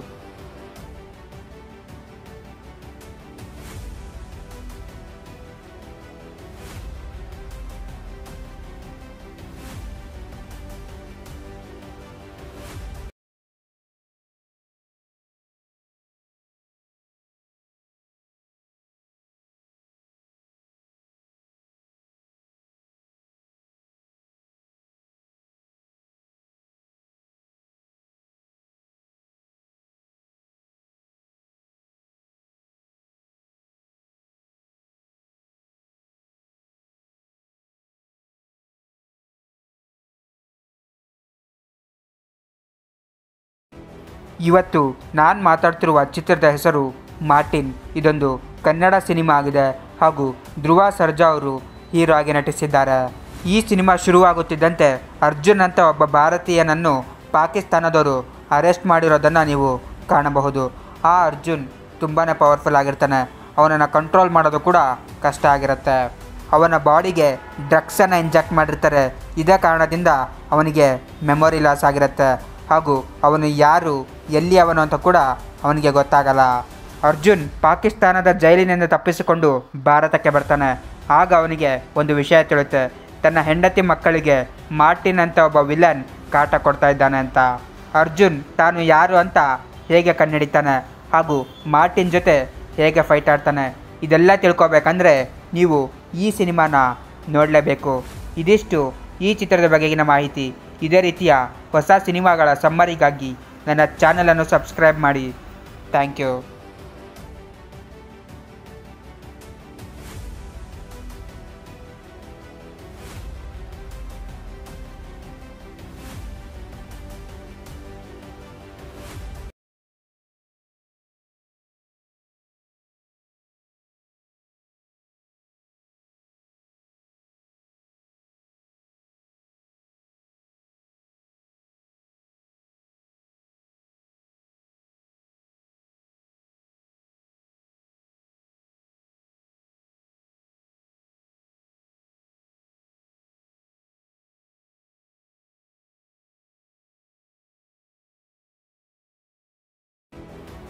ಇವತ್ತು ನಾನು ಮಾತಾಡ್ತಿರುವ ಚಿತ್ರದ ಹೆಸರು ಮಾರ್ಟಿನ್ ಇದೊಂದು ಕನ್ನಡ ಸಿನಿಮಾ ಆಗಿದೆ ಹಾಗೂ ಧ್ರುವ ಸರ್ಜಾ ಅವರು ಹೀರೋ ಆಗಿ ನಟಿಸಿದ್ದಾರೆ ಈ ಸಿನಿಮಾ ಶುರುವಾಗುತ್ತಿದ್ದಂತೆ ಅರ್ಜುನ್ ಅಂತ ಒಬ್ಬ ಭಾರತೀಯನನ್ನು ಪಾಕಿಸ್ತಾನದವರು ಅರೆಸ್ಟ್ ಮಾಡಿರೋದನ್ನು ನೀವು ಕಾಣಬಹುದು ಆ ಅರ್ಜುನ್ ತುಂಬಾ ಪವರ್ಫುಲ್ ಆಗಿರ್ತಾನೆ ಅವನನ್ನು ಕಂಟ್ರೋಲ್ ಮಾಡೋದು ಕೂಡ ಕಷ್ಟ ಆಗಿರುತ್ತೆ ಅವನ ಬಾಡಿಗೆ ಡ್ರಗ್ಸನ್ನು ಇಂಜೆಕ್ಟ್ ಮಾಡಿರ್ತಾರೆ ಇದೇ ಕಾರಣದಿಂದ ಅವನಿಗೆ ಮೆಮೊರಿ ಲಾಸ್ ಆಗಿರುತ್ತೆ ಹಾಗೂ ಅವನು ಯಾರು ಎಲ್ಲಿ ಅವನು ಅಂತ ಕೂಡ ಅವನಿಗೆ ಗೊತ್ತಾಗಲ್ಲ ಅರ್ಜುನ್ ಪಾಕಿಸ್ತಾನದ ಜೈಲಿನಿಂದ ತಪ್ಪಿಸಿಕೊಂಡು ಭಾರತಕ್ಕೆ ಬರ್ತಾನೆ ಆಗ ಅವನಿಗೆ ಒಂದು ವಿಷಯ ತಿಳಿಯುತ್ತೆ ತನ್ನ ಹೆಂಡತಿ ಮಕ್ಕಳಿಗೆ ಮಾರ್ಟಿನ್ ಅಂತ ಒಬ್ಬ ವಿಲನ್ ಕಾಟ ಕೊಡ್ತಾ ಇದ್ದಾನೆ ಅಂತ ಅರ್ಜುನ್ ತಾನು ಯಾರು ಅಂತ ಹೇಗೆ ಕಂಡುಹಿಡಿತಾನೆ ಹಾಗೂ ಮಾರ್ಟಿನ್ ಜೊತೆ ಹೇಗೆ ಫೈಟ್ ಆಡ್ತಾನೆ ಇದೆಲ್ಲ ತಿಳ್ಕೊಬೇಕಂದ್ರೆ ನೀವು ಈ ಸಿನಿಮಾನ ನೋಡಲೇಬೇಕು ಇದಿಷ್ಟು ಈ ಚಿತ್ರದ ಬಗೆಗಿನ ಮಾಹಿತಿ ಇದೇ ರೀತಿಯ ಹೊಸ ಸಿನಿಮಾಗಳ ಸಮ್ಮರಿಗಾಗಿ ನನ್ನ ಚಾನಲನ್ನು ಸಬ್ಸ್ಕ್ರೈಬ್ ಮಾಡಿ ಥ್ಯಾಂಕ್ ಯು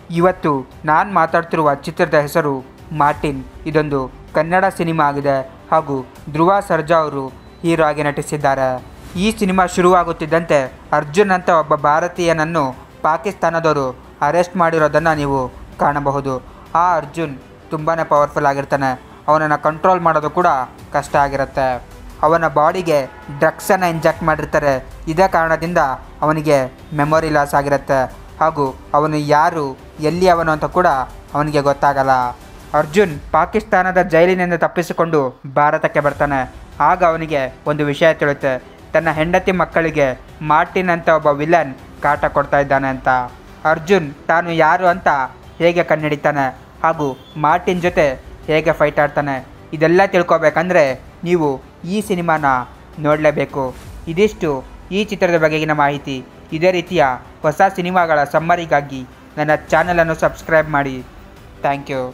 ಇವತ್ತು ನಾನು ಮಾತಾಡ್ತಿರುವ ಚಿತ್ರದ ಹೆಸರು ಮಾರ್ಟಿನ್ ಇದೊಂದು ಕನ್ನಡ ಸಿನಿಮಾ ಆಗಿದೆ ಹಾಗೂ ಧ್ರುವ ಸರ್ಜಾ ಅವರು ಹೀರೋ ಆಗಿ ನಟಿಸಿದ್ದಾರೆ ಈ ಸಿನಿಮಾ ಶುರುವಾಗುತ್ತಿದ್ದಂತೆ ಅರ್ಜುನ್ ಅಂತ ಒಬ್ಬ ಭಾರತೀಯನನ್ನು ಪಾಕಿಸ್ತಾನದವರು ಅರೆಸ್ಟ್ ಮಾಡಿರೋದನ್ನು ನೀವು ಕಾಣಬಹುದು ಆ ಅರ್ಜುನ್ ತುಂಬಾ ಪವರ್ಫುಲ್ ಆಗಿರ್ತಾನೆ ಅವನನ್ನು ಕಂಟ್ರೋಲ್ ಮಾಡೋದು ಕೂಡ ಕಷ್ಟ ಆಗಿರುತ್ತೆ ಅವನ ಬಾಡಿಗೆ ಡ್ರಗ್ಸನ್ನು ಇಂಜೆಕ್ಟ್ ಮಾಡಿರ್ತಾರೆ ಇದೇ ಕಾರಣದಿಂದ ಅವನಿಗೆ ಮೆಮೊರಿ ಲಾಸ್ ಆಗಿರುತ್ತೆ ಹಾಗೂ ಅವನು ಯಾರು ಎಲ್ಲಿ ಅವನು ಅಂತ ಕೂಡ ಅವನಿಗೆ ಗೊತ್ತಾಗಲ್ಲ ಅರ್ಜುನ್ ಪಾಕಿಸ್ತಾನದ ಜೈಲಿನಿಂದ ತಪ್ಪಿಸಿಕೊಂಡು ಭಾರತಕ್ಕೆ ಬರ್ತಾನೆ ಆಗ ಅವನಿಗೆ ಒಂದು ವಿಷಯ ತಿಳಿಯುತ್ತೆ ತನ್ನ ಹೆಂಡತಿ ಮಕ್ಕಳಿಗೆ ಮಾರ್ಟಿನ್ ಅಂತ ಒಬ್ಬ ವಿಲನ್ ಕಾಟ ಕೊಡ್ತಾ ಇದ್ದಾನೆ ಅಂತ ಅರ್ಜುನ್ ತಾನು ಯಾರು ಅಂತ ಹೇಗೆ ಕಂಡುಹಿಡಿತಾನೆ ಹಾಗೂ ಮಾರ್ಟಿನ್ ಜೊತೆ ಹೇಗೆ ಫೈಟ್ ಆಡ್ತಾನೆ ಇದೆಲ್ಲ ತಿಳ್ಕೊಬೇಕಂದ್ರೆ ನೀವು ಈ ಸಿನಿಮಾನ ನೋಡಲೇಬೇಕು ಇದಿಷ್ಟು ಈ ಚಿತ್ರದ ಬಗೆಗಿನ ಮಾಹಿತಿ ಇದೇ ರೀತಿಯ ಹೊಸ ಸಿನಿಮಾಗಳ ಸಮ್ಮರಿಗಾಗಿ ನನ್ನ ಚಾನಲನ್ನು ಸಬ್ಸ್ಕ್ರೈಬ್ ಮಾಡಿ ಥ್ಯಾಂಕ್ ಯು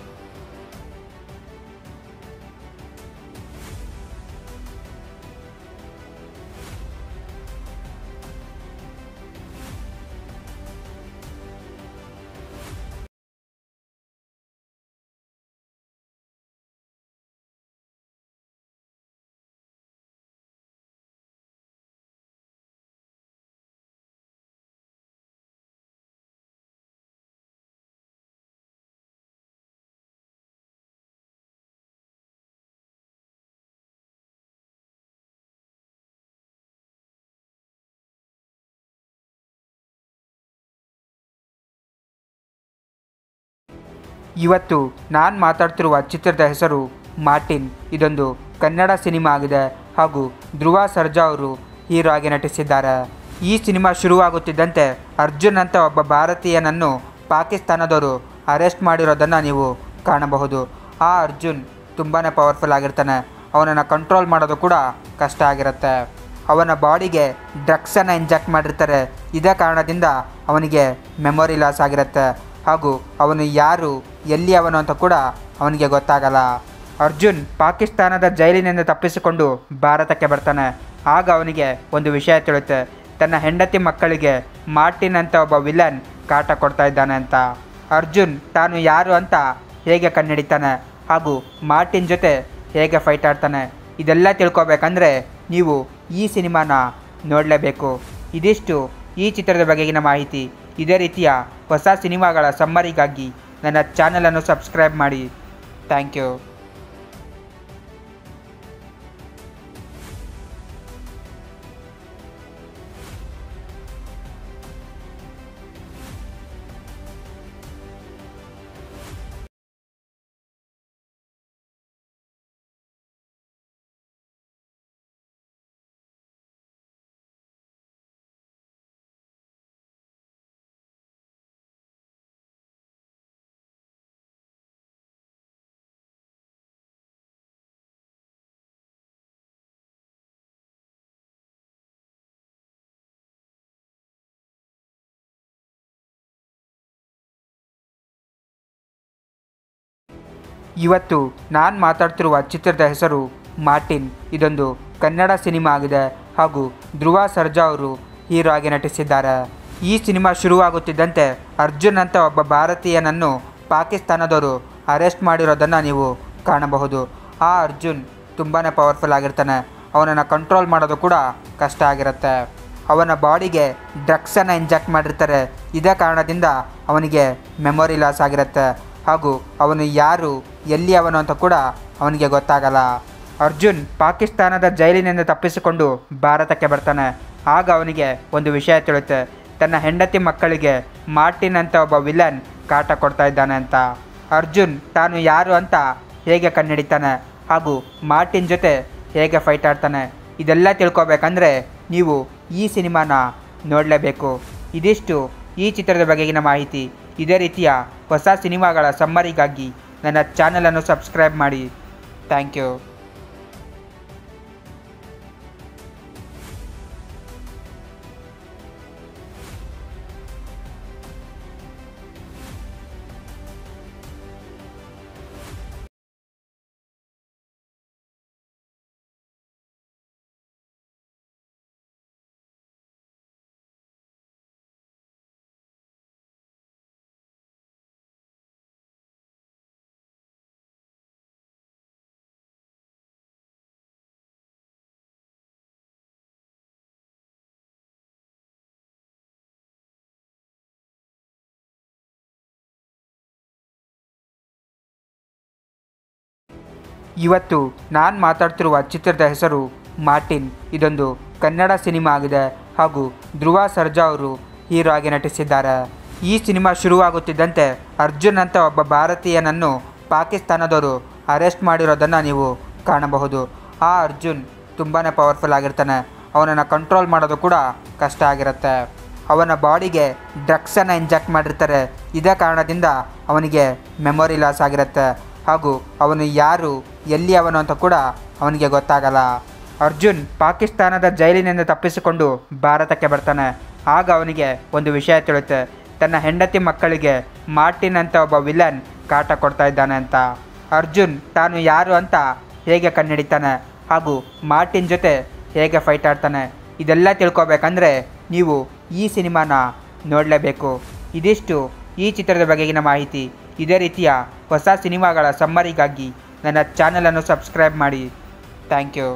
ಇವತ್ತು ನಾನು ಮಾತಾಡ್ತಿರುವ ಚಿತ್ರದ ಹೆಸರು ಮಾರ್ಟಿನ್ ಇದೊಂದು ಕನ್ನಡ ಸಿನಿಮಾ ಆಗಿದೆ ಹಾಗೂ ಧ್ರುವ ಸರ್ಜಾ ಅವರು ಹೀರೋ ಆಗಿ ನಟಿಸಿದ್ದಾರೆ ಈ ಸಿನಿಮಾ ಶುರುವಾಗುತ್ತಿದ್ದಂತೆ ಅರ್ಜುನ್ ಅಂತ ಒಬ್ಬ ಭಾರತೀಯನನ್ನು ಪಾಕಿಸ್ತಾನದವರು ಅರೆಸ್ಟ್ ಮಾಡಿರೋದನ್ನು ನೀವು ಕಾಣಬಹುದು ಆ ಅರ್ಜುನ್ ತುಂಬಾ ಪವರ್ಫುಲ್ ಆಗಿರ್ತಾನೆ ಅವನನ್ನು ಕಂಟ್ರೋಲ್ ಮಾಡೋದು ಕೂಡ ಕಷ್ಟ ಆಗಿರುತ್ತೆ ಅವನ ಬಾಡಿಗೆ ಡ್ರಗ್ಸನ್ನು ಇಂಜೆಕ್ಟ್ ಮಾಡಿರ್ತಾರೆ ಇದೇ ಕಾರಣದಿಂದ ಅವನಿಗೆ ಮೆಮೊರಿ ಲಾಸ್ ಆಗಿರುತ್ತೆ ಹಾಗೂ ಅವನು ಯಾರು ಎಲ್ಲಿ ಅವನು ಅಂತ ಕೂಡ ಅವನಿಗೆ ಗೊತ್ತಾಗಲ್ಲ ಅರ್ಜುನ್ ಪಾಕಿಸ್ತಾನದ ಜೈಲಿನಿಂದ ತಪ್ಪಿಸಿಕೊಂಡು ಭಾರತಕ್ಕೆ ಬರ್ತಾನೆ ಆಗ ಅವನಿಗೆ ಒಂದು ವಿಷಯ ತಿಳಿಯುತ್ತೆ ತನ್ನ ಹೆಂಡತಿ ಮಕ್ಕಳಿಗೆ ಮಾರ್ಟಿನ್ ಅಂತ ಒಬ್ಬ ವಿಲನ್ ಕಾಟ ಕೊಡ್ತಾ ಇದ್ದಾನೆ ಅಂತ ಅರ್ಜುನ್ ತಾನು ಯಾರು ಅಂತ ಹೇಗೆ ಕಂಡುಹಿಡಿತಾನೆ ಹಾಗೂ ಮಾರ್ಟಿನ್ ಜೊತೆ ಹೇಗೆ ಫೈಟ್ ಆಡ್ತಾನೆ ಇದೆಲ್ಲ ತಿಳ್ಕೊಬೇಕಂದ್ರೆ ನೀವು ಈ ಸಿನಿಮಾನ ನೋಡಲೇಬೇಕು ಇದಿಷ್ಟು ಈ ಚಿತ್ರದ ಬಗೆಗಿನ ಮಾಹಿತಿ ಇದೇ ರೀತಿಯ ಹೊಸ ಸಿನಿಮಾಗಳ ಸಮ್ಮರಿಗಾಗಿ ನನ್ನ ಚಾನಲನ್ನು ಸಬ್ಸ್ಕ್ರೈಬ್ ಮಾಡಿ ಥ್ಯಾಂಕ್ ಯು ಇವತ್ತು ನಾನು ಮಾತಾಡ್ತಿರುವ ಚಿತ್ರದ ಹೆಸರು ಮಾರ್ಟಿನ್ ಇದೊಂದು ಕನ್ನಡ ಸಿನಿಮಾ ಆಗಿದೆ ಹಾಗೂ ಧ್ರುವ ಸರ್ಜಾ ಅವರು ಹೀರೋ ಆಗಿ ನಟಿಸಿದ್ದಾರೆ ಈ ಸಿನಿಮಾ ಶುರುವಾಗುತ್ತಿದ್ದಂತೆ ಅರ್ಜುನ್ ಅಂತ ಒಬ್ಬ ಭಾರತೀಯನನ್ನು ಪಾಕಿಸ್ತಾನದವರು ಅರೆಸ್ಟ್ ಮಾಡಿರೋದನ್ನು ನೀವು ಕಾಣಬಹುದು ಆ ಅರ್ಜುನ್ ತುಂಬಾ ಪವರ್ಫುಲ್ ಆಗಿರ್ತಾನೆ ಅವನನ್ನು ಕಂಟ್ರೋಲ್ ಮಾಡೋದು ಕೂಡ ಕಷ್ಟ ಆಗಿರುತ್ತೆ ಅವನ ಬಾಡಿಗೆ ಡ್ರಗ್ಸನ್ನು ಇಂಜೆಕ್ಟ್ ಮಾಡಿರ್ತಾರೆ ಇದೇ ಕಾರಣದಿಂದ ಅವನಿಗೆ ಮೆಮೊರಿ ಲಾಸ್ ಆಗಿರುತ್ತೆ ಹಾಗೂ ಅವನು ಯಾರು ಎಲ್ಲಿ ಅವನು ಅಂತ ಕೂಡ ಅವನಿಗೆ ಗೊತ್ತಾಗಲ್ಲ ಅರ್ಜುನ್ ಪಾಕಿಸ್ತಾನದ ಜೈಲಿನಿಂದ ತಪ್ಪಿಸಿಕೊಂಡು ಭಾರತಕ್ಕೆ ಬರ್ತಾನೆ ಆಗ ಅವನಿಗೆ ಒಂದು ವಿಷಯ ತಿಳಿಯುತ್ತೆ ತನ್ನ ಹೆಂಡತಿ ಮಕ್ಕಳಿಗೆ ಮಾರ್ಟಿನ್ ಅಂತ ಒಬ್ಬ ವಿಲನ್ ಕಾಟ ಕೊಡ್ತಾ ಇದ್ದಾನೆ ಅಂತ ಅರ್ಜುನ್ ತಾನು ಯಾರು ಅಂತ ಹೇಗೆ ಕಂಡುಹಿಡಿತಾನೆ ಹಾಗೂ ಮಾರ್ಟಿನ್ ಜೊತೆ ಹೇಗೆ ಫೈಟ್ ಆಡ್ತಾನೆ ಇದೆಲ್ಲ ತಿಳ್ಕೊಬೇಕಂದ್ರೆ ನೀವು ಈ ಸಿನಿಮಾನ ನೋಡಲೇಬೇಕು ಇದಿಷ್ಟು ಈ ಚಿತ್ರದ ಬಗೆಗಿನ ಮಾಹಿತಿ ಇದೇ ರೀತಿಯ ಹೊಸ ಸಿನಿಮಾಗಳ ಸಮ್ಮರಿಗಾಗಿ ನನ್ನ ಚಾನಲನ್ನು ಸಬ್ಸ್ಕ್ರೈಬ್ ಮಾಡಿ ಥ್ಯಾಂಕ್ ಯು ಇವತ್ತು ನಾನು ಮಾತಾಡ್ತಿರುವ ಚಿತ್ರದ ಹೆಸರು ಮಾರ್ಟಿನ್ ಇದೊಂದು ಕನ್ನಡ ಸಿನಿಮಾ ಆಗಿದೆ ಹಾಗೂ ಧ್ರುವ ಸರ್ಜಾ ಅವರು ಹೀರೋ ಆಗಿ ನಟಿಸಿದ್ದಾರೆ ಈ ಸಿನಿಮಾ ಶುರುವಾಗುತ್ತಿದ್ದಂತೆ ಅರ್ಜುನ್ ಅಂತ ಒಬ್ಬ ಭಾರತೀಯನನ್ನು ಪಾಕಿಸ್ತಾನದವರು ಅರೆಸ್ಟ್ ಮಾಡಿರೋದನ್ನು ನೀವು ಕಾಣಬಹುದು ಆ ಅರ್ಜುನ್ ತುಂಬಾ ಪವರ್ಫುಲ್ ಆಗಿರ್ತಾನೆ ಅವನನ್ನು ಕಂಟ್ರೋಲ್ ಮಾಡೋದು ಕೂಡ ಕಷ್ಟ ಆಗಿರುತ್ತೆ ಅವನ ಬಾಡಿಗೆ ಡ್ರಗ್ಸನ್ನು ಇಂಜೆಕ್ಟ್ ಮಾಡಿರ್ತಾರೆ ಇದೇ ಕಾರಣದಿಂದ ಅವನಿಗೆ ಮೆಮೊರಿ ಲಾಸ್ ಆಗಿರುತ್ತೆ ಹಾಗೂ ಅವನು ಯಾರು ಎಲ್ಲಿ ಅವನು ಅಂತ ಕೂಡ ಅವನಿಗೆ ಗೊತ್ತಾಗಲ್ಲ ಅರ್ಜುನ್ ಪಾಕಿಸ್ತಾನದ ಜೈಲಿನಿಂದ ತಪ್ಪಿಸಿಕೊಂಡು ಭಾರತಕ್ಕೆ ಬರ್ತಾನೆ ಆಗ ಅವನಿಗೆ ಒಂದು ವಿಷಯ ತಿಳಿಯುತ್ತೆ ತನ್ನ ಹೆಂಡತಿ ಮಕ್ಕಳಿಗೆ ಮಾರ್ಟಿನ್ ಅಂತ ಒಬ್ಬ ವಿಲನ್ ಕಾಟ ಕೊಡ್ತಾ ಇದ್ದಾನೆ ಅಂತ ಅರ್ಜುನ್ ತಾನು ಯಾರು ಅಂತ ಹೇಗೆ ಕಂಡುಹಿಡಿತಾನೆ ಹಾಗೂ ಮಾರ್ಟಿನ್ ಜೊತೆ ಹೇಗೆ ಫೈಟ್ ಆಡ್ತಾನೆ ಇದೆಲ್ಲ ತಿಳ್ಕೊಬೇಕಂದ್ರೆ ನೀವು ಈ ಸಿನಿಮಾನ ನೋಡಲೇಬೇಕು ಇದಿಷ್ಟು ಈ ಚಿತ್ರದ ಬಗೆಗಿನ ಮಾಹಿತಿ ಇದೇ ರೀತಿಯ ಹೊಸ ಸಿನಿಮಾಗಳ ಸಮ್ಮರಿಗಾಗಿ ನನ್ನ ಚಾನಲನ್ನು ಸಬ್ಸ್ಕ್ರೈಬ್ ಮಾಡಿ ಥ್ಯಾಂಕ್ ಯು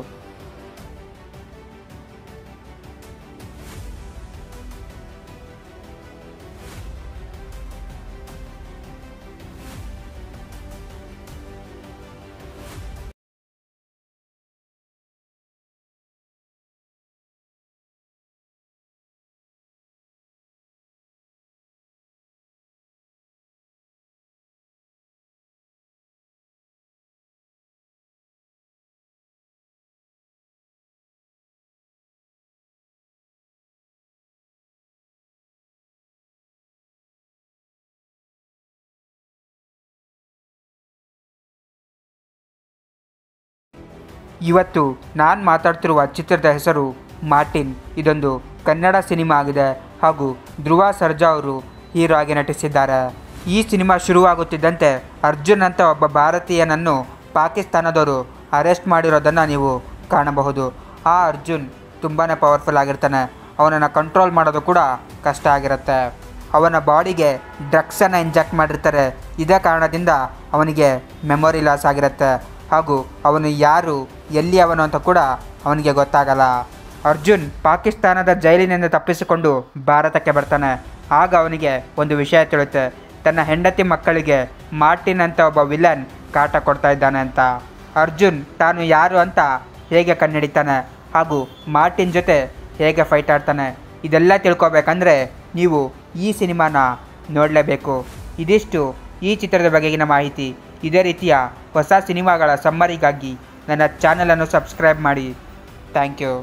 ಇವತ್ತು ನಾನು ಮಾತಾಡ್ತಿರುವ ಚಿತ್ರದ ಹೆಸರು ಮಾರ್ಟಿನ್ ಇದೊಂದು ಕನ್ನಡ ಸಿನಿಮಾ ಆಗಿದೆ ಹಾಗೂ ಧ್ರುವ ಸರ್ಜಾ ಅವರು ಹೀರೋ ಆಗಿ ನಟಿಸಿದ್ದಾರೆ ಈ ಸಿನಿಮಾ ಶುರುವಾಗುತ್ತಿದ್ದಂತೆ ಅರ್ಜುನ್ ಅಂತ ಒಬ್ಬ ಭಾರತೀಯನನ್ನು ಪಾಕಿಸ್ತಾನದವರು ಅರೆಸ್ಟ್ ಮಾಡಿರೋದನ್ನು ನೀವು ಕಾಣಬಹುದು ಆ ಅರ್ಜುನ್ ತುಂಬಾ ಪವರ್ಫುಲ್ ಆಗಿರ್ತಾನೆ ಅವನನ್ನು ಕಂಟ್ರೋಲ್ ಮಾಡೋದು ಕೂಡ ಕಷ್ಟ ಆಗಿರುತ್ತೆ ಅವನ ಬಾಡಿಗೆ ಡ್ರಗ್ಸನ್ನು ಇಂಜೆಕ್ಟ್ ಮಾಡಿರ್ತಾರೆ ಇದೇ ಕಾರಣದಿಂದ ಅವನಿಗೆ ಮೆಮೊರಿ ಲಾಸ್ ಆಗಿರುತ್ತೆ ಹಾಗೂ ಅವನು ಯಾರು ಎಲ್ಲಿ ಅವನು ಅಂತ ಕೂಡ ಅವನಿಗೆ ಗೊತ್ತಾಗಲ್ಲ ಅರ್ಜುನ್ ಪಾಕಿಸ್ತಾನದ ಜೈಲಿನಿಂದ ತಪ್ಪಿಸಿಕೊಂಡು ಭಾರತಕ್ಕೆ ಬರ್ತಾನೆ ಆಗ ಅವನಿಗೆ ಒಂದು ವಿಷಯ ತಿಳಿಯುತ್ತೆ ತನ್ನ ಹೆಂಡತಿ ಮಕ್ಕಳಿಗೆ ಮಾರ್ಟಿನ್ ಅಂತ ಒಬ್ಬ ವಿಲನ್ ಕಾಟ ಕೊಡ್ತಾ ಇದ್ದಾನೆ ಅಂತ ಅರ್ಜುನ್ ತಾನು ಯಾರು ಅಂತ ಹೇಗೆ ಕಂಡುಹಿಡಿತಾನೆ ಹಾಗೂ ಮಾರ್ಟಿನ್ ಜೊತೆ ಹೇಗೆ ಫೈಟ್ ಆಡ್ತಾನೆ ಇದೆಲ್ಲ ತಿಳ್ಕೊಬೇಕಂದ್ರೆ ನೀವು ಈ ಸಿನಿಮಾನ ನೋಡಲೇಬೇಕು ಇದಿಷ್ಟು ಈ ಚಿತ್ರದ ಬಗೆಗಿನ ಮಾಹಿತಿ ಇದೇ ರೀತಿಯ ಹೊಸ ಸಿನಿಮಾಗಳ ಸಮ್ಮರಿಗಾಗಿ ನನ್ನ ಚಾನಲನ್ನು ಸಬ್ಸ್ಕ್ರೈಬ್ ಮಾಡಿ ಥ್ಯಾಂಕ್ ಯು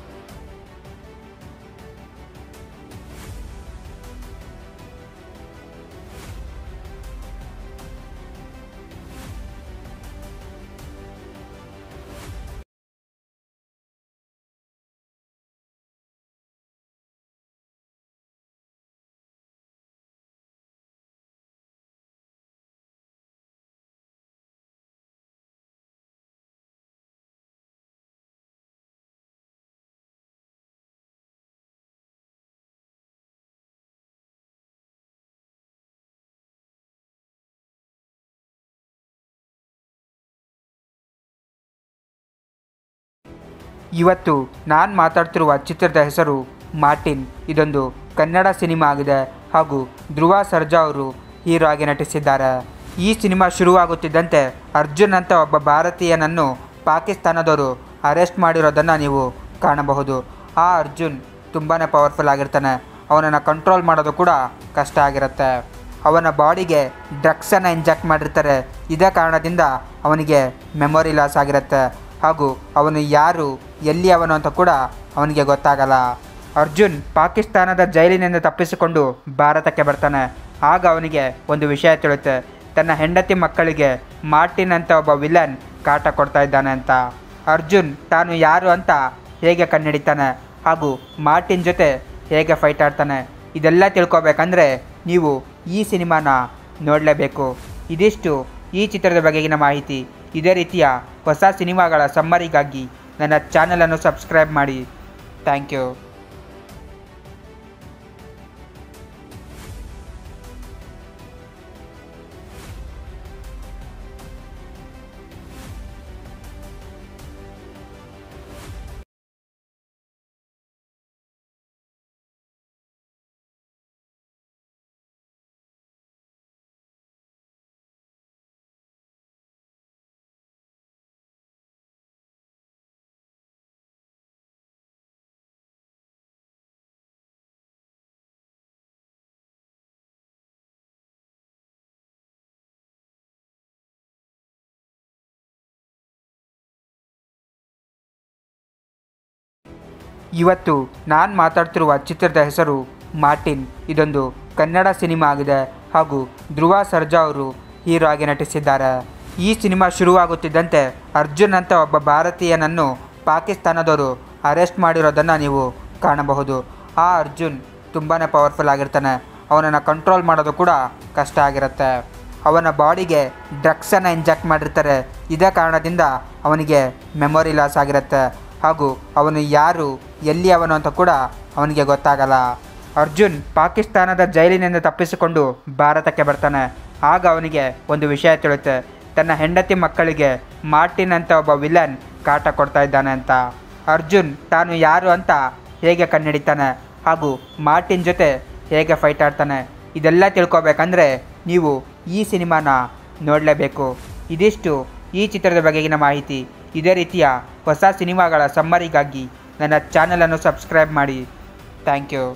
ಇವತ್ತು ನಾನು ಮಾತಾಡ್ತಿರುವ ಚಿತ್ರದ ಹೆಸರು ಮಾರ್ಟಿನ್ ಇದೊಂದು ಕನ್ನಡ ಸಿನಿಮಾ ಆಗಿದೆ ಹಾಗೂ ಧ್ರುವ ಸರ್ಜಾ ಅವರು ಹೀರೋ ಆಗಿ ನಟಿಸಿದ್ದಾರೆ ಈ ಸಿನಿಮಾ ಶುರುವಾಗುತ್ತಿದ್ದಂತೆ ಅರ್ಜುನ್ ಅಂತ ಒಬ್ಬ ಭಾರತೀಯನನ್ನು ಪಾಕಿಸ್ತಾನದವರು ಅರೆಸ್ಟ್ ಮಾಡಿರೋದನ್ನು ನೀವು ಕಾಣಬಹುದು ಆ ಅರ್ಜುನ್ ತುಂಬಾ ಪವರ್ಫುಲ್ ಆಗಿರ್ತಾನೆ ಅವನನ್ನು ಕಂಟ್ರೋಲ್ ಮಾಡೋದು ಕೂಡ ಕಷ್ಟ ಆಗಿರುತ್ತೆ ಅವನ ಬಾಡಿಗೆ ಡ್ರಗ್ಸನ್ನು ಇಂಜೆಕ್ಟ್ ಮಾಡಿರ್ತಾರೆ ಇದೇ ಕಾರಣದಿಂದ ಅವನಿಗೆ ಮೆಮೊರಿ ಲಾಸ್ ಆಗಿರುತ್ತೆ ಹಾಗೂ ಅವನು ಯಾರು ಎಲ್ಲಿ ಅವನು ಅಂತ ಕೂಡ ಅವನಿಗೆ ಗೊತ್ತಾಗಲ್ಲ ಅರ್ಜುನ್ ಪಾಕಿಸ್ತಾನದ ಜೈಲಿನಿಂದ ತಪ್ಪಿಸಿಕೊಂಡು ಭಾರತಕ್ಕೆ ಬರ್ತಾನೆ ಆಗ ಅವನಿಗೆ ಒಂದು ವಿಷಯ ತಿಳಿಯುತ್ತೆ ತನ್ನ ಹೆಂಡತಿ ಮಕ್ಕಳಿಗೆ ಮಾರ್ಟಿನ್ ಅಂತ ಒಬ್ಬ ವಿಲನ್ ಕಾಟ ಕೊಡ್ತಾ ಇದ್ದಾನೆ ಅಂತ ಅರ್ಜುನ್ ತಾನು ಯಾರು ಅಂತ ಹೇಗೆ ಕಂಡುಹಿಡಿತಾನೆ ಹಾಗೂ ಮಾರ್ಟಿನ್ ಜೊತೆ ಹೇಗೆ ಫೈಟ್ ಆಡ್ತಾನೆ ಇದೆಲ್ಲ ತಿಳ್ಕೊಬೇಕಂದ್ರೆ ನೀವು ಈ ಸಿನಿಮಾನ ನೋಡಲೇಬೇಕು ಇದಿಷ್ಟು ಈ ಚಿತ್ರದ ಬಗೆಗಿನ ಮಾಹಿತಿ ಇದೇ ರೀತಿಯ ಹೊಸ ಸಿನಿಮಾಗಳ ಸಮ್ಮರಿಗಾಗಿ ನನ್ನ ಚಾನಲನ್ನು ಸಬ್ಸ್ಕ್ರೈಬ್ ಮಾಡಿ ಥ್ಯಾಂಕ್ ಯು ಇವತ್ತು ನಾನು ಮಾತಾಡ್ತಿರುವ ಚಿತ್ರದ ಹೆಸರು ಮಾರ್ಟಿನ್ ಇದೊಂದು ಕನ್ನಡ ಸಿನಿಮಾ ಆಗಿದೆ ಹಾಗೂ ಧ್ರುವ ಸರ್ಜಾ ಅವರು ಹೀರೋ ಆಗಿ ನಟಿಸಿದ್ದಾರೆ ಈ ಸಿನಿಮಾ ಶುರುವಾಗುತ್ತಿದ್ದಂತೆ ಅರ್ಜುನ್ ಅಂತ ಒಬ್ಬ ಭಾರತೀಯನನ್ನು ಪಾಕಿಸ್ತಾನದವರು ಅರೆಸ್ಟ್ ಮಾಡಿರೋದನ್ನು ನೀವು ಕಾಣಬಹುದು ಆ ಅರ್ಜುನ್ ತುಂಬಾ ಪವರ್ಫುಲ್ ಆಗಿರ್ತಾನೆ ಅವನನ್ನು ಕಂಟ್ರೋಲ್ ಮಾಡೋದು ಕೂಡ ಕಷ್ಟ ಆಗಿರುತ್ತೆ ಅವನ ಬಾಡಿಗೆ ಡ್ರಗ್ಸನ್ನು ಇಂಜೆಕ್ಟ್ ಮಾಡಿರ್ತಾರೆ ಇದೇ ಕಾರಣದಿಂದ ಅವನಿಗೆ ಮೆಮೊರಿ ಲಾಸ್ ಆಗಿರುತ್ತೆ ಹಾಗೂ ಅವನು ಯಾರು ಎಲ್ಲಿ ಅವನು ಅಂತ ಕೂಡ ಅವನಿಗೆ ಗೊತ್ತಾಗಲ್ಲ ಅರ್ಜುನ್ ಪಾಕಿಸ್ತಾನದ ಜೈಲಿನಿಂದ ತಪ್ಪಿಸಿಕೊಂಡು ಭಾರತಕ್ಕೆ ಬರ್ತಾನೆ ಆಗ ಅವನಿಗೆ ಒಂದು ವಿಷಯ ತಿಳಿಯುತ್ತೆ ತನ್ನ ಹೆಂಡತಿ ಮಕ್ಕಳಿಗೆ ಮಾರ್ಟಿನ್ ಅಂತ ಒಬ್ಬ ವಿಲನ್ ಕಾಟ ಕೊಡ್ತಾ ಇದ್ದಾನೆ ಅಂತ ಅರ್ಜುನ್ ತಾನು ಯಾರು ಅಂತ ಹೇಗೆ ಕಂಡುಹಿಡಿತಾನೆ ಹಾಗೂ ಮಾರ್ಟಿನ್ ಜೊತೆ ಹೇಗೆ ಫೈಟ್ ಆಡ್ತಾನೆ ಇದೆಲ್ಲ ತಿಳ್ಕೊಬೇಕಂದ್ರೆ ನೀವು ಈ ಸಿನಿಮಾನ ನೋಡಲೇಬೇಕು ಇದಿಷ್ಟು ಈ ಚಿತ್ರದ ಬಗೆಗಿನ ಮಾಹಿತಿ ಇದೇ ರೀತಿಯ ಹೊಸ ಸಿನಿಮಾಗಳ ಸಮ್ಮರಿಗಾಗಿ ನನ್ನ ಚಾನಲನ್ನು ಸಬ್ಸ್ಕ್ರೈಬ್ ಮಾಡಿ ಥ್ಯಾಂಕ್ ಯು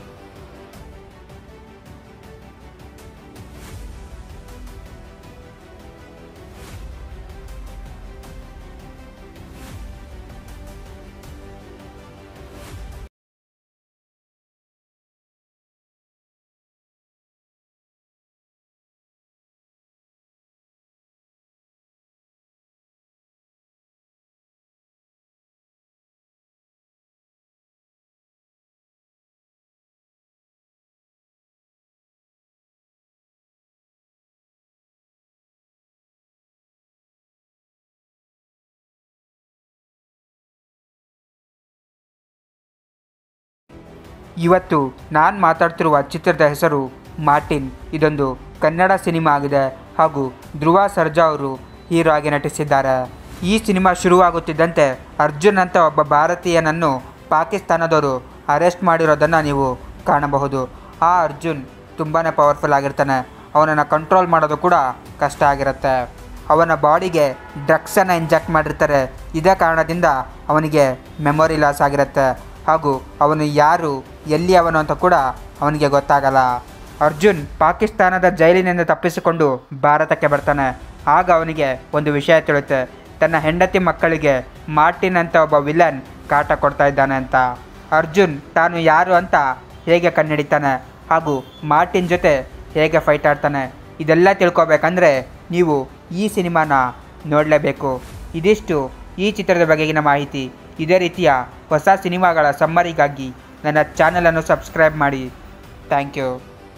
ಇವತ್ತು ನಾನು ಮಾತಾಡ್ತಿರುವ ಚಿತ್ರದ ಹೆಸರು ಮಾರ್ಟಿನ್ ಇದೊಂದು ಕನ್ನಡ ಸಿನಿಮಾ ಆಗಿದೆ ಹಾಗೂ ಧ್ರುವ ಸರ್ಜಾ ಅವರು ಹೀರೋ ಆಗಿ ನಟಿಸಿದ್ದಾರೆ ಈ ಸಿನಿಮಾ ಶುರುವಾಗುತ್ತಿದ್ದಂತೆ ಅರ್ಜುನ್ ಅಂತ ಒಬ್ಬ ಭಾರತೀಯನನ್ನು ಪಾಕಿಸ್ತಾನದವರು ಅರೆಸ್ಟ್ ಮಾಡಿರೋದನ್ನು ನೀವು ಕಾಣಬಹುದು ಆ ಅರ್ಜುನ್ ತುಂಬಾ ಪವರ್ಫುಲ್ ಆಗಿರ್ತಾನೆ ಅವನನ್ನು ಕಂಟ್ರೋಲ್ ಮಾಡೋದು ಕೂಡ ಕಷ್ಟ ಆಗಿರುತ್ತೆ ಅವನ ಬಾಡಿಗೆ ಡ್ರಗ್ಸನ್ನು ಇಂಜೆಕ್ಟ್ ಮಾಡಿರ್ತಾರೆ ಇದೇ ಕಾರಣದಿಂದ ಅವನಿಗೆ ಮೆಮೊರಿ ಲಾಸ್ ಆಗಿರುತ್ತೆ ಹಾಗೂ ಅವನು ಯಾರು ಎಲ್ಲಿ ಅವನು ಅಂತ ಕೂಡ ಅವನಿಗೆ ಗೊತ್ತಾಗಲ್ಲ ಅರ್ಜುನ್ ಪಾಕಿಸ್ತಾನದ ಜೈಲಿನಿಂದ ತಪ್ಪಿಸಿಕೊಂಡು ಭಾರತಕ್ಕೆ ಬರ್ತಾನೆ ಆಗ ಅವನಿಗೆ ಒಂದು ವಿಷಯ ತಿಳಿಯುತ್ತೆ ತನ್ನ ಹೆಂಡತಿ ಮಕ್ಕಳಿಗೆ ಮಾರ್ಟಿನ್ ಅಂತ ಒಬ್ಬ ವಿಲನ್ ಕಾಟ ಕೊಡ್ತಾ ಇದ್ದಾನೆ ಅಂತ ಅರ್ಜುನ್ ತಾನು ಯಾರು ಅಂತ ಹೇಗೆ ಕಂಡುಹಿಡಿತಾನೆ ಹಾಗೂ ಮಾರ್ಟಿನ್ ಜೊತೆ ಹೇಗೆ ಫೈಟ್ ಆಡ್ತಾನೆ ಇದೆಲ್ಲ ತಿಳ್ಕೊಬೇಕಂದ್ರೆ ನೀವು ಈ ಸಿನಿಮಾನ ನೋಡಲೇಬೇಕು ಇದಿಷ್ಟು ಈ ಚಿತ್ರದ ಬಗೆಗಿನ ಮಾಹಿತಿ ಇದೇ ರೀತಿಯ ಹೊಸ ಸಿನಿಮಾಗಳ ಸಮ್ಮರಿಗಾಗಿ ನನ್ನ ಚಾನಲನ್ನು ಸಬ್ಸ್ಕ್ರೈಬ್ ಮಾಡಿ ಥ್ಯಾಂಕ್ ಯು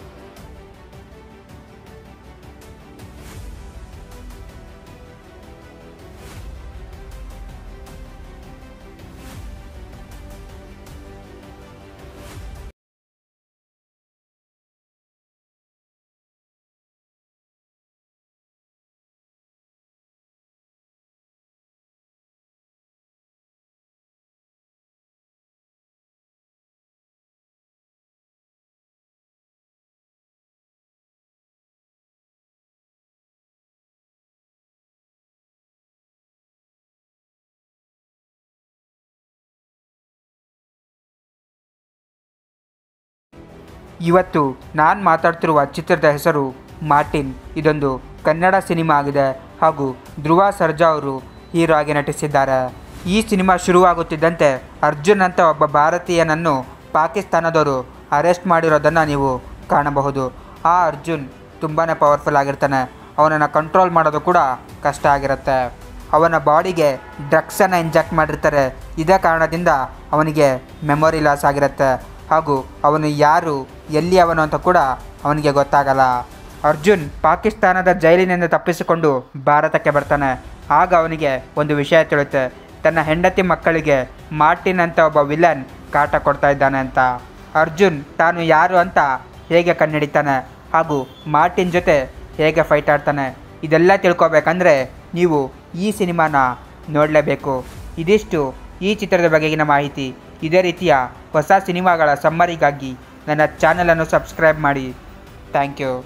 ಇವತ್ತು ನಾನು ಮಾತಾಡ್ತಿರುವ ಚಿತ್ರದ ಹೆಸರು ಮಾರ್ಟಿನ್ ಇದೊಂದು ಕನ್ನಡ ಸಿನಿಮಾ ಆಗಿದೆ ಹಾಗೂ ಧ್ರುವ ಸರ್ಜಾ ಅವರು ಹೀರೋ ಆಗಿ ನಟಿಸಿದ್ದಾರೆ ಈ ಸಿನಿಮಾ ಶುರುವಾಗುತ್ತಿದ್ದಂತೆ ಅರ್ಜುನ್ ಅಂತ ಒಬ್ಬ ಭಾರತೀಯನನ್ನು ಪಾಕಿಸ್ತಾನದವರು ಅರೆಸ್ಟ್ ಮಾಡಿರೋದನ್ನು ನೀವು ಕಾಣಬಹುದು ಆ ಅರ್ಜುನ್ ತುಂಬಾ ಪವರ್ಫುಲ್ ಆಗಿರ್ತಾನೆ ಅವನನ್ನು ಕಂಟ್ರೋಲ್ ಮಾಡೋದು ಕೂಡ ಕಷ್ಟ ಆಗಿರುತ್ತೆ ಅವನ ಬಾಡಿಗೆ ಡ್ರಗ್ಸನ್ನು ಇಂಜೆಕ್ಟ್ ಮಾಡಿರ್ತಾರೆ ಇದೇ ಕಾರಣದಿಂದ ಅವನಿಗೆ ಮೆಮೊರಿ ಲಾಸ್ ಆಗಿರುತ್ತೆ ಹಾಗೂ ಅವನು ಯಾರು ಎಲ್ಲಿ ಅವನು ಅಂತ ಕೂಡ ಅವನಿಗೆ ಗೊತ್ತಾಗಲ್ಲ ಅರ್ಜುನ್ ಪಾಕಿಸ್ತಾನದ ಜೈಲಿನಿಂದ ತಪ್ಪಿಸಿಕೊಂಡು ಭಾರತಕ್ಕೆ ಬರ್ತಾನೆ ಆಗ ಅವನಿಗೆ ಒಂದು ವಿಷಯ ತಿಳಿಯುತ್ತೆ ತನ್ನ ಹೆಂಡತಿ ಮಕ್ಕಳಿಗೆ ಮಾರ್ಟಿನ್ ಅಂತ ಒಬ್ಬ ವಿಲನ್ ಕಾಟ ಕೊಡ್ತಾ ಇದ್ದಾನೆ ಅಂತ ಅರ್ಜುನ್ ತಾನು ಯಾರು ಅಂತ ಹೇಗೆ ಕಂಡುಹಿಡಿತಾನೆ ಹಾಗೂ ಮಾರ್ಟಿನ್ ಜೊತೆ ಹೇಗೆ ಫೈಟ್ ಆಡ್ತಾನೆ ಇದೆಲ್ಲ ತಿಳ್ಕೊಬೇಕಂದ್ರೆ ನೀವು ಈ ಸಿನಿಮಾನ ನೋಡಲೇಬೇಕು ಇದಿಷ್ಟು ಈ ಚಿತ್ರದ ಬಗೆಗಿನ ಮಾಹಿತಿ ಇದೇ ರೀತಿಯ ಹೊಸ ಸಿನಿಮಾಗಳ ಸಮ್ಮರಿಗಾಗಿ ನನ್ನ ಚಾನಲನ್ನು ಸಬ್ಸ್ಕ್ರೈಬ್ ಮಾಡಿ ಥ್ಯಾಂಕ್ ಯು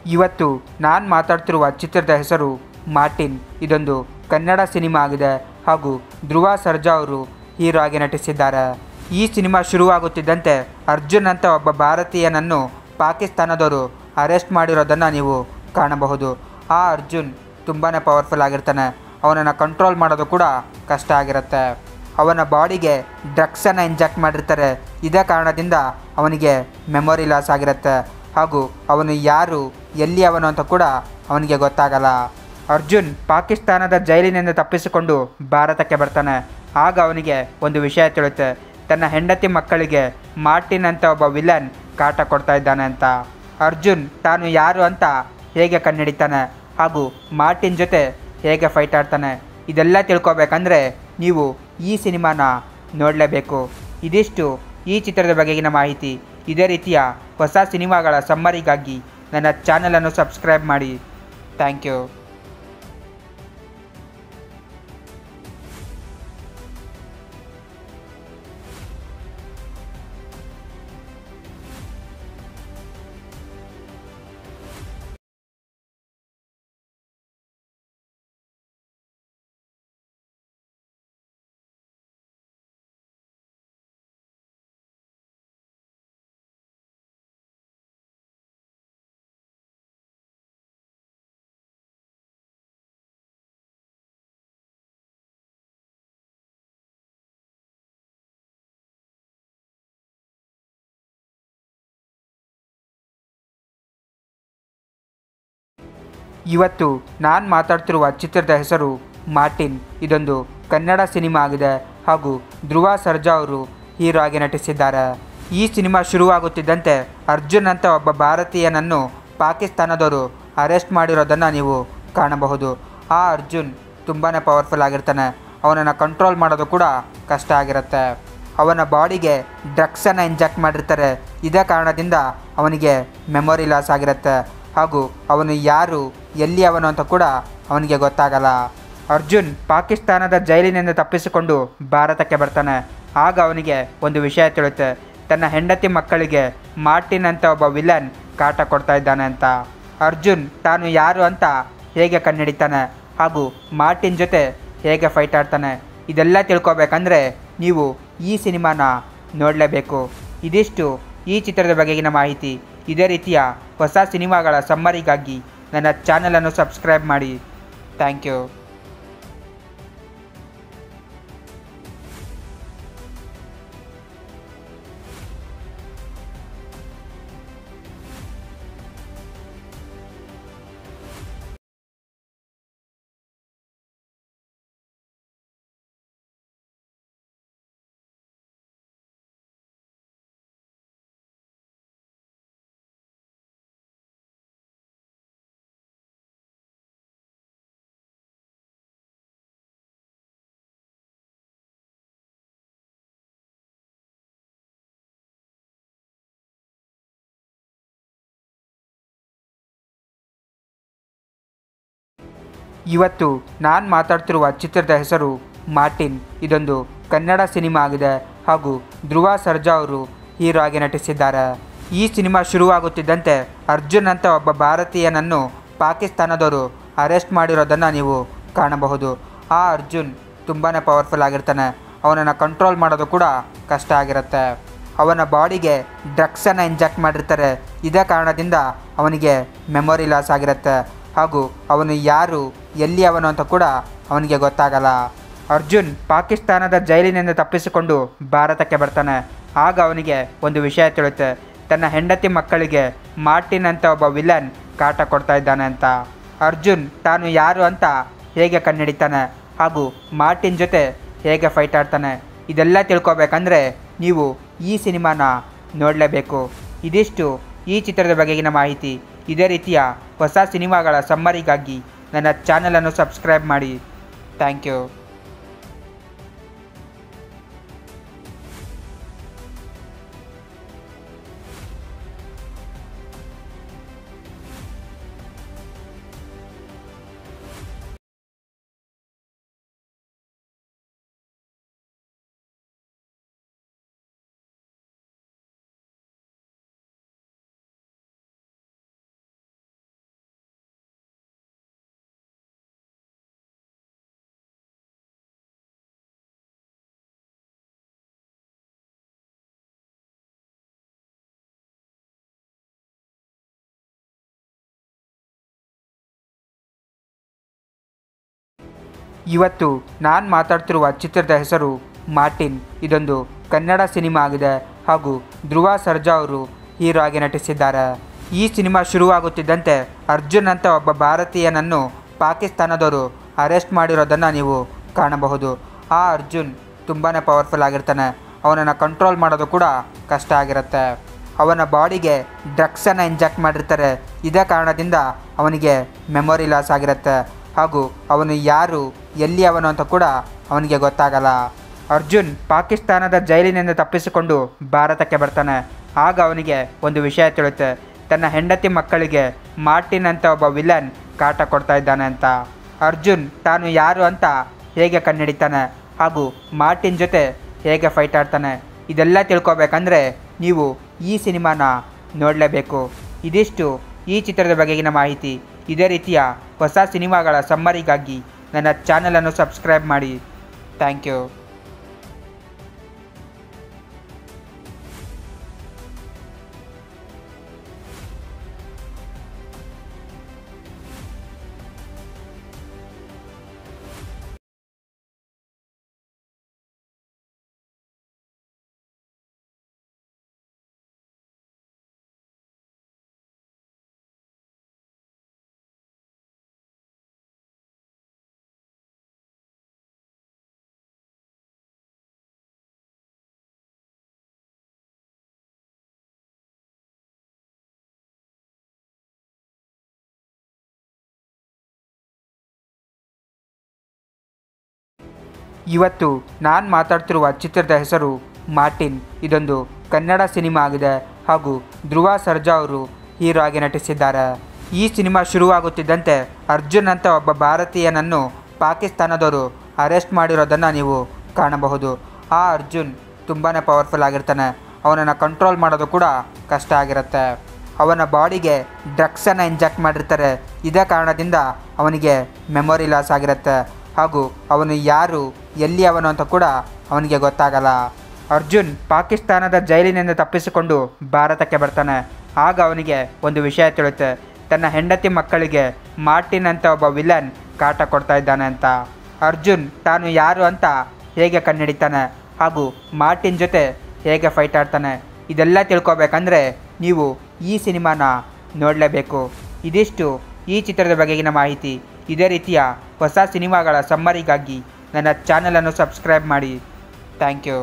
ಇವತ್ತು ನಾನು ಮಾತಾಡ್ತಿರುವ ಚಿತ್ರದ ಹೆಸರು ಮಾರ್ಟಿನ್ ಇದೊಂದು ಕನ್ನಡ ಸಿನಿಮಾ ಆಗಿದೆ ಹಾಗೂ ಧ್ರುವ ಸರ್ಜಾ ಅವರು ಹೀರೋ ಆಗಿ ನಟಿಸಿದ್ದಾರೆ ಈ ಸಿನಿಮಾ ಶುರುವಾಗುತ್ತಿದ್ದಂತೆ ಅರ್ಜುನ್ ಅಂತ ಒಬ್ಬ ಭಾರತೀಯನನ್ನು ಪಾಕಿಸ್ತಾನದವರು ಅರೆಸ್ಟ್ ಮಾಡಿರೋದನ್ನು ನೀವು ಕಾಣಬಹುದು ಆ ಅರ್ಜುನ್ ತುಂಬಾ ಪವರ್ಫುಲ್ ಆಗಿರ್ತಾನೆ ಅವನನ್ನು ಕಂಟ್ರೋಲ್ ಮಾಡೋದು ಕೂಡ ಕಷ್ಟ ಆಗಿರುತ್ತೆ ಅವನ ಬಾಡಿಗೆ ಡ್ರಗ್ಸನ್ನು ಇಂಜೆಕ್ಟ್ ಮಾಡಿರ್ತಾರೆ ಇದೇ ಕಾರಣದಿಂದ ಅವನಿಗೆ ಮೆಮೊರಿ ಲಾಸ್ ಆಗಿರುತ್ತೆ ಹಾಗೂ ಅವನು ಯಾರು ಎಲ್ಲಿ ಅವನು ಅಂತ ಕೂಡ ಅವನಿಗೆ ಗೊತ್ತಾಗಲ್ಲ ಅರ್ಜುನ್ ಪಾಕಿಸ್ತಾನದ ಜೈಲಿನಿಂದ ತಪ್ಪಿಸಿಕೊಂಡು ಭಾರತಕ್ಕೆ ಬರ್ತಾನೆ ಆಗ ಅವನಿಗೆ ಒಂದು ವಿಷಯ ತಿಳಿಯುತ್ತೆ ತನ್ನ ಹೆಂಡತಿ ಮಕ್ಕಳಿಗೆ ಮಾರ್ಟಿನ್ ಅಂತ ಒಬ್ಬ ವಿಲನ್ ಕಾಟ ಕೊಡ್ತಾ ಇದ್ದಾನೆ ಅಂತ ಅರ್ಜುನ್ ತಾನು ಯಾರು ಅಂತ ಹೇಗೆ ಕಂಡುಹಿಡಿತಾನೆ ಹಾಗೂ ಮಾರ್ಟಿನ್ ಜೊತೆ ಹೇಗೆ ಫೈಟ್ ಆಡ್ತಾನೆ ಇದೆಲ್ಲ ತಿಳ್ಕೊಬೇಕಂದ್ರೆ ನೀವು ಈ ಸಿನಿಮಾನ ನೋಡಲೇಬೇಕು ಇದಿಷ್ಟು ಈ ಚಿತ್ರದ ಬಗೆಗಿನ ಮಾಹಿತಿ ಇದೇ ರೀತಿಯ ಹೊಸ ಸಿನಿಮಾಗಳ ಸಮ್ಮರಿಗಾಗಿ ನನ್ನ ಚಾನಲನ್ನು ಸಬ್ಸ್ಕ್ರೈಬ್ ಮಾಡಿ ಥ್ಯಾಂಕ್ ಯು ಇವತ್ತು ನಾನು ಮಾತಾಡ್ತಿರುವ ಚಿತ್ರದ ಹೆಸರು ಮಾರ್ಟಿನ್ ಇದೊಂದು ಕನ್ನಡ ಸಿನಿಮಾ ಆಗಿದೆ ಹಾಗೂ ಧ್ರುವ ಸರ್ಜಾ ಅವರು ಹೀರೋ ಆಗಿ ನಟಿಸಿದ್ದಾರೆ ಈ ಸಿನಿಮಾ ಶುರುವಾಗುತ್ತಿದ್ದಂತೆ ಅರ್ಜುನ್ ಅಂತ ಒಬ್ಬ ಭಾರತೀಯನನ್ನು ಪಾಕಿಸ್ತಾನದವರು ಅರೆಸ್ಟ್ ಮಾಡಿರೋದನ್ನು ನೀವು ಕಾಣಬಹುದು ಆ ಅರ್ಜುನ್ ತುಂಬಾ ಪವರ್ಫುಲ್ ಆಗಿರ್ತಾನೆ ಅವನನ್ನು ಕಂಟ್ರೋಲ್ ಮಾಡೋದು ಕೂಡ ಕಷ್ಟ ಆಗಿರುತ್ತೆ ಅವನ ಬಾಡಿಗೆ ಡ್ರಗ್ಸನ್ನು ಇಂಜೆಕ್ಟ್ ಮಾಡಿರ್ತಾರೆ ಇದೇ ಕಾರಣದಿಂದ ಅವನಿಗೆ ಮೆಮೊರಿ ಲಾಸ್ ಆಗಿರುತ್ತೆ ಹಾಗೂ ಅವನು ಯಾರು ಎಲ್ಲಿ ಅವನು ಅಂತ ಕೂಡ ಅವನಿಗೆ ಗೊತ್ತಾಗಲ್ಲ ಅರ್ಜುನ್ ಪಾಕಿಸ್ತಾನದ ಜೈಲಿನಿಂದ ತಪ್ಪಿಸಿಕೊಂಡು ಭಾರತಕ್ಕೆ ಬರ್ತಾನೆ ಆಗ ಅವನಿಗೆ ಒಂದು ವಿಷಯ ತಿಳಿಯುತ್ತೆ ತನ್ನ ಹೆಂಡತಿ ಮಕ್ಕಳಿಗೆ ಮಾರ್ಟಿನ್ ಅಂತ ಒಬ್ಬ ವಿಲನ್ ಕಾಟ ಕೊಡ್ತಾ ಇದ್ದಾನೆ ಅಂತ ಅರ್ಜುನ್ ತಾನು ಯಾರು ಅಂತ ಹೇಗೆ ಕಂಡುಹಿಡಿತಾನೆ ಹಾಗೂ ಮಾರ್ಟಿನ್ ಜೊತೆ ಹೇಗೆ ಫೈಟ್ ಆಡ್ತಾನೆ ಇದೆಲ್ಲ ತಿಳ್ಕೊಬೇಕಂದ್ರೆ ನೀವು ಈ ಸಿನಿಮಾನ ನೋಡಲೇಬೇಕು ಇದಿಷ್ಟು ಈ ಚಿತ್ರದ ಬಗೆಗಿನ ಮಾಹಿತಿ ಇದೇ ರೀತಿಯ ಹೊಸ ಸಿನಿಮಾಗಳ ಸಮ್ಮರಿಗಾಗಿ ನನ್ನ ಚಾನಲನ್ನು ಸಬ್ಸ್ಕ್ರೈಬ್ ಮಾಡಿ ಥ್ಯಾಂಕ್ ಯು ಇವತ್ತು ನಾನು ಮಾತಾಡ್ತಿರುವ ಚಿತ್ರದ ಹೆಸರು ಮಾರ್ಟಿನ್ ಇದೊಂದು ಕನ್ನಡ ಸಿನಿಮಾ ಆಗಿದೆ ಹಾಗೂ ಧ್ರುವ ಸರ್ಜಾ ಅವರು ಹೀರೋ ಆಗಿ ನಟಿಸಿದ್ದಾರೆ ಈ ಸಿನಿಮಾ ಶುರುವಾಗುತ್ತಿದ್ದಂತೆ ಅರ್ಜುನ್ ಅಂತ ಒಬ್ಬ ಭಾರತೀಯನನ್ನು ಪಾಕಿಸ್ತಾನದವರು ಅರೆಸ್ಟ್ ಮಾಡಿರೋದನ್ನು ನೀವು ಕಾಣಬಹುದು ಆ ಅರ್ಜುನ್ ತುಂಬಾ ಪವರ್ಫುಲ್ ಆಗಿರ್ತಾನೆ ಅವನನ್ನು ಕಂಟ್ರೋಲ್ ಮಾಡೋದು ಕೂಡ ಕಷ್ಟ ಆಗಿರುತ್ತೆ ಅವನ ಬಾಡಿಗೆ ಡ್ರಗ್ಸನ್ನು ಇಂಜೆಕ್ಟ್ ಮಾಡಿರ್ತಾರೆ ಇದೇ ಕಾರಣದಿಂದ ಅವನಿಗೆ ಮೆಮೊರಿ ಲಾಸ್ ಆಗಿರುತ್ತೆ ಹಾಗೂ ಅವನು ಯಾರು ಎಲ್ಲಿ ಅವನು ಅಂತ ಕೂಡ ಅವನಿಗೆ ಗೊತ್ತಾಗಲ್ಲ ಅರ್ಜುನ್ ಪಾಕಿಸ್ತಾನದ ಜೈಲಿನಿಂದ ತಪ್ಪಿಸಿಕೊಂಡು ಭಾರತಕ್ಕೆ ಬರ್ತಾನೆ ಆಗ ಅವನಿಗೆ ಒಂದು ವಿಷಯ ತಿಳಿಯುತ್ತೆ ತನ್ನ ಹೆಂಡತಿ ಮಕ್ಕಳಿಗೆ ಮಾರ್ಟಿನ್ ಅಂತ ಒಬ್ಬ ವಿಲನ್ ಕಾಟ ಕೊಡ್ತಾ ಇದ್ದಾನೆ ಅಂತ ಅರ್ಜುನ್ ತಾನು ಯಾರು ಅಂತ ಹೇಗೆ ಕಂಡುಹಿಡಿತಾನೆ ಹಾಗೂ ಮಾರ್ಟಿನ್ ಜೊತೆ ಹೇಗೆ ಫೈಟ್ ಆಡ್ತಾನೆ ಇದೆಲ್ಲ ತಿಳ್ಕೊಬೇಕಂದ್ರೆ ನೀವು ಈ ಸಿನಿಮಾನ ನೋಡಲೇಬೇಕು ಇದಿಷ್ಟು ಈ ಚಿತ್ರದ ಬಗೆಗಿನ ಮಾಹಿತಿ ಇದೇ ರೀತಿಯ ಹೊಸ ಸಿನಿಮಾಗಳ ಸಮ್ಮರಿಗಾಗಿ ನನ್ನ ಚಾನಲನ್ನು ಸಬ್ಸ್ಕ್ರೈಬ್ ಮಾಡಿ ಥ್ಯಾಂಕ್ ಯು ಇವತ್ತು ನಾನು ಮಾತಾಡ್ತಿರುವ ಚಿತ್ರದ ಹೆಸರು ಮಾರ್ಟಿನ್ ಇದೊಂದು ಕನ್ನಡ ಸಿನಿಮಾ ಆಗಿದೆ ಹಾಗೂ ಧ್ರುವ ಸರ್ಜಾ ಅವರು ಹೀರೋ ಆಗಿ ನಟಿಸಿದ್ದಾರೆ ಈ ಸಿನಿಮಾ ಶುರುವಾಗುತ್ತಿದ್ದಂತೆ ಅರ್ಜುನ್ ಅಂತ ಒಬ್ಬ ಭಾರತೀಯನನ್ನು ಪಾಕಿಸ್ತಾನದವರು ಅರೆಸ್ಟ್ ಮಾಡಿರೋದನ್ನು ನೀವು ಕಾಣಬಹುದು ಆ ಅರ್ಜುನ್ ತುಂಬಾ ಪವರ್ಫುಲ್ ಆಗಿರ್ತಾನೆ ಅವನನ್ನು ಕಂಟ್ರೋಲ್ ಮಾಡೋದು ಕೂಡ ಕಷ್ಟ ಆಗಿರುತ್ತೆ ಅವನ ಬಾಡಿಗೆ ಡ್ರಗ್ಸನ್ನು ಇಂಜೆಕ್ಟ್ ಮಾಡಿರ್ತಾರೆ ಇದೇ ಕಾರಣದಿಂದ ಅವನಿಗೆ ಮೆಮೊರಿ ಲಾಸ್ ಆಗಿರುತ್ತೆ ಹಾಗೂ ಅವನು ಯಾರು ಎಲ್ಲಿ ಅವನು ಅಂತ ಕೂಡ ಅವನಿಗೆ ಗೊತ್ತಾಗಲ್ಲ ಅರ್ಜುನ್ ಪಾಕಿಸ್ತಾನದ ಜೈಲಿನಿಂದ ತಪ್ಪಿಸಿಕೊಂಡು ಭಾರತಕ್ಕೆ ಬರ್ತಾನೆ ಆಗ ಅವನಿಗೆ ಒಂದು ವಿಷಯ ತಿಳಿಯುತ್ತೆ ತನ್ನ ಹೆಂಡತಿ ಮಕ್ಕಳಿಗೆ ಮಾರ್ಟಿನ್ ಅಂತ ಒಬ್ಬ ವಿಲನ್ ಕಾಟ ಕೊಡ್ತಾ ಇದ್ದಾನೆ ಅಂತ ಅರ್ಜುನ್ ತಾನು ಯಾರು ಅಂತ ಹೇಗೆ ಕಂಡುಹಿಡಿತಾನೆ ಹಾಗೂ ಮಾರ್ಟಿನ್ ಜೊತೆ ಹೇಗೆ ಫೈಟ್ ಆಡ್ತಾನೆ ಇದೆಲ್ಲ ತಿಳ್ಕೊಬೇಕಂದ್ರೆ ನೀವು ಈ ಸಿನಿಮಾನ ನೋಡಲೇಬೇಕು ಇದಿಷ್ಟು ಈ ಚಿತ್ರದ ಬಗೆಗಿನ ಮಾಹಿತಿ ಇದೇ ರೀತಿಯ ಹೊಸ ಸಿನಿಮಾಗಳ ಸಮ್ಮರಿಗಾಗಿ ನನ್ನ ಚಾನಲನ್ನು ಸಬ್ಸ್ಕ್ರೈಬ್ ಮಾಡಿ ಥ್ಯಾಂಕ್ ಯು ಇವತ್ತು ನಾನು ಮಾತಾಡ್ತಿರುವ ಚಿತ್ರದ ಹೆಸರು ಮಾರ್ಟಿನ್ ಇದೊಂದು ಕನ್ನಡ ಸಿನಿಮಾ ಆಗಿದೆ ಹಾಗೂ ಧ್ರುವ ಸರ್ಜಾ ಅವರು ಹೀರೋ ಆಗಿ ನಟಿಸಿದ್ದಾರೆ ಈ ಸಿನಿಮಾ ಶುರುವಾಗುತ್ತಿದ್ದಂತೆ ಅರ್ಜುನ್ ಅಂತ ಒಬ್ಬ ಭಾರತೀಯನನ್ನು ಪಾಕಿಸ್ತಾನದವರು ಅರೆಸ್ಟ್ ಮಾಡಿರೋದನ್ನು ನೀವು ಕಾಣಬಹುದು ಆ ಅರ್ಜುನ್ ತುಂಬಾ ಪವರ್ಫುಲ್ ಆಗಿರ್ತಾನೆ ಅವನನ್ನು ಕಂಟ್ರೋಲ್ ಮಾಡೋದು ಕೂಡ ಕಷ್ಟ ಆಗಿರುತ್ತೆ ಅವನ ಬಾಡಿಗೆ ಡ್ರಗ್ಸನ್ನು ಇಂಜೆಕ್ಟ್ ಮಾಡಿರ್ತಾರೆ ಇದೇ ಕಾರಣದಿಂದ ಅವನಿಗೆ ಮೆಮೊರಿ ಲಾಸ್ ಆಗಿರುತ್ತೆ ಹಾಗೂ ಅವನು ಯಾರು ಎಲ್ಲಿ ಅವನು ಅಂತ ಕೂಡ ಅವನಿಗೆ ಗೊತ್ತಾಗಲ್ಲ ಅರ್ಜುನ್ ಪಾಕಿಸ್ತಾನದ ಜೈಲಿನಿಂದ ತಪ್ಪಿಸಿಕೊಂಡು ಭಾರತಕ್ಕೆ ಬರ್ತಾನೆ ಆಗ ಅವನಿಗೆ ಒಂದು ವಿಷಯ ತಿಳಿಯುತ್ತೆ ತನ್ನ ಹೆಂಡತಿ ಮಕ್ಕಳಿಗೆ ಮಾರ್ಟಿನ್ ಅಂತ ಒಬ್ಬ ವಿಲನ್ ಕಾಟ ಕೊಡ್ತಾ ಇದ್ದಾನೆ ಅಂತ ಅರ್ಜುನ್ ತಾನು ಯಾರು ಅಂತ ಹೇಗೆ ಕಂಡುಹಿಡಿತಾನೆ ಹಾಗೂ ಮಾರ್ಟಿನ್ ಜೊತೆ ಹೇಗೆ ಫೈಟ್ ಆಡ್ತಾನೆ ಇದೆಲ್ಲ ತಿಳ್ಕೊಬೇಕಂದ್ರೆ ನೀವು ಈ ಸಿನಿಮಾನ ನೋಡಲೇಬೇಕು ಇದಿಷ್ಟು ಈ ಚಿತ್ರದ ಬಗೆಗಿನ ಮಾಹಿತಿ ಇದೇ ರೀತಿಯ ಹೊಸ ಸಿನಿಮಾಗಳ ಸಮ್ಮರಿಗಾಗಿ ನನ್ನ ಚಾನಲನ್ನು ಸಬ್ಸ್ಕ್ರೈಬ್ ಮಾಡಿ ಥ್ಯಾಂಕ್ ಯು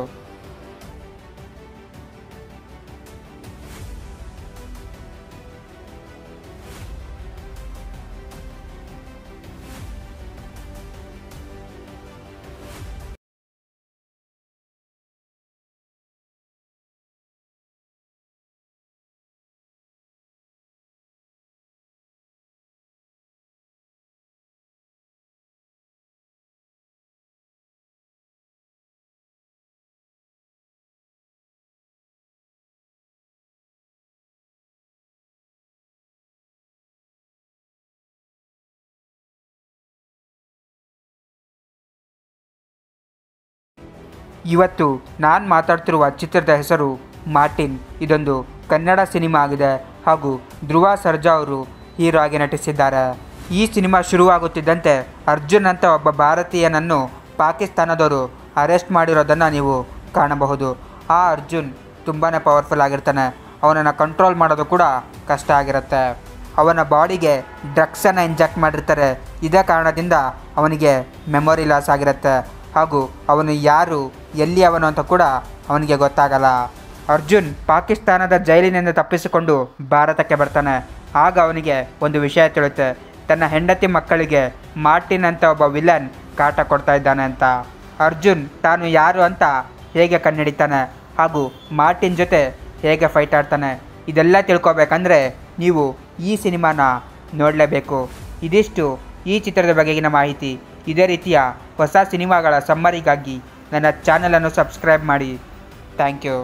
ಇವತ್ತು ನಾನು ಮಾತಾಡ್ತಿರುವ ಚಿತ್ರದ ಹೆಸರು ಮಾರ್ಟಿನ್ ಇದೊಂದು ಕನ್ನಡ ಸಿನಿಮಾ ಆಗಿದೆ ಹಾಗೂ ಧ್ರುವ ಸರ್ಜಾ ಅವರು ಹೀರೋ ಆಗಿ ನಟಿಸಿದ್ದಾರೆ ಈ ಸಿನಿಮಾ ಶುರುವಾಗುತ್ತಿದ್ದಂತೆ ಅರ್ಜುನ್ ಅಂತ ಒಬ್ಬ ಭಾರತೀಯನನ್ನು ಪಾಕಿಸ್ತಾನದವರು ಅರೆಸ್ಟ್ ಮಾಡಿರೋದನ್ನು ನೀವು ಕಾಣಬಹುದು ಆ ಅರ್ಜುನ್ ತುಂಬಾ ಪವರ್ಫುಲ್ ಆಗಿರ್ತಾನೆ ಅವನನ್ನು ಕಂಟ್ರೋಲ್ ಮಾಡೋದು ಕೂಡ ಕಷ್ಟ ಆಗಿರುತ್ತೆ ಅವನ ಬಾಡಿಗೆ ಡ್ರಗ್ಸನ್ನು ಇಂಜೆಕ್ಟ್ ಮಾಡಿರ್ತಾರೆ ಇದೇ ಕಾರಣದಿಂದ ಅವನಿಗೆ ಮೆಮೊರಿ ಲಾಸ್ ಆಗಿರುತ್ತೆ ಹಾಗೂ ಅವನು ಯಾರು ಎಲ್ಲಿ ಅವನು ಅಂತ ಕೂಡ ಅವನಿಗೆ ಗೊತ್ತಾಗಲ್ಲ ಅರ್ಜುನ್ ಪಾಕಿಸ್ತಾನದ ಜೈಲಿನಿಂದ ತಪ್ಪಿಸಿಕೊಂಡು ಭಾರತಕ್ಕೆ ಬರ್ತಾನೆ ಆಗ ಅವನಿಗೆ ಒಂದು ವಿಷಯ ತಿಳಿಯುತ್ತೆ ತನ್ನ ಹೆಂಡತಿ ಮಕ್ಕಳಿಗೆ ಮಾರ್ಟಿನ್ ಅಂತ ಒಬ್ಬ ವಿಲನ್ ಕಾಟ ಕೊಡ್ತಾ ಇದ್ದಾನೆ ಅಂತ ಅರ್ಜುನ್ ತಾನು ಯಾರು ಅಂತ ಹೇಗೆ ಕಂಡುಹಿಡಿತಾನೆ ಹಾಗೂ ಮಾರ್ಟಿನ್ ಜೊತೆ ಹೇಗೆ ಫೈಟ್ ಆಡ್ತಾನೆ ಇದೆಲ್ಲ ತಿಳ್ಕೊಬೇಕಂದ್ರೆ ನೀವು ಈ ಸಿನಿಮಾನ ನೋಡಲೇಬೇಕು ಇದಿಷ್ಟು ಈ ಚಿತ್ರದ ಬಗೆಗಿನ ಮಾಹಿತಿ ಇದೇ ರೀತಿಯ ಹೊಸ ಸಿನಿಮಾಗಳ ಸಮ್ಮರಿಗಾಗಿ ನನ್ನ ಚಾನಲನ್ನು ಸಬ್ಸ್ಕ್ರೈಬ್ ಮಾಡಿ ಥ್ಯಾಂಕ್ ಯು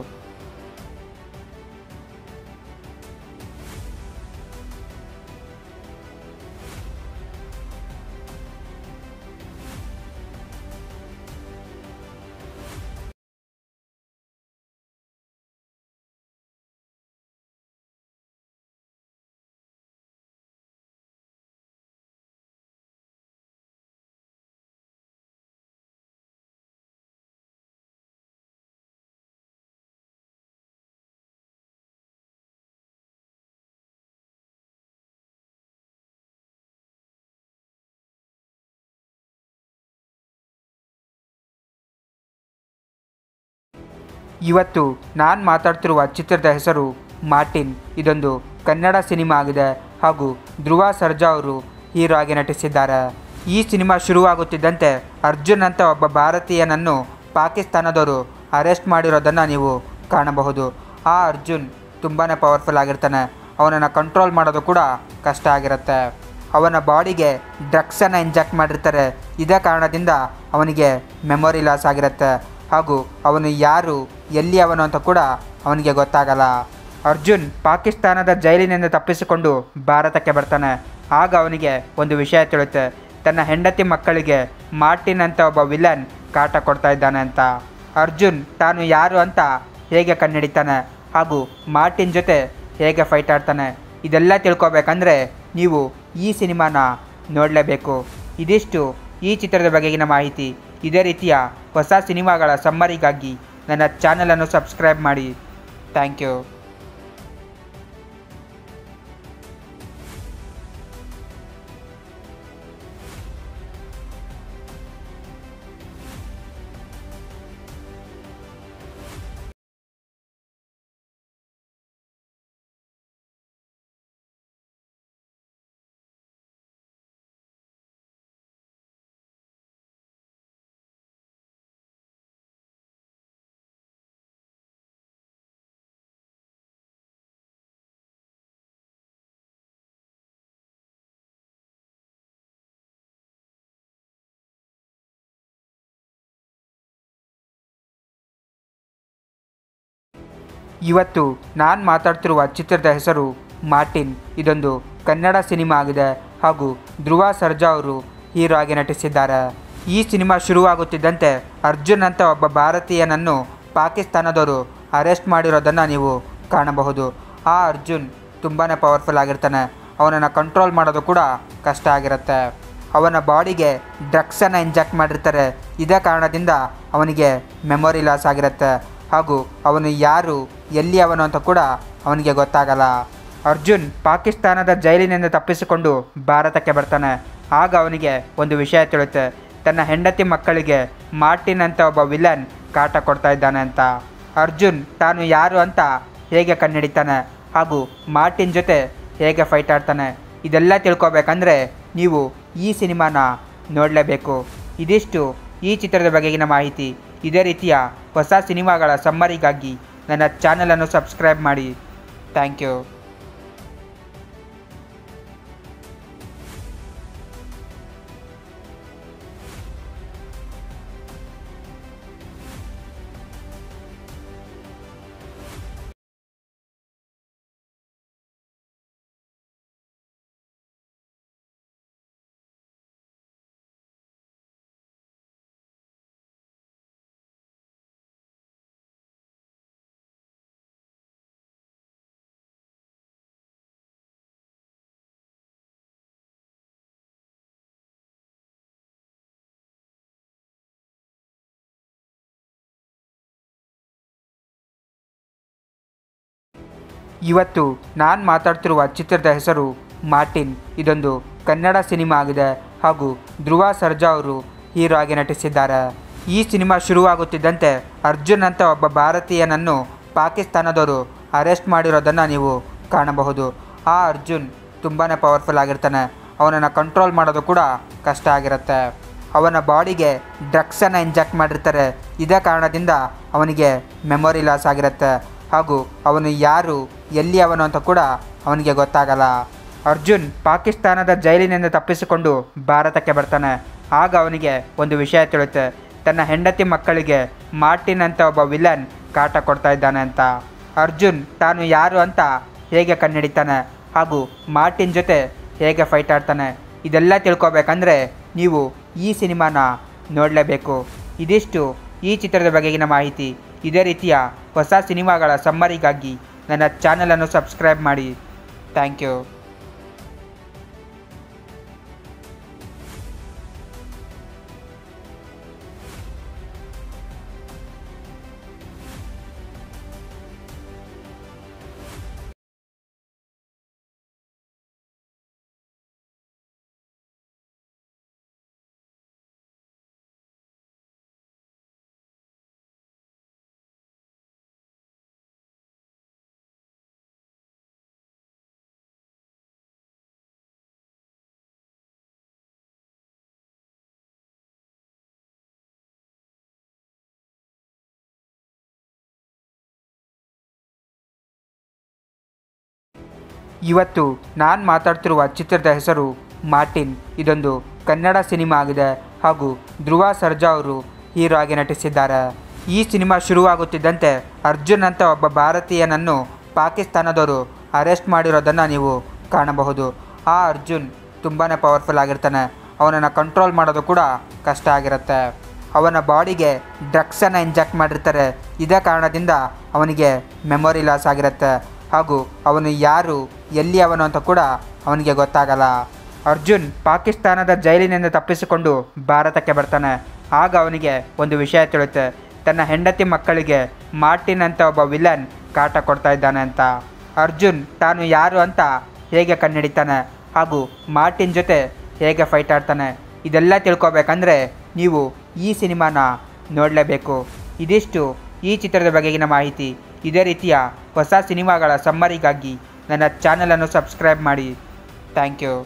ಇವತ್ತು ನಾನು ಮಾತಾಡ್ತಿರುವ ಚಿತ್ರದ ಹೆಸರು ಮಾರ್ಟಿನ್ ಇದೊಂದು ಕನ್ನಡ ಸಿನಿಮಾ ಆಗಿದೆ ಹಾಗೂ ಧ್ರುವ ಸರ್ಜಾ ಅವರು ಹೀರೋ ಆಗಿ ನಟಿಸಿದ್ದಾರೆ ಈ ಸಿನಿಮಾ ಶುರುವಾಗುತ್ತಿದ್ದಂತೆ ಅರ್ಜುನ್ ಅಂತ ಒಬ್ಬ ಭಾರತೀಯನನ್ನು ಪಾಕಿಸ್ತಾನದವರು ಅರೆಸ್ಟ್ ಮಾಡಿರೋದನ್ನು ನೀವು ಕಾಣಬಹುದು ಆ ಅರ್ಜುನ್ ತುಂಬಾ ಪವರ್ಫುಲ್ ಆಗಿರ್ತಾನೆ ಅವನನ್ನು ಕಂಟ್ರೋಲ್ ಮಾಡೋದು ಕೂಡ ಕಷ್ಟ ಆಗಿರುತ್ತೆ ಅವನ ಬಾಡಿಗೆ ಡ್ರಗ್ಸನ್ನು ಇಂಜೆಕ್ಟ್ ಮಾಡಿರ್ತಾರೆ ಇದೇ ಕಾರಣದಿಂದ ಅವನಿಗೆ ಮೆಮೊರಿ ಲಾಸ್ ಆಗಿರುತ್ತೆ ಹಾಗೂ ಅವನು ಯಾರು ಎಲ್ಲಿ ಅವನು ಅಂತ ಕೂಡ ಅವನಿಗೆ ಗೊತ್ತಾಗಲ್ಲ ಅರ್ಜುನ್ ಪಾಕಿಸ್ತಾನದ ಜೈಲಿನಿಂದ ತಪ್ಪಿಸಿಕೊಂಡು ಭಾರತಕ್ಕೆ ಬರ್ತಾನೆ ಆಗ ಅವನಿಗೆ ಒಂದು ವಿಷಯ ತಿಳಿಯುತ್ತೆ ತನ್ನ ಹೆಂಡತಿ ಮಕ್ಕಳಿಗೆ ಮಾರ್ಟಿನ್ ಅಂತ ಒಬ್ಬ ವಿಲನ್ ಕಾಟ ಕೊಡ್ತಾ ಇದ್ದಾನೆ ಅಂತ ಅರ್ಜುನ್ ತಾನು ಯಾರು ಅಂತ ಹೇಗೆ ಕಂಡುಹಿಡಿತಾನೆ ಹಾಗೂ ಮಾರ್ಟಿನ್ ಜೊತೆ ಹೇಗೆ ಫೈಟ್ ಆಡ್ತಾನೆ ಇದೆಲ್ಲ ತಿಳ್ಕೊಬೇಕಂದ್ರೆ ನೀವು ಈ ಸಿನಿಮಾನ ನೋಡಲೇಬೇಕು ಇದಿಷ್ಟು ಈ ಚಿತ್ರದ ಬಗೆಗಿನ ಮಾಹಿತಿ ಇದೇ ರೀತಿಯ ಹೊಸ ಸಿನಿಮಾಗಳ ಸಮ್ಮರಿಗಾಗಿ ನನ್ನ ಚಾನಲನ್ನು ಸಬ್ಸ್ಕ್ರೈಬ್ ಮಾಡಿ ಥ್ಯಾಂಕ್ ಯು ಇವತ್ತು ನಾನು ಮಾತಾಡ್ತಿರುವ ಚಿತ್ರದ ಹೆಸರು ಮಾರ್ಟಿನ್ ಇದೊಂದು ಕನ್ನಡ ಸಿನಿಮಾ ಆಗಿದೆ ಹಾಗೂ ಧ್ರುವ ಸರ್ಜಾ ಅವರು ಹೀರೋ ಆಗಿ ನಟಿಸಿದ್ದಾರೆ ಈ ಸಿನಿಮಾ ಶುರುವಾಗುತ್ತಿದ್ದಂತೆ ಅರ್ಜುನ್ ಅಂತ ಒಬ್ಬ ಭಾರತೀಯನನ್ನು ಪಾಕಿಸ್ತಾನದವರು ಅರೆಸ್ಟ್ ಮಾಡಿರೋದನ್ನು ನೀವು ಕಾಣಬಹುದು ಆ ಅರ್ಜುನ್ ತುಂಬಾ ಪವರ್ಫುಲ್ ಆಗಿರ್ತಾನೆ ಅವನನ್ನು ಕಂಟ್ರೋಲ್ ಮಾಡೋದು ಕೂಡ ಕಷ್ಟ ಆಗಿರುತ್ತೆ ಅವನ ಬಾಡಿಗೆ ಡ್ರಗ್ಸನ್ನು ಇಂಜೆಕ್ಟ್ ಮಾಡಿರ್ತಾರೆ ಇದೇ ಕಾರಣದಿಂದ ಅವನಿಗೆ ಮೆಮೊರಿ ಲಾಸ್ ಆಗಿರುತ್ತೆ ಹಾಗೂ ಅವನು ಯಾರು ಎಲ್ಲಿ ಅವನು ಅಂತ ಕೂಡ ಅವನಿಗೆ ಗೊತ್ತಾಗಲ್ಲ ಅರ್ಜುನ್ ಪಾಕಿಸ್ತಾನದ ಜೈಲಿನಿಂದ ತಪ್ಪಿಸಿಕೊಂಡು ಭಾರತಕ್ಕೆ ಬರ್ತಾನೆ ಆಗ ಅವನಿಗೆ ಒಂದು ವಿಷಯ ತಿಳಿಯುತ್ತೆ ತನ್ನ ಹೆಂಡತಿ ಮಕ್ಕಳಿಗೆ ಮಾರ್ಟಿನ್ ಅಂತ ಒಬ್ಬ ವಿಲನ್ ಕಾಟ ಕೊಡ್ತಾ ಇದ್ದಾನೆ ಅಂತ ಅರ್ಜುನ್ ತಾನು ಯಾರು ಅಂತ ಹೇಗೆ ಕಂಡುಹಿಡಿತಾನೆ ಹಾಗೂ ಮಾರ್ಟಿನ್ ಜೊತೆ ಹೇಗೆ ಫೈಟ್ ಆಡ್ತಾನೆ ಇದೆಲ್ಲ ತಿಳ್ಕೊಬೇಕಂದ್ರೆ ನೀವು ಈ ಸಿನಿಮಾನ ನೋಡಲೇಬೇಕು ಇದಿಷ್ಟು ಈ ಚಿತ್ರದ ಬಗೆಗಿನ ಮಾಹಿತಿ ಇದೇ ರೀತಿಯ ಹೊಸ ಸಿನಿಮಾಗಳ ಸಮ್ಮರಿಗಾಗಿ ನನ್ನ ಚಾನಲನ್ನು ಸಬ್ಸ್ಕ್ರೈಬ್ ಮಾಡಿ ಥ್ಯಾಂಕ್ ಯು ಇವತ್ತು ನಾನು ಮಾತಾಡ್ತಿರುವ ಚಿತ್ರದ ಹೆಸರು ಮಾರ್ಟಿನ್ ಇದೊಂದು ಕನ್ನಡ ಸಿನಿಮಾ ಆಗಿದೆ ಹಾಗೂ ಧ್ರುವ ಸರ್ಜಾ ಅವರು ಹೀರೋ ಆಗಿ ನಟಿಸಿದ್ದಾರೆ ಈ ಸಿನಿಮಾ ಶುರುವಾಗುತ್ತಿದ್ದಂತೆ ಅರ್ಜುನ್ ಅಂತ ಒಬ್ಬ ಭಾರತೀಯನನ್ನು ಪಾಕಿಸ್ತಾನದವರು ಅರೆಸ್ಟ್ ಮಾಡಿರೋದನ್ನು ನೀವು ಕಾಣಬಹುದು ಆ ಅರ್ಜುನ್ ತುಂಬಾ ಪವರ್ಫುಲ್ ಆಗಿರ್ತಾನೆ ಅವನನ್ನು ಕಂಟ್ರೋಲ್ ಮಾಡೋದು ಕೂಡ ಕಷ್ಟ ಆಗಿರುತ್ತೆ ಅವನ ಬಾಡಿಗೆ ಡ್ರಗ್ಸನ್ನು ಇಂಜೆಕ್ಟ್ ಮಾಡಿರ್ತಾರೆ ಇದೇ ಕಾರಣದಿಂದ ಅವನಿಗೆ ಮೆಮೊರಿ ಲಾಸ್ ಆಗಿರುತ್ತೆ ಹಾಗೂ ಅವನು ಯಾರು ಎಲ್ಲಿ ಅವನು ಅಂತ ಕೂಡ ಅವನಿಗೆ ಗೊತ್ತಾಗಲ್ಲ ಅರ್ಜುನ್ ಪಾಕಿಸ್ತಾನದ ಜೈಲಿನಿಂದ ತಪ್ಪಿಸಿಕೊಂಡು ಭಾರತಕ್ಕೆ ಬರ್ತಾನೆ ಆಗ ಅವನಿಗೆ ಒಂದು ವಿಷಯ ತಿಳಿಯುತ್ತೆ ತನ್ನ ಹೆಂಡತಿ ಮಕ್ಕಳಿಗೆ ಮಾರ್ಟಿನ್ ಅಂತ ಒಬ್ಬ ವಿಲನ್ ಕಾಟ ಕೊಡ್ತಾ ಇದ್ದಾನೆ ಅಂತ ಅರ್ಜುನ್ ತಾನು ಯಾರು ಅಂತ ಹೇಗೆ ಕಂಡುಹಿಡಿತಾನೆ ಹಾಗೂ ಮಾರ್ಟಿನ್ ಜೊತೆ ಹೇಗೆ ಫೈಟ್ ಆಡ್ತಾನೆ ಇದೆಲ್ಲ ತಿಳ್ಕೊಬೇಕಂದ್ರೆ ನೀವು ಈ ಸಿನಿಮಾನ ನೋಡಲೇಬೇಕು ಇದಿಷ್ಟು ಈ ಚಿತ್ರದ ಬಗೆಗಿನ ಮಾಹಿತಿ ಇದೇ ರೀತಿಯ ಹೊಸ ಸಿನಿಮಾಗಳ ಸಮ್ಮರಿಗಾಗಿ ನನ್ನ ಚಾನಲನ್ನು ಸಬ್ಸ್ಕ್ರೈಬ್ ಮಾಡಿ ಥ್ಯಾಂಕ್ ಯು ಇವತ್ತು ನಾನು ಮಾತಾಡ್ತಿರುವ ಚಿತ್ರದ ಹೆಸರು ಮಾರ್ಟಿನ್ ಇದೊಂದು ಕನ್ನಡ ಸಿನಿಮಾ ಆಗಿದೆ ಹಾಗೂ ಧ್ರುವ ಸರ್ಜಾ ಅವರು ಹೀರೋ ಆಗಿ ನಟಿಸಿದ್ದಾರೆ ಈ ಸಿನಿಮಾ ಶುರುವಾಗುತ್ತಿದ್ದಂತೆ ಅರ್ಜುನ್ ಅಂತ ಒಬ್ಬ ಭಾರತೀಯನನ್ನು ಪಾಕಿಸ್ತಾನದವರು ಅರೆಸ್ಟ್ ಮಾಡಿರೋದನ್ನು ನೀವು ಕಾಣಬಹುದು ಆ ಅರ್ಜುನ್ ತುಂಬಾ ಪವರ್ಫುಲ್ ಆಗಿರ್ತಾನೆ ಅವನನ್ನು ಕಂಟ್ರೋಲ್ ಮಾಡೋದು ಕೂಡ ಕಷ್ಟ ಆಗಿರುತ್ತೆ ಅವನ ಬಾಡಿಗೆ ಡ್ರಗ್ಸನ್ನು ಇಂಜೆಕ್ಟ್ ಮಾಡಿರ್ತಾರೆ ಇದೇ ಕಾರಣದಿಂದ ಅವನಿಗೆ ಮೆಮೊರಿ ಲಾಸ್ ಆಗಿರುತ್ತೆ ಹಾಗೂ ಅವನು ಯಾರು ಎಲ್ಲಿ ಅವನು ಅಂತ ಕೂಡ ಅವನಿಗೆ ಗೊತ್ತಾಗಲ್ಲ ಅರ್ಜುನ್ ಪಾಕಿಸ್ತಾನದ ಜೈಲಿನಿಂದ ತಪ್ಪಿಸಿಕೊಂಡು ಭಾರತಕ್ಕೆ ಬರ್ತಾನೆ ಆಗ ಅವನಿಗೆ ಒಂದು ವಿಷಯ ತಿಳಿಯುತ್ತೆ ತನ್ನ ಹೆಂಡತಿ ಮಕ್ಕಳಿಗೆ ಮಾರ್ಟಿನ್ ಅಂತ ಒಬ್ಬ ವಿಲನ್ ಕಾಟ ಕೊಡ್ತಾ ಇದ್ದಾನೆ ಅಂತ ಅರ್ಜುನ್ ತಾನು ಯಾರು ಅಂತ ಹೇಗೆ ಕಣ್ಣಿಡಿತಾನೆ ಹಾಗೂ ಮಾರ್ಟಿನ್ ಜೊತೆ ಹೇಗೆ ಫೈಟ್ ಆಡ್ತಾನೆ ಇದೆಲ್ಲ ತಿಳ್ಕೊಬೇಕಂದ್ರೆ ನೀವು ಈ ಸಿನಿಮಾನ ನೋಡಲೇಬೇಕು ಇದಿಷ್ಟು ಈ ಚಿತ್ರದ ಬಗೆಗಿನ ಮಾಹಿತಿ ಇದೇ ರೀತಿಯ ಹೊಸ ಸಿನಿಮಾಗಳ ಸಮ್ಮರಿಗಾಗಿ ನನ್ನ ಚಾನಲನ್ನು ಸಬ್ಸ್ಕ್ರೈಬ್ ಮಾಡಿ ಥ್ಯಾಂಕ್ ಯು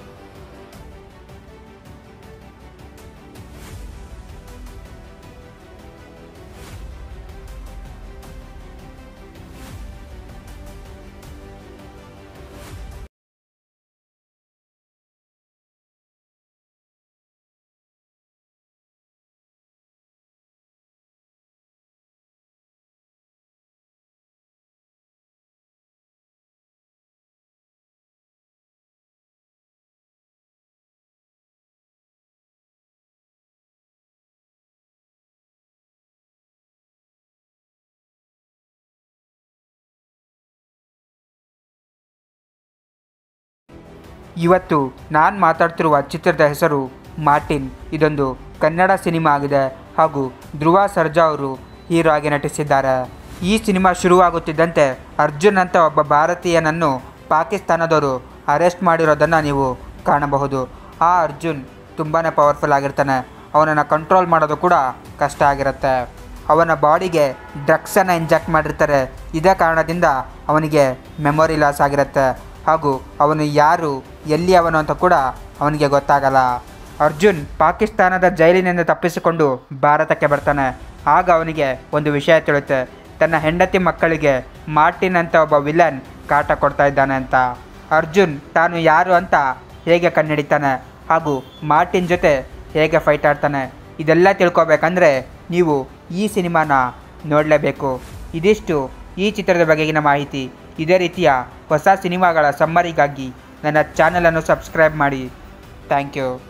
ಇವತ್ತು ನಾನು ಮಾತಾಡ್ತಿರುವ ಚಿತ್ರದ ಹೆಸರು ಮಾರ್ಟಿನ್ ಇದೊಂದು ಕನ್ನಡ ಸಿನಿಮಾ ಆಗಿದೆ ಹಾಗೂ ಧ್ರುವ ಸರ್ಜಾ ಅವರು ಹೀರೋ ಆಗಿ ನಟಿಸಿದ್ದಾರೆ ಈ ಸಿನಿಮಾ ಶುರುವಾಗುತ್ತಿದ್ದಂತೆ ಅರ್ಜುನ್ ಅಂತ ಒಬ್ಬ ಭಾರತೀಯನನ್ನು ಪಾಕಿಸ್ತಾನದವರು ಅರೆಸ್ಟ್ ಮಾಡಿರೋದನ್ನು ನೀವು ಕಾಣಬಹುದು ಆ ಅರ್ಜುನ್ ತುಂಬಾ ಪವರ್ಫುಲ್ ಆಗಿರ್ತಾನೆ ಅವನನ್ನು ಕಂಟ್ರೋಲ್ ಮಾಡೋದು ಕೂಡ ಕಷ್ಟ ಆಗಿರುತ್ತೆ ಅವನ ಬಾಡಿಗೆ ಡ್ರಗ್ಸನ್ನು ಇಂಜೆಕ್ಟ್ ಮಾಡಿರ್ತಾರೆ ಇದೇ ಕಾರಣದಿಂದ ಅವನಿಗೆ ಮೆಮೊರಿ ಲಾಸ್ ಆಗಿರುತ್ತೆ ಹಾಗೂ ಅವನು ಯಾರು ಎಲ್ಲಿ ಅವನು ಅಂತ ಕೂಡ ಅವನಿಗೆ ಗೊತ್ತಾಗಲ್ಲ ಅರ್ಜುನ್ ಪಾಕಿಸ್ತಾನದ ಜೈಲಿನಿಂದ ತಪ್ಪಿಸಿಕೊಂಡು ಭಾರತಕ್ಕೆ ಬರ್ತಾನೆ ಆಗ ಅವನಿಗೆ ಒಂದು ವಿಷಯ ತಿಳಿಯುತ್ತೆ ತನ್ನ ಹೆಂಡತಿ ಮಕ್ಕಳಿಗೆ ಮಾರ್ಟಿನ್ ಅಂತ ಒಬ್ಬ ವಿಲನ್ ಕಾಟ ಕೊಡ್ತಾ ಇದ್ದಾನೆ ಅಂತ ಅರ್ಜುನ್ ತಾನು ಯಾರು ಅಂತ ಹೇಗೆ ಕಣ್ಣಿಡಿತಾನೆ ಹಾಗೂ ಮಾರ್ಟಿನ್ ಜೊತೆ ಹೇಗೆ ಫೈಟ್ ಆಡ್ತಾನೆ ಇದೆಲ್ಲ ತಿಳ್ಕೊಬೇಕಂದ್ರೆ ನೀವು ಈ ಸಿನಿಮಾನ ನೋಡಲೇಬೇಕು ಇದಿಷ್ಟು ಈ ಚಿತ್ರದ ಬಗೆಗಿನ ಮಾಹಿತಿ ಇದೇ ರೀತಿಯ ಹೊಸ ಸಿನಿಮಾಗಳ ಸಮ್ಮರಿಗಾಗಿ ನನ್ನ ಚಾನಲನ್ನು ಸಬ್ಸ್ಕ್ರೈಬ್ ಮಾಡಿ ಥ್ಯಾಂಕ್ ಯು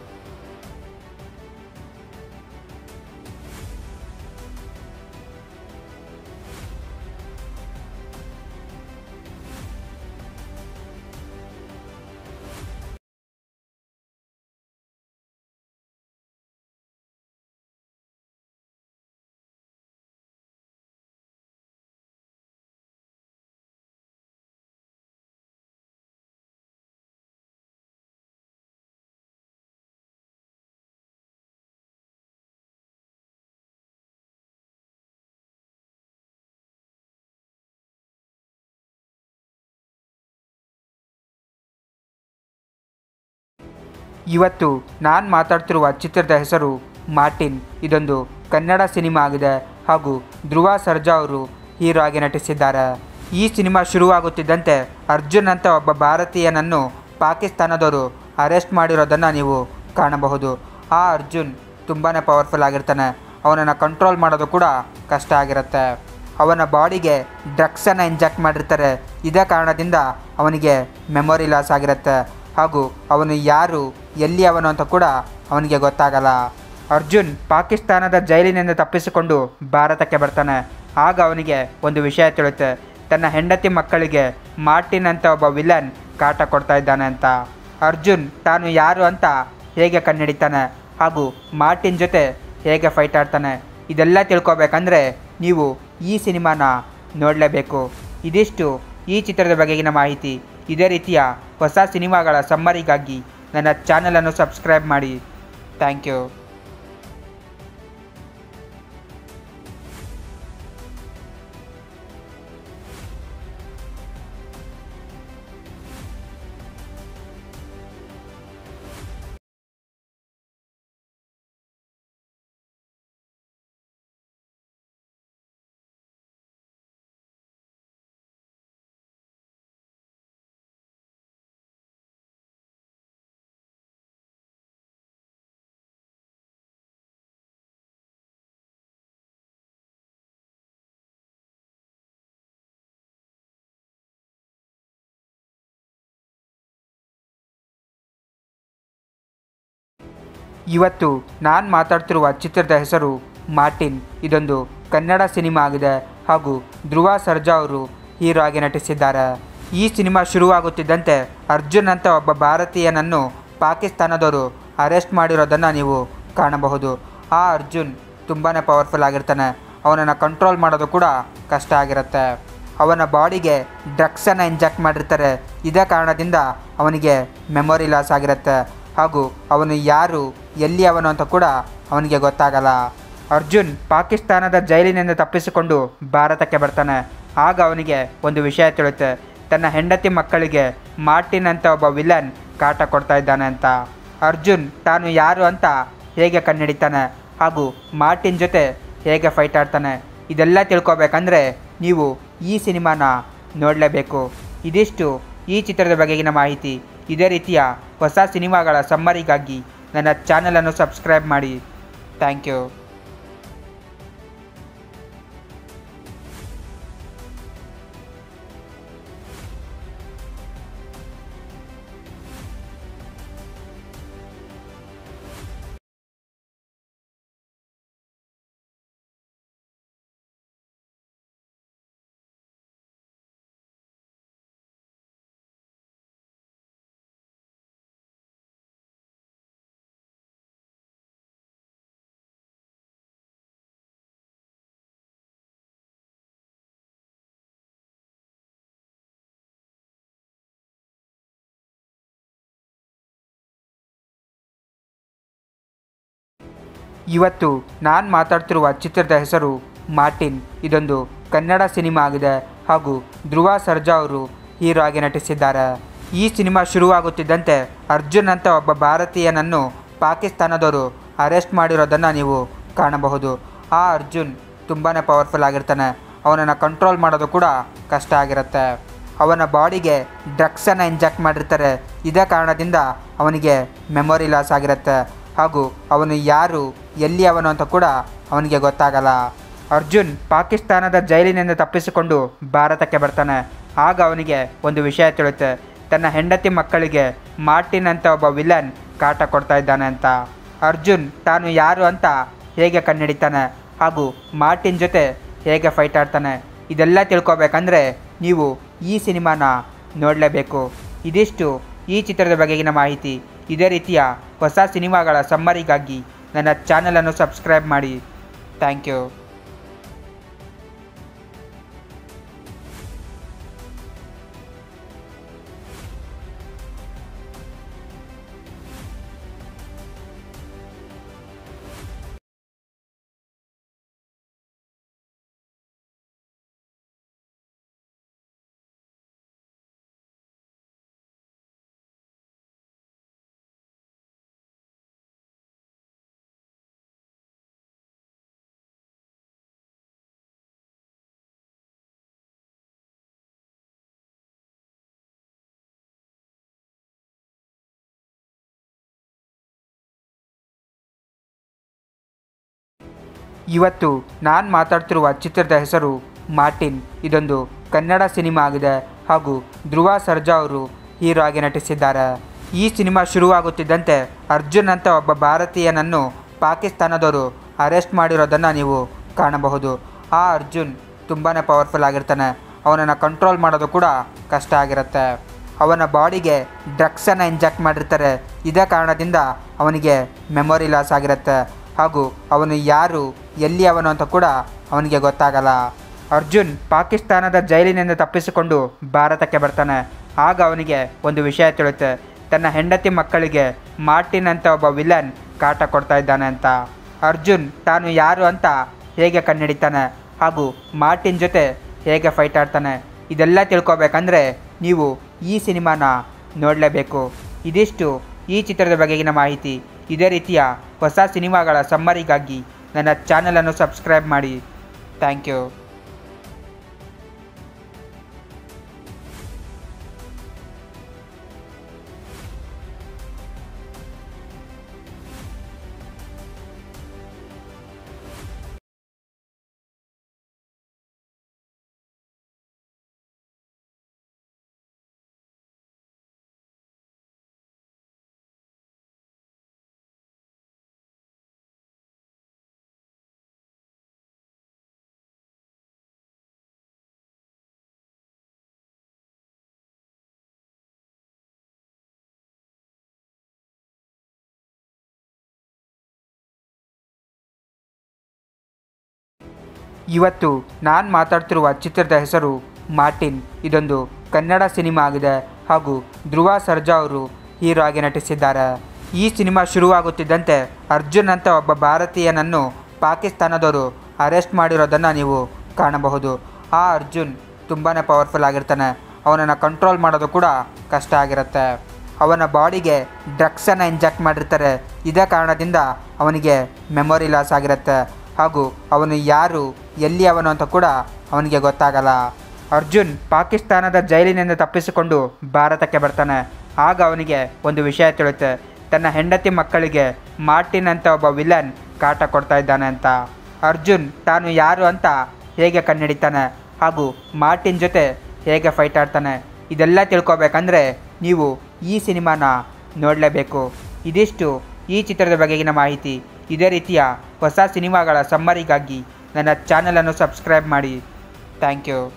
ಇವತ್ತು ನಾನು ಮಾತಾಡ್ತಿರುವ ಚಿತ್ರದ ಹೆಸರು ಮಾರ್ಟಿನ್ ಇದೊಂದು ಕನ್ನಡ ಸಿನಿಮಾ ಆಗಿದೆ ಹಾಗೂ ಧ್ರುವ ಸರ್ಜಾ ಅವರು ಹೀರೋ ಆಗಿ ನಟಿಸಿದ್ದಾರೆ ಈ ಸಿನಿಮಾ ಶುರುವಾಗುತ್ತಿದ್ದಂತೆ ಅರ್ಜುನ್ ಅಂತ ಒಬ್ಬ ಭಾರತೀಯನನ್ನು ಪಾಕಿಸ್ತಾನದವರು ಅರೆಸ್ಟ್ ಮಾಡಿರೋದನ್ನು ನೀವು ಕಾಣಬಹುದು ಆ ಅರ್ಜುನ್ ತುಂಬಾ ಪವರ್ಫುಲ್ ಆಗಿರ್ತಾನೆ ಅವನನ್ನು ಕಂಟ್ರೋಲ್ ಮಾಡೋದು ಕೂಡ ಕಷ್ಟ ಆಗಿರುತ್ತೆ ಅವನ ಬಾಡಿಗೆ ಡ್ರಗ್ಸನ್ನು ಇಂಜೆಕ್ಟ್ ಮಾಡಿರ್ತಾರೆ ಇದೇ ಕಾರಣದಿಂದ ಅವನಿಗೆ ಮೆಮೊರಿ ಲಾಸ್ ಆಗಿರುತ್ತೆ ಹಾಗೂ ಅವನು ಯಾರು ಎಲ್ಲಿ ಅವನು ಅಂತ ಕೂಡ ಅವನಿಗೆ ಗೊತ್ತಾಗಲ್ಲ ಅರ್ಜುನ್ ಪಾಕಿಸ್ತಾನದ ಜೈಲಿನಿಂದ ತಪ್ಪಿಸಿಕೊಂಡು ಭಾರತಕ್ಕೆ ಬರ್ತಾನೆ ಆಗ ಅವನಿಗೆ ಒಂದು ವಿಷಯ ತಿಳಿಯುತ್ತೆ ತನ್ನ ಹೆಂಡತಿ ಮಕ್ಕಳಿಗೆ ಮಾರ್ಟಿನ್ ಅಂತ ಒಬ್ಬ ವಿಲನ್ ಕಾಟ ಕೊಡ್ತಾ ಇದ್ದಾನೆ ಅಂತ ಅರ್ಜುನ್ ತಾನು ಯಾರು ಅಂತ ಹೇಗೆ ಕಣ್ಣಿಡಿತಾನೆ ಹಾಗೂ ಮಾರ್ಟಿನ್ ಜೊತೆ ಹೇಗೆ ಫೈಟ್ ಆಡ್ತಾನೆ ಇದೆಲ್ಲ ತಿಳ್ಕೊಬೇಕಂದ್ರೆ ನೀವು ಈ ಸಿನಿಮಾನ ನೋಡಲೇಬೇಕು ಇದಿಷ್ಟು ಈ ಚಿತ್ರದ ಬಗೆಗಿನ ಮಾಹಿತಿ ಇದೇ ರೀತಿಯ ಹೊಸ ಸಿನಿಮಾಗಳ ಸಮ್ಮರಿಗಾಗಿ ನನ್ನ ಚಾನಲನ್ನು ಸಬ್ಸ್ಕ್ರೈಬ್ ಮಾಡಿ ಥ್ಯಾಂಕ್ ಯು ಇವತ್ತು ನಾನು ಮಾತಾಡ್ತಿರುವ ಚಿತ್ರದ ಹೆಸರು ಮಾರ್ಟಿನ್ ಇದೊಂದು ಕನ್ನಡ ಸಿನಿಮಾ ಆಗಿದೆ ಹಾಗೂ ಧ್ರುವ ಸರ್ಜಾ ಅವರು ಹೀರೋ ಆಗಿ ನಟಿಸಿದ್ದಾರೆ ಈ ಸಿನಿಮಾ ಶುರುವಾಗುತ್ತಿದ್ದಂತೆ ಅರ್ಜುನ್ ಅಂತ ಒಬ್ಬ ಭಾರತೀಯನನ್ನು ಪಾಕಿಸ್ತಾನದವರು ಅರೆಸ್ಟ್ ಮಾಡಿರೋದನ್ನು ನೀವು ಕಾಣಬಹುದು ಆ ಅರ್ಜುನ್ ತುಂಬಾ ಪವರ್ಫುಲ್ ಆಗಿರ್ತಾನೆ ಅವನನ್ನು ಕಂಟ್ರೋಲ್ ಮಾಡೋದು ಕೂಡ ಕಷ್ಟ ಆಗಿರುತ್ತೆ ಅವನ ಬಾಡಿಗೆ ಡ್ರಗ್ಸನ್ನು ಇಂಜೆಕ್ಟ್ ಮಾಡಿರ್ತಾರೆ ಇದೇ ಕಾರಣದಿಂದ ಅವನಿಗೆ ಮೆಮೊರಿ ಲಾಸ್ ಆಗಿರುತ್ತೆ ಹಾಗೂ ಅವನು ಯಾರು ಎಲ್ಲಿ ಅವನು ಅಂತ ಕೂಡ ಅವನಿಗೆ ಗೊತ್ತಾಗಲ್ಲ ಅರ್ಜುನ್ ಪಾಕಿಸ್ತಾನದ ಜೈಲಿನಿಂದ ತಪ್ಪಿಸಿಕೊಂಡು ಭಾರತಕ್ಕೆ ಬರ್ತಾನೆ ಆಗ ಅವನಿಗೆ ಒಂದು ವಿಷಯ ತಿಳಿಯುತ್ತೆ ತನ್ನ ಹೆಂಡತಿ ಮಕ್ಕಳಿಗೆ ಮಾರ್ಟಿನ್ ಅಂತ ಒಬ್ಬ ವಿಲನ್ ಕಾಟ ಕೊಡ್ತಾ ಇದ್ದಾನೆ ಅಂತ ಅರ್ಜುನ್ ತಾನು ಯಾರು ಅಂತ ಹೇಗೆ ಕಂಡುಹಿಡಿತಾನೆ ಹಾಗೂ ಮಾರ್ಟಿನ್ ಜೊತೆ ಹೇಗೆ ಫೈಟ್ ಆಡ್ತಾನೆ ಇದೆಲ್ಲ ತಿಳ್ಕೊಬೇಕಂದ್ರೆ ನೀವು ಈ ಸಿನಿಮಾನ ನೋಡಲೇಬೇಕು ಇದಿಷ್ಟು ಈ ಚಿತ್ರದ ಬಗೆಗಿನ ಮಾಹಿತಿ ಇದೇ ರೀತಿಯ ಹೊಸ ಸಿನಿಮಾಗಳ ಸಮ್ಮರಿಗಾಗಿ ನನ್ನ ಚಾನಲನ್ನು ಸಬ್ಸ್ಕ್ರೈಬ್ ಮಾಡಿ ಥ್ಯಾಂಕ್ ಯು ಇವತ್ತು ನಾನು ಮಾತಾಡ್ತಿರುವ ಚಿತ್ರದ ಹೆಸರು ಮಾರ್ಟಿನ್ ಇದೊಂದು ಕನ್ನಡ ಸಿನಿಮಾ ಆಗಿದೆ ಹಾಗೂ ಧ್ರುವ ಸರ್ಜಾ ಅವರು ಹೀರೋ ಆಗಿ ನಟಿಸಿದ್ದಾರೆ ಈ ಸಿನಿಮಾ ಶುರುವಾಗುತ್ತಿದ್ದಂತೆ ಅರ್ಜುನ್ ಅಂತ ಒಬ್ಬ ಭಾರತೀಯನನ್ನು ಪಾಕಿಸ್ತಾನದವರು ಅರೆಸ್ಟ್ ಮಾಡಿರೋದನ್ನು ನೀವು ಕಾಣಬಹುದು ಆ ಅರ್ಜುನ್ ತುಂಬಾ ಪವರ್ಫುಲ್ ಆಗಿರ್ತಾನೆ ಅವನನ್ನು ಕಂಟ್ರೋಲ್ ಮಾಡೋದು ಕೂಡ ಕಷ್ಟ ಆಗಿರುತ್ತೆ ಅವನ ಬಾಡಿಗೆ ಡ್ರಗ್ಸನ್ನು ಇಂಜೆಕ್ಟ್ ಮಾಡಿರ್ತಾರೆ ಇದೇ ಕಾರಣದಿಂದ ಅವನಿಗೆ ಮೆಮೊರಿ ಲಾಸ್ ಆಗಿರುತ್ತೆ ಹಾಗೂ ಅವನು ಯಾರು ಎಲ್ಲಿ ಅವನು ಅಂತ ಕೂಡ ಅವನಿಗೆ ಗೊತ್ತಾಗಲ್ಲ ಅರ್ಜುನ್ ಪಾಕಿಸ್ತಾನದ ಜೈಲಿನಿಂದ ತಪ್ಪಿಸಿಕೊಂಡು ಭಾರತಕ್ಕೆ ಬರ್ತಾನೆ ಆಗ ಅವನಿಗೆ ಒಂದು ವಿಷಯ ತಿಳಿಯುತ್ತೆ ತನ್ನ ಹೆಂಡತಿ ಮಕ್ಕಳಿಗೆ ಮಾರ್ಟಿನ್ ಅಂತ ಒಬ್ಬ ವಿಲನ್ ಕಾಟ ಕೊಡ್ತಾ ಇದ್ದಾನೆ ಅಂತ ಅರ್ಜುನ್ ತಾನು ಯಾರು ಅಂತ ಹೇಗೆ ಕಂಡುಹಿಡಿತಾನೆ ಹಾಗೂ ಮಾರ್ಟಿನ್ ಜೊತೆ ಹೇಗೆ ಫೈಟ್ ಆಡ್ತಾನೆ ಇದೆಲ್ಲ ತಿಳ್ಕೊಬೇಕಂದ್ರೆ ನೀವು ಈ ಸಿನಿಮಾನ ನೋಡಲೇಬೇಕು ಇದಿಷ್ಟು ಈ ಚಿತ್ರದ ಬಗೆಗಿನ ಮಾಹಿತಿ ಇದೇ ರೀತಿಯ ಹೊಸ ಸಿನಿಮಾಗಳ ಸಮ್ಮರಿಗಾಗಿ ನನ್ನ ಚಾನಲನ್ನು ಸಬ್ಸ್ಕ್ರೈಬ್ ಮಾಡಿ ಥ್ಯಾಂಕ್ ಯು ಇವತ್ತು ನಾನು ಮಾತಾಡ್ತಿರುವ ಚಿತ್ರದ ಹೆಸರು ಮಾರ್ಟಿನ್ ಇದೊಂದು ಕನ್ನಡ ಸಿನಿಮಾ ಆಗಿದೆ ಹಾಗೂ ಧ್ರುವ ಸರ್ಜಾ ಅವರು ಹೀರೋ ಆಗಿ ನಟಿಸಿದ್ದಾರೆ ಈ ಸಿನಿಮಾ ಶುರುವಾಗುತ್ತಿದ್ದಂತೆ ಅರ್ಜುನ್ ಅಂತ ಒಬ್ಬ ಭಾರತೀಯನನ್ನು ಪಾಕಿಸ್ತಾನದವರು ಅರೆಸ್ಟ್ ಮಾಡಿರೋದನ್ನು ನೀವು ಕಾಣಬಹುದು ಆ ಅರ್ಜುನ್ ತುಂಬಾ ಪವರ್ಫುಲ್ ಆಗಿರ್ತಾನೆ ಅವನನ್ನು ಕಂಟ್ರೋಲ್ ಮಾಡೋದು ಕೂಡ ಕಷ್ಟ ಆಗಿರುತ್ತೆ ಅವನ ಬಾಡಿಗೆ ಡ್ರಗ್ಸನ್ನು ಇಂಜೆಕ್ಟ್ ಮಾಡಿರ್ತಾರೆ ಇದೇ ಕಾರಣದಿಂದ ಅವನಿಗೆ ಮೆಮೊರಿ ಲಾಸ್ ಆಗಿರುತ್ತೆ ಹಾಗೂ ಅವನು ಯಾರು ಎಲ್ಲಿ ಅವನು ಅಂತ ಕೂಡ ಅವನಿಗೆ ಗೊತ್ತಾಗಲ್ಲ ಅರ್ಜುನ್ ಪಾಕಿಸ್ತಾನದ ಜೈಲಿನಿಂದ ತಪ್ಪಿಸಿಕೊಂಡು ಭಾರತಕ್ಕೆ ಬರ್ತಾನೆ ಆಗ ಅವನಿಗೆ ಒಂದು ವಿಷಯ ತಿಳಿಯುತ್ತೆ ತನ್ನ ಹೆಂಡತಿ ಮಕ್ಕಳಿಗೆ ಮಾರ್ಟಿನ್ ಅಂತ ಒಬ್ಬ ವಿಲನ್ ಕಾಟ ಕೊಡ್ತಾ ಇದ್ದಾನೆ ಅಂತ ಅರ್ಜುನ್ ತಾನು ಯಾರು ಅಂತ ಹೇಗೆ ಕಂಡುಹಿಡಿತಾನೆ ಹಾಗೂ ಮಾರ್ಟಿನ್ ಜೊತೆ ಹೇಗೆ ಫೈಟ್ ಆಡ್ತಾನೆ ಇದೆಲ್ಲ ತಿಳ್ಕೊಬೇಕಂದ್ರೆ ನೀವು ಈ ಸಿನಿಮಾನ ನೋಡಲೇಬೇಕು ಇದಿಷ್ಟು ಈ ಚಿತ್ರದ ಬಗೆಗಿನ ಮಾಹಿತಿ ಇದೇ ರೀತಿಯ ಹೊಸ ಸಿನಿಮಾಗಳ ಸಮ್ಮರಿಗಾಗಿ ನನ್ನ ಚಾನಲನ್ನು ಸಬ್ಸ್ಕ್ರೈಬ್ ಮಾಡಿ ಥ್ಯಾಂಕ್ ಯು ಇವತ್ತು ನಾನು ಮಾತಾಡ್ತಿರುವ ಚಿತ್ರದ ಹೆಸರು ಮಾರ್ಟಿನ್ ಇದೊಂದು ಕನ್ನಡ ಸಿನಿಮಾ ಆಗಿದೆ ಹಾಗೂ ಧ್ರುವ ಸರ್ಜಾ ಅವರು ಹೀರೋ ಆಗಿ ನಟಿಸಿದ್ದಾರೆ ಈ ಸಿನಿಮಾ ಶುರುವಾಗುತ್ತಿದ್ದಂತೆ ಅರ್ಜುನ್ ಅಂತ ಒಬ್ಬ ಭಾರತೀಯನನ್ನು ಪಾಕಿಸ್ತಾನದವರು ಅರೆಸ್ಟ್ ಮಾಡಿರೋದನ್ನು ನೀವು ಕಾಣಬಹುದು ಆ ಅರ್ಜುನ್ ತುಂಬಾ ಪವರ್ಫುಲ್ ಆಗಿರ್ತಾನೆ ಅವನನ್ನು ಕಂಟ್ರೋಲ್ ಮಾಡೋದು ಕೂಡ ಕಷ್ಟ ಆಗಿರುತ್ತೆ ಅವನ ಬಾಡಿಗೆ ಡ್ರಗ್ಸನ್ನು ಇಂಜೆಕ್ಟ್ ಮಾಡಿರ್ತಾರೆ ಇದೇ ಕಾರಣದಿಂದ ಅವನಿಗೆ ಮೆಮೊರಿ ಲಾಸ್ ಆಗಿರುತ್ತೆ ಹಾಗೂ ಅವನು ಯಾರು ಎಲ್ಲಿ ಅವನು ಅಂತ ಕೂಡ ಅವನಿಗೆ ಗೊತ್ತಾಗಲ್ಲ ಅರ್ಜುನ್ ಪಾಕಿಸ್ತಾನದ ಜೈಲಿನಿಂದ ತಪ್ಪಿಸಿಕೊಂಡು ಭಾರತಕ್ಕೆ ಬರ್ತಾನೆ ಆಗ ಅವನಿಗೆ ಒಂದು ವಿಷಯ ತಿಳಿಯುತ್ತೆ ತನ್ನ ಹೆಂಡತಿ ಮಕ್ಕಳಿಗೆ ಮಾರ್ಟಿನ್ ಅಂತ ಒಬ್ಬ ವಿಲನ್ ಕಾಟ ಕೊಡ್ತಾ ಇದ್ದಾನೆ ಅಂತ ಅರ್ಜುನ್ ತಾನು ಯಾರು ಅಂತ ಹೇಗೆ ಕಣ್ಣಿಡಿತಾನೆ ಹಾಗೂ ಮಾರ್ಟಿನ್ ಜೊತೆ ಹೇಗೆ ಫೈಟ್ ಆಡ್ತಾನೆ ಇದೆಲ್ಲ ತಿಳ್ಕೊಬೇಕಂದ್ರೆ ನೀವು ಈ ಸಿನಿಮಾನ ನೋಡಲೇಬೇಕು ಇದಿಷ್ಟು ಈ ಚಿತ್ರದ ಬಗೆಗಿನ ಮಾಹಿತಿ ಇದೇ ರೀತಿಯ ಹೊಸ ಸಿನಿಮಾಗಳ ಸಮ್ಮರಿಗಾಗಿ ನನ್ನ ಚಾನಲನ್ನು ಸಬ್ಸ್ಕ್ರೈಬ್ ಮಾಡಿ ಥ್ಯಾಂಕ್ ಯು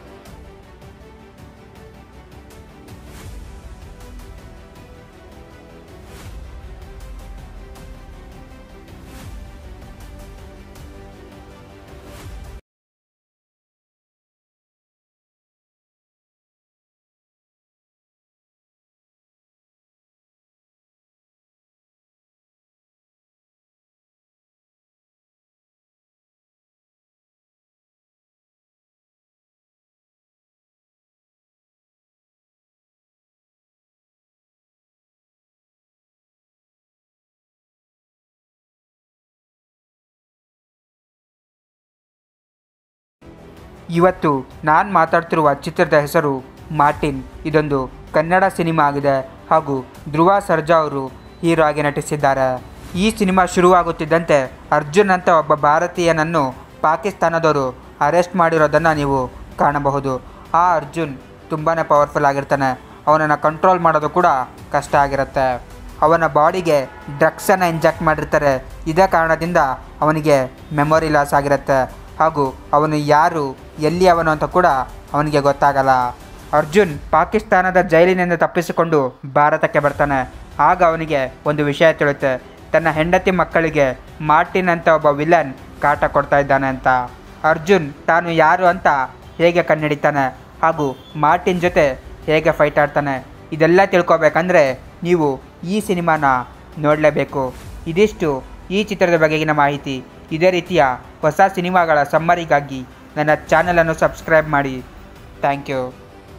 ಇವತ್ತು ನಾನು ಮಾತಾಡ್ತಿರುವ ಚಿತ್ರದ ಹೆಸರು ಮಾರ್ಟಿನ್ ಇದೊಂದು ಕನ್ನಡ ಸಿನಿಮಾ ಆಗಿದೆ ಹಾಗೂ ಧ್ರುವ ಸರ್ಜಾ ಅವರು ಹೀರೋ ಆಗಿ ನಟಿಸಿದ್ದಾರೆ ಈ ಸಿನಿಮಾ ಶುರುವಾಗುತ್ತಿದ್ದಂತೆ ಅರ್ಜುನ್ ಅಂತ ಒಬ್ಬ ಭಾರತೀಯನನ್ನು ಪಾಕಿಸ್ತಾನದವರು ಅರೆಸ್ಟ್ ಮಾಡಿರೋದನ್ನು ನೀವು ಕಾಣಬಹುದು ಆ ಅರ್ಜುನ್ ತುಂಬಾ ಪವರ್ಫುಲ್ ಆಗಿರ್ತಾನೆ ಅವನನ್ನು ಕಂಟ್ರೋಲ್ ಮಾಡೋದು ಕೂಡ ಕಷ್ಟ ಆಗಿರುತ್ತೆ ಅವನ ಬಾಡಿಗೆ ಡ್ರಗ್ಸನ್ನು ಇಂಜೆಕ್ಟ್ ಮಾಡಿರ್ತಾರೆ ಇದೇ ಕಾರಣದಿಂದ ಅವನಿಗೆ ಮೆಮೊರಿ ಲಾಸ್ ಆಗಿರುತ್ತೆ ಹಾಗೂ ಅವನು ಯಾರು ಎಲ್ಲಿ ಅವನು ಅಂತ ಕೂಡ ಅವನಿಗೆ ಗೊತ್ತಾಗಲ್ಲ ಅರ್ಜುನ್ ಪಾಕಿಸ್ತಾನದ ಜೈಲಿನಿಂದ ತಪ್ಪಿಸಿಕೊಂಡು ಭಾರತಕ್ಕೆ ಬರ್ತಾನೆ ಆಗ ಅವನಿಗೆ ಒಂದು ವಿಷಯ ತಿಳಿಯುತ್ತೆ ತನ್ನ ಹೆಂಡತಿ ಮಕ್ಕಳಿಗೆ ಮಾರ್ಟಿನ್ ಅಂತ ಒಬ್ಬ ವಿಲನ್ ಕಾಟ ಕೊಡ್ತಾ ಇದ್ದಾನೆ ಅಂತ ಅರ್ಜುನ್ ತಾನು ಯಾರು ಅಂತ ಹೇಗೆ ಕಣ್ಣಿಡಿತಾನೆ ಹಾಗೂ ಮಾರ್ಟಿನ್ ಜೊತೆ ಹೇಗೆ ಫೈಟ್ ಆಡ್ತಾನೆ ಇದೆಲ್ಲ ತಿಳ್ಕೊಬೇಕಂದ್ರೆ ನೀವು ಈ ಸಿನಿಮಾನ ನೋಡಲೇಬೇಕು ಇದಿಷ್ಟು ಈ ಚಿತ್ರದ ಬಗೆಗಿನ ಮಾಹಿತಿ ಇದೇ ರೀತಿಯ ಹೊಸ ಸಿನಿಮಾಗಳ ಸಮ್ಮರಿಗಾಗಿ ನನ್ನ ಚಾನಲನ್ನು ಸಬ್ಸ್ಕ್ರೈಬ್ ಮಾಡಿ ಥ್ಯಾಂಕ್ ಯು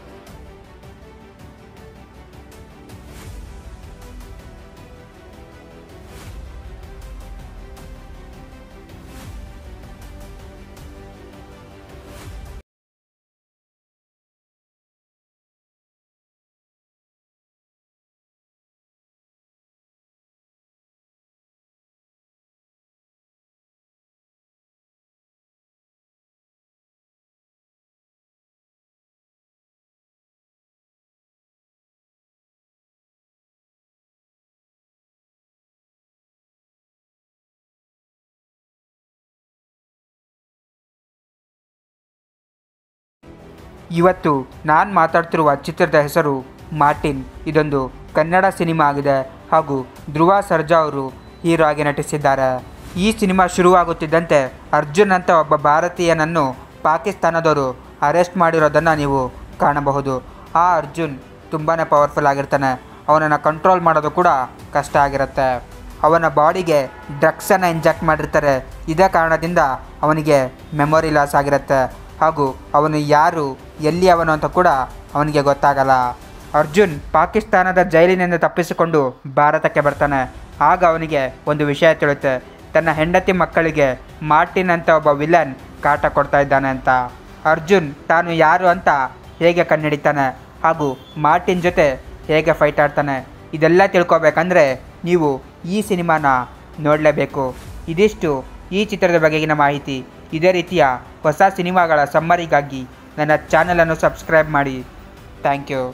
ಇವತ್ತು ನಾನು ಮಾತಾಡ್ತಿರುವ ಚಿತ್ರದ ಹೆಸರು ಮಾರ್ಟಿನ್ ಇದೊಂದು ಕನ್ನಡ ಸಿನಿಮಾ ಆಗಿದೆ ಹಾಗೂ ಧ್ರುವ ಸರ್ಜಾ ಅವರು ಹೀರೋ ಆಗಿ ನಟಿಸಿದ್ದಾರೆ ಈ ಸಿನಿಮಾ ಶುರುವಾಗುತ್ತಿದ್ದಂತೆ ಅರ್ಜುನ್ ಅಂತ ಒಬ್ಬ ಭಾರತೀಯನನ್ನು ಪಾಕಿಸ್ತಾನದವರು ಅರೆಸ್ಟ್ ಮಾಡಿರೋದನ್ನು ನೀವು ಕಾಣಬಹುದು ಆ ಅರ್ಜುನ್ ತುಂಬಾ ಪವರ್ಫುಲ್ ಆಗಿರ್ತಾನೆ ಅವನನ್ನು ಕಂಟ್ರೋಲ್ ಮಾಡೋದು ಕೂಡ ಕಷ್ಟ ಆಗಿರುತ್ತೆ ಅವನ ಬಾಡಿಗೆ ಡ್ರಗ್ಸನ್ನು ಇಂಜೆಕ್ಟ್ ಮಾಡಿರ್ತಾರೆ ಇದೇ ಕಾರಣದಿಂದ ಅವನಿಗೆ ಮೆಮೊರಿ ಲಾಸ್ ಆಗಿರುತ್ತೆ ಹಾಗೂ ಅವನು ಯಾರು ಎಲ್ಲಿ ಅವನು ಅಂತ ಕೂಡ ಅವನಿಗೆ ಗೊತ್ತಾಗಲ್ಲ ಅರ್ಜುನ್ ಪಾಕಿಸ್ತಾನದ ಜೈಲಿನಿಂದ ತಪ್ಪಿಸಿಕೊಂಡು ಭಾರತಕ್ಕೆ ಬರ್ತಾನೆ ಆಗ ಅವನಿಗೆ ಒಂದು ವಿಷಯ ತಿಳಿಯುತ್ತೆ ತನ್ನ ಹೆಂಡತಿ ಮಕ್ಕಳಿಗೆ ಮಾರ್ಟಿನ್ ಅಂತ ಒಬ್ಬ ವಿಲನ್ ಕಾಟ ಕೊಡ್ತಾ ಇದ್ದಾನೆ ಅಂತ ಅರ್ಜುನ್ ತಾನು ಯಾರು ಅಂತ ಹೇಗೆ ಕಣ್ಣಿಡಿತಾನೆ ಹಾಗೂ ಮಾರ್ಟಿನ್ ಜೊತೆ ಹೇಗೆ ಫೈಟ್ ಆಡ್ತಾನೆ ಇದೆಲ್ಲ ತಿಳ್ಕೊಬೇಕಂದ್ರೆ ನೀವು ಈ ಸಿನಿಮಾನ ನೋಡಲೇಬೇಕು ಇದಿಷ್ಟು ಈ ಚಿತ್ರದ ಬಗೆಗಿನ ಮಾಹಿತಿ ಇದೇ ರೀತಿಯ ಹೊಸ ಸಿನಿಮಾಗಳ ಸಮ್ಮರಿಗಾಗಿ ನನ್ನ ಚಾನಲನ್ನು ಸಬ್ಸ್ಕ್ರೈಬ್ ಮಾಡಿ ಥ್ಯಾಂಕ್ ಯು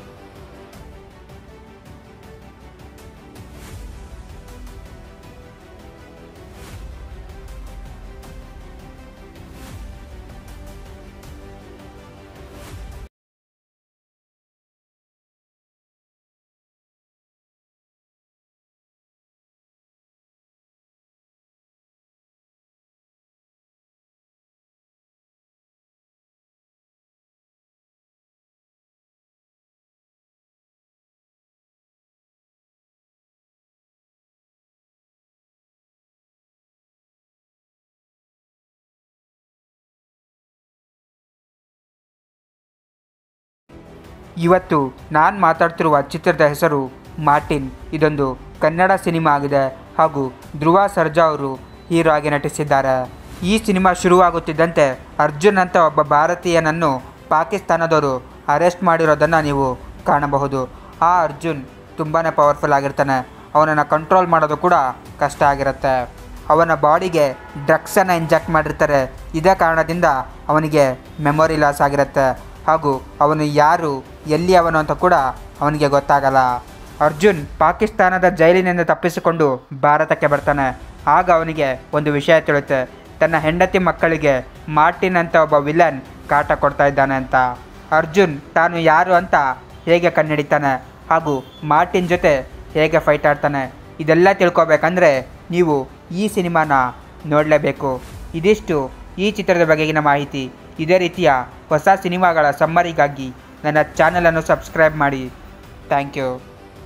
ಇವತ್ತು ನಾನು ಮಾತಾಡ್ತಿರುವ ಚಿತ್ರದ ಹೆಸರು ಮಾರ್ಟಿನ್ ಇದೊಂದು ಕನ್ನಡ ಸಿನಿಮಾ ಆಗಿದೆ ಹಾಗೂ ಧ್ರುವ ಸರ್ಜಾ ಅವರು ಹೀರೋ ಆಗಿ ನಟಿಸಿದ್ದಾರೆ ಈ ಸಿನಿಮಾ ಶುರುವಾಗುತ್ತಿದ್ದಂತೆ ಅರ್ಜುನ್ ಅಂತ ಒಬ್ಬ ಭಾರತೀಯನನ್ನು ಪಾಕಿಸ್ತಾನದವರು ಅರೆಸ್ಟ್ ಮಾಡಿರೋದನ್ನು ನೀವು ಕಾಣಬಹುದು ಆ ಅರ್ಜುನ್ ತುಂಬಾ ಪವರ್ಫುಲ್ ಆಗಿರ್ತಾನೆ ಅವನನ್ನು ಕಂಟ್ರೋಲ್ ಮಾಡೋದು ಕೂಡ ಕಷ್ಟ ಆಗಿರುತ್ತೆ ಅವನ ಬಾಡಿಗೆ ಡ್ರಗ್ಸನ್ನು ಇಂಜೆಕ್ಟ್ ಮಾಡಿರ್ತಾರೆ ಇದೇ ಕಾರಣದಿಂದ ಅವನಿಗೆ ಮೆಮೊರಿ ಲಾಸ್ ಆಗಿರುತ್ತೆ ಹಾಗೂ ಅವನು ಯಾರು ಎಲ್ಲಿ ಅವನು ಅಂತ ಕೂಡ ಅವನಿಗೆ ಗೊತ್ತಾಗಲ್ಲ ಅರ್ಜುನ್ ಪಾಕಿಸ್ತಾನದ ಜೈಲಿನಿಂದ ತಪ್ಪಿಸಿಕೊಂಡು ಭಾರತಕ್ಕೆ ಬರ್ತಾನೆ ಆಗ ಅವನಿಗೆ ಒಂದು ವಿಷಯ ತಿಳಿಯುತ್ತೆ ತನ್ನ ಹೆಂಡತಿ ಮಕ್ಕಳಿಗೆ ಮಾರ್ಟಿನ್ ಅಂತ ಒಬ್ಬ ವಿಲನ್ ಕಾಟ ಕೊಡ್ತಾ ಇದ್ದಾನೆ ಅಂತ ಅರ್ಜುನ್ ತಾನು ಯಾರು ಅಂತ ಹೇಗೆ ಕಂಡುಹಿಡಿತಾನೆ ಹಾಗೂ ಮಾರ್ಟಿನ್ ಜೊತೆ ಹೇಗೆ ಫೈಟ್ ಆಡ್ತಾನೆ ಇದೆಲ್ಲ ತಿಳ್ಕೊಬೇಕಂದ್ರೆ ನೀವು ಈ ಸಿನಿಮಾನ ನೋಡಲೇಬೇಕು ಇದಿಷ್ಟು ಈ ಚಿತ್ರದ ಬಗೆಗಿನ ಮಾಹಿತಿ ಇದೇ ರೀತಿಯ ಹೊಸ ಸಿನಿಮಾಗಳ ಸಮ್ಮರಿಗಾಗಿ ನನ್ನ ಚಾನಲನ್ನು ಸಬ್ಸ್ಕ್ರೈಬ್ ಮಾಡಿ ಥ್ಯಾಂಕ್ ಯು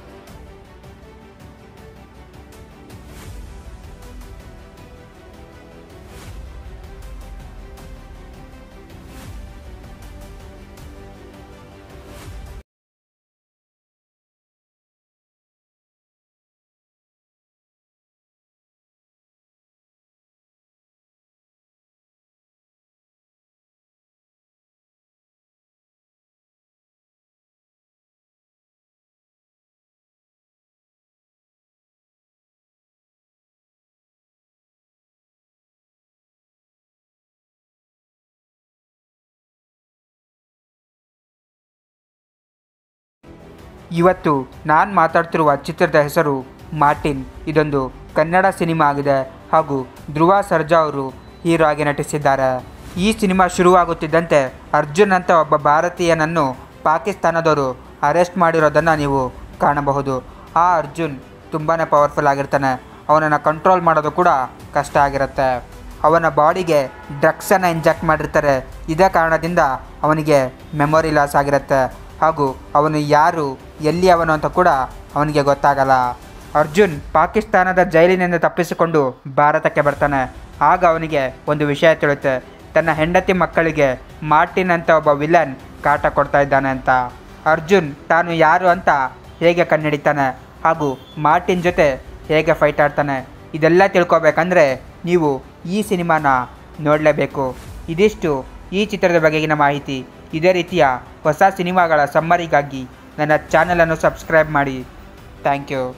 ಇವತ್ತು ನಾನು ಮಾತಾಡ್ತಿರುವ ಚಿತ್ರದ ಹೆಸರು ಮಾರ್ಟಿನ್ ಇದೊಂದು ಕನ್ನಡ ಸಿನಿಮಾ ಆಗಿದೆ ಹಾಗೂ ಧ್ರುವ ಸರ್ಜಾ ಅವರು ಹೀರೋ ಆಗಿ ನಟಿಸಿದ್ದಾರೆ ಈ ಸಿನಿಮಾ ಶುರುವಾಗುತ್ತಿದ್ದಂತೆ ಅರ್ಜುನ್ ಅಂತ ಒಬ್ಬ ಭಾರತೀಯನನ್ನು ಪಾಕಿಸ್ತಾನದವರು ಅರೆಸ್ಟ್ ಮಾಡಿರೋದನ್ನು ನೀವು ಕಾಣಬಹುದು ಆ ಅರ್ಜುನ್ ತುಂಬಾ ಪವರ್ಫುಲ್ ಆಗಿರ್ತಾನೆ ಅವನನ್ನು ಕಂಟ್ರೋಲ್ ಮಾಡೋದು ಕೂಡ ಕಷ್ಟ ಆಗಿರುತ್ತೆ ಅವನ ಬಾಡಿಗೆ ಡ್ರಗ್ಸನ್ನು ಇಂಜೆಕ್ಟ್ ಮಾಡಿರ್ತಾರೆ ಇದೇ ಕಾರಣದಿಂದ ಅವನಿಗೆ ಮೆಮೊರಿ ಲಾಸ್ ಆಗಿರುತ್ತೆ ಹಾಗೂ ಅವನು ಯಾರು ಎಲ್ಲಿ ಅವನು ಅಂತ ಕೂಡ ಅವನಿಗೆ ಗೊತ್ತಾಗಲ್ಲ ಅರ್ಜುನ್ ಪಾಕಿಸ್ತಾನದ ಜೈಲಿನಿಂದ ತಪ್ಪಿಸಿಕೊಂಡು ಭಾರತಕ್ಕೆ ಬರ್ತಾನೆ ಆಗ ಅವನಿಗೆ ಒಂದು ವಿಷಯ ತಿಳಿಯುತ್ತೆ ತನ್ನ ಹೆಂಡತಿ ಮಕ್ಕಳಿಗೆ ಮಾರ್ಟಿನ್ ಅಂತ ಒಬ್ಬ ವಿಲನ್ ಕಾಟ ಕೊಡ್ತಾ ಇದ್ದಾನೆ ಅಂತ ಅರ್ಜುನ್ ತಾನು ಯಾರು ಅಂತ ಹೇಗೆ ಕಂಡುಹಿಡಿತಾನೆ ಹಾಗೂ ಮಾರ್ಟಿನ್ ಜೊತೆ ಹೇಗೆ ಫೈಟ್ ಆಡ್ತಾನೆ ಇದೆಲ್ಲ ತಿಳ್ಕೊಬೇಕಂದ್ರೆ ನೀವು ಈ ಸಿನಿಮಾನ ನೋಡಲೇಬೇಕು ಇದಿಷ್ಟು ಈ ಚಿತ್ರದ ಬಗೆಗಿನ ಮಾಹಿತಿ ಇದೇ ರೀತಿಯ ಹೊಸ ಸಿನಿಮಾಗಳ ಸಮ್ಮರಿಗಾಗಿ ನನ್ನ ಚಾನಲನ್ನು ಸಬ್ಸ್ಕ್ರೈಬ್ ಮಾಡಿ ಥ್ಯಾಂಕ್ ಯು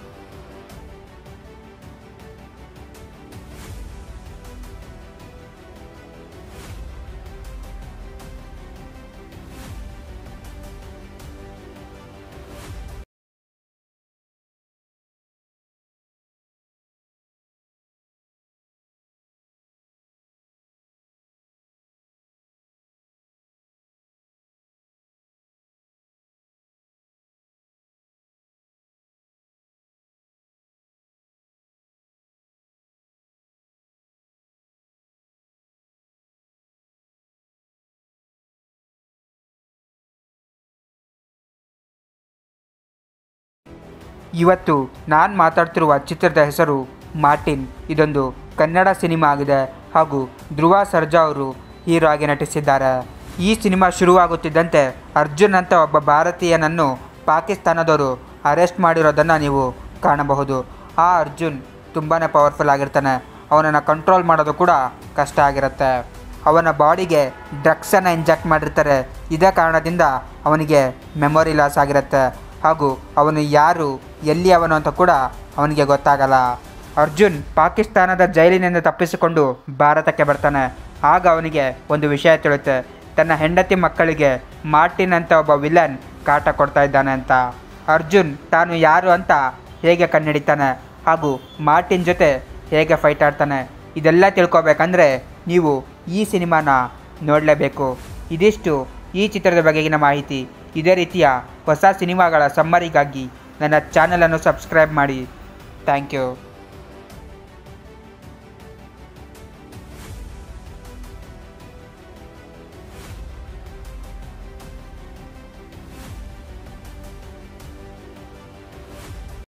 ಇವತ್ತು ನಾನು ಮಾತಾಡ್ತಿರುವ ಚಿತ್ರದ ಹೆಸರು ಮಾರ್ಟಿನ್ ಇದೊಂದು ಕನ್ನಡ ಸಿನಿಮಾ ಆಗಿದೆ ಹಾಗೂ ಧ್ರುವ ಸರ್ಜಾ ಅವರು ಹೀರೋ ಆಗಿ ನಟಿಸಿದ್ದಾರೆ ಈ ಸಿನಿಮಾ ಶುರುವಾಗುತ್ತಿದ್ದಂತೆ ಅರ್ಜುನ್ ಅಂತ ಒಬ್ಬ ಭಾರತೀಯನನ್ನು ಪಾಕಿಸ್ತಾನದವರು ಅರೆಸ್ಟ್ ಮಾಡಿರೋದನ್ನು ನೀವು ಕಾಣಬಹುದು ಆ ಅರ್ಜುನ್ ತುಂಬಾ ಪವರ್ಫುಲ್ ಆಗಿರ್ತಾನೆ ಅವನನ್ನು ಕಂಟ್ರೋಲ್ ಮಾಡೋದು ಕೂಡ ಕಷ್ಟ ಆಗಿರುತ್ತೆ ಅವನ ಬಾಡಿಗೆ ಡ್ರಗ್ಸನ್ನು ಇಂಜೆಕ್ಟ್ ಮಾಡಿರ್ತಾರೆ ಇದೇ ಕಾರಣದಿಂದ ಅವನಿಗೆ ಮೆಮೊರಿ ಲಾಸ್ ಆಗಿರುತ್ತೆ ಹಾಗೂ ಅವನು ಯಾರು ಎಲ್ಲಿ ಅವನು ಅಂತ ಕೂಡ ಅವನಿಗೆ ಗೊತ್ತಾಗಲ್ಲ ಅರ್ಜುನ್ ಪಾಕಿಸ್ತಾನದ ಜೈಲಿನಿಂದ ತಪ್ಪಿಸಿಕೊಂಡು ಭಾರತಕ್ಕೆ ಬರ್ತಾನೆ ಆಗ ಅವನಿಗೆ ಒಂದು ವಿಷಯ ತಿಳಿಯುತ್ತೆ ತನ್ನ ಹೆಂಡತಿ ಮಕ್ಕಳಿಗೆ ಮಾರ್ಟಿನ್ ಅಂತ ಒಬ್ಬ ವಿಲನ್ ಕಾಟ ಕೊಡ್ತಾ ಇದ್ದಾನೆ ಅಂತ ಅರ್ಜುನ್ ತಾನು ಯಾರು ಅಂತ ಹೇಗೆ ಕಂಡುಹಿಡಿತಾನೆ ಹಾಗೂ ಮಾರ್ಟಿನ್ ಜೊತೆ ಹೇಗೆ ಫೈಟ್ ಆಡ್ತಾನೆ ಇದೆಲ್ಲ ತಿಳ್ಕೊಬೇಕಂದ್ರೆ ನೀವು ಈ ಸಿನಿಮಾನ ನೋಡಲೇಬೇಕು ಇದಿಷ್ಟು ಈ ಚಿತ್ರದ ಬಗೆಗಿನ ಮಾಹಿತಿ ಇದೇ ರೀತಿಯ ಹೊಸ ಸಿನಿಮಾಗಳ ಸಮ್ಮರಿಗಾಗಿ ನನ್ನ ಚಾನಲನ್ನು ಸಬ್ಸ್ಕ್ರೈಬ್ ಮಾಡಿ ಥ್ಯಾಂಕ್ ಯು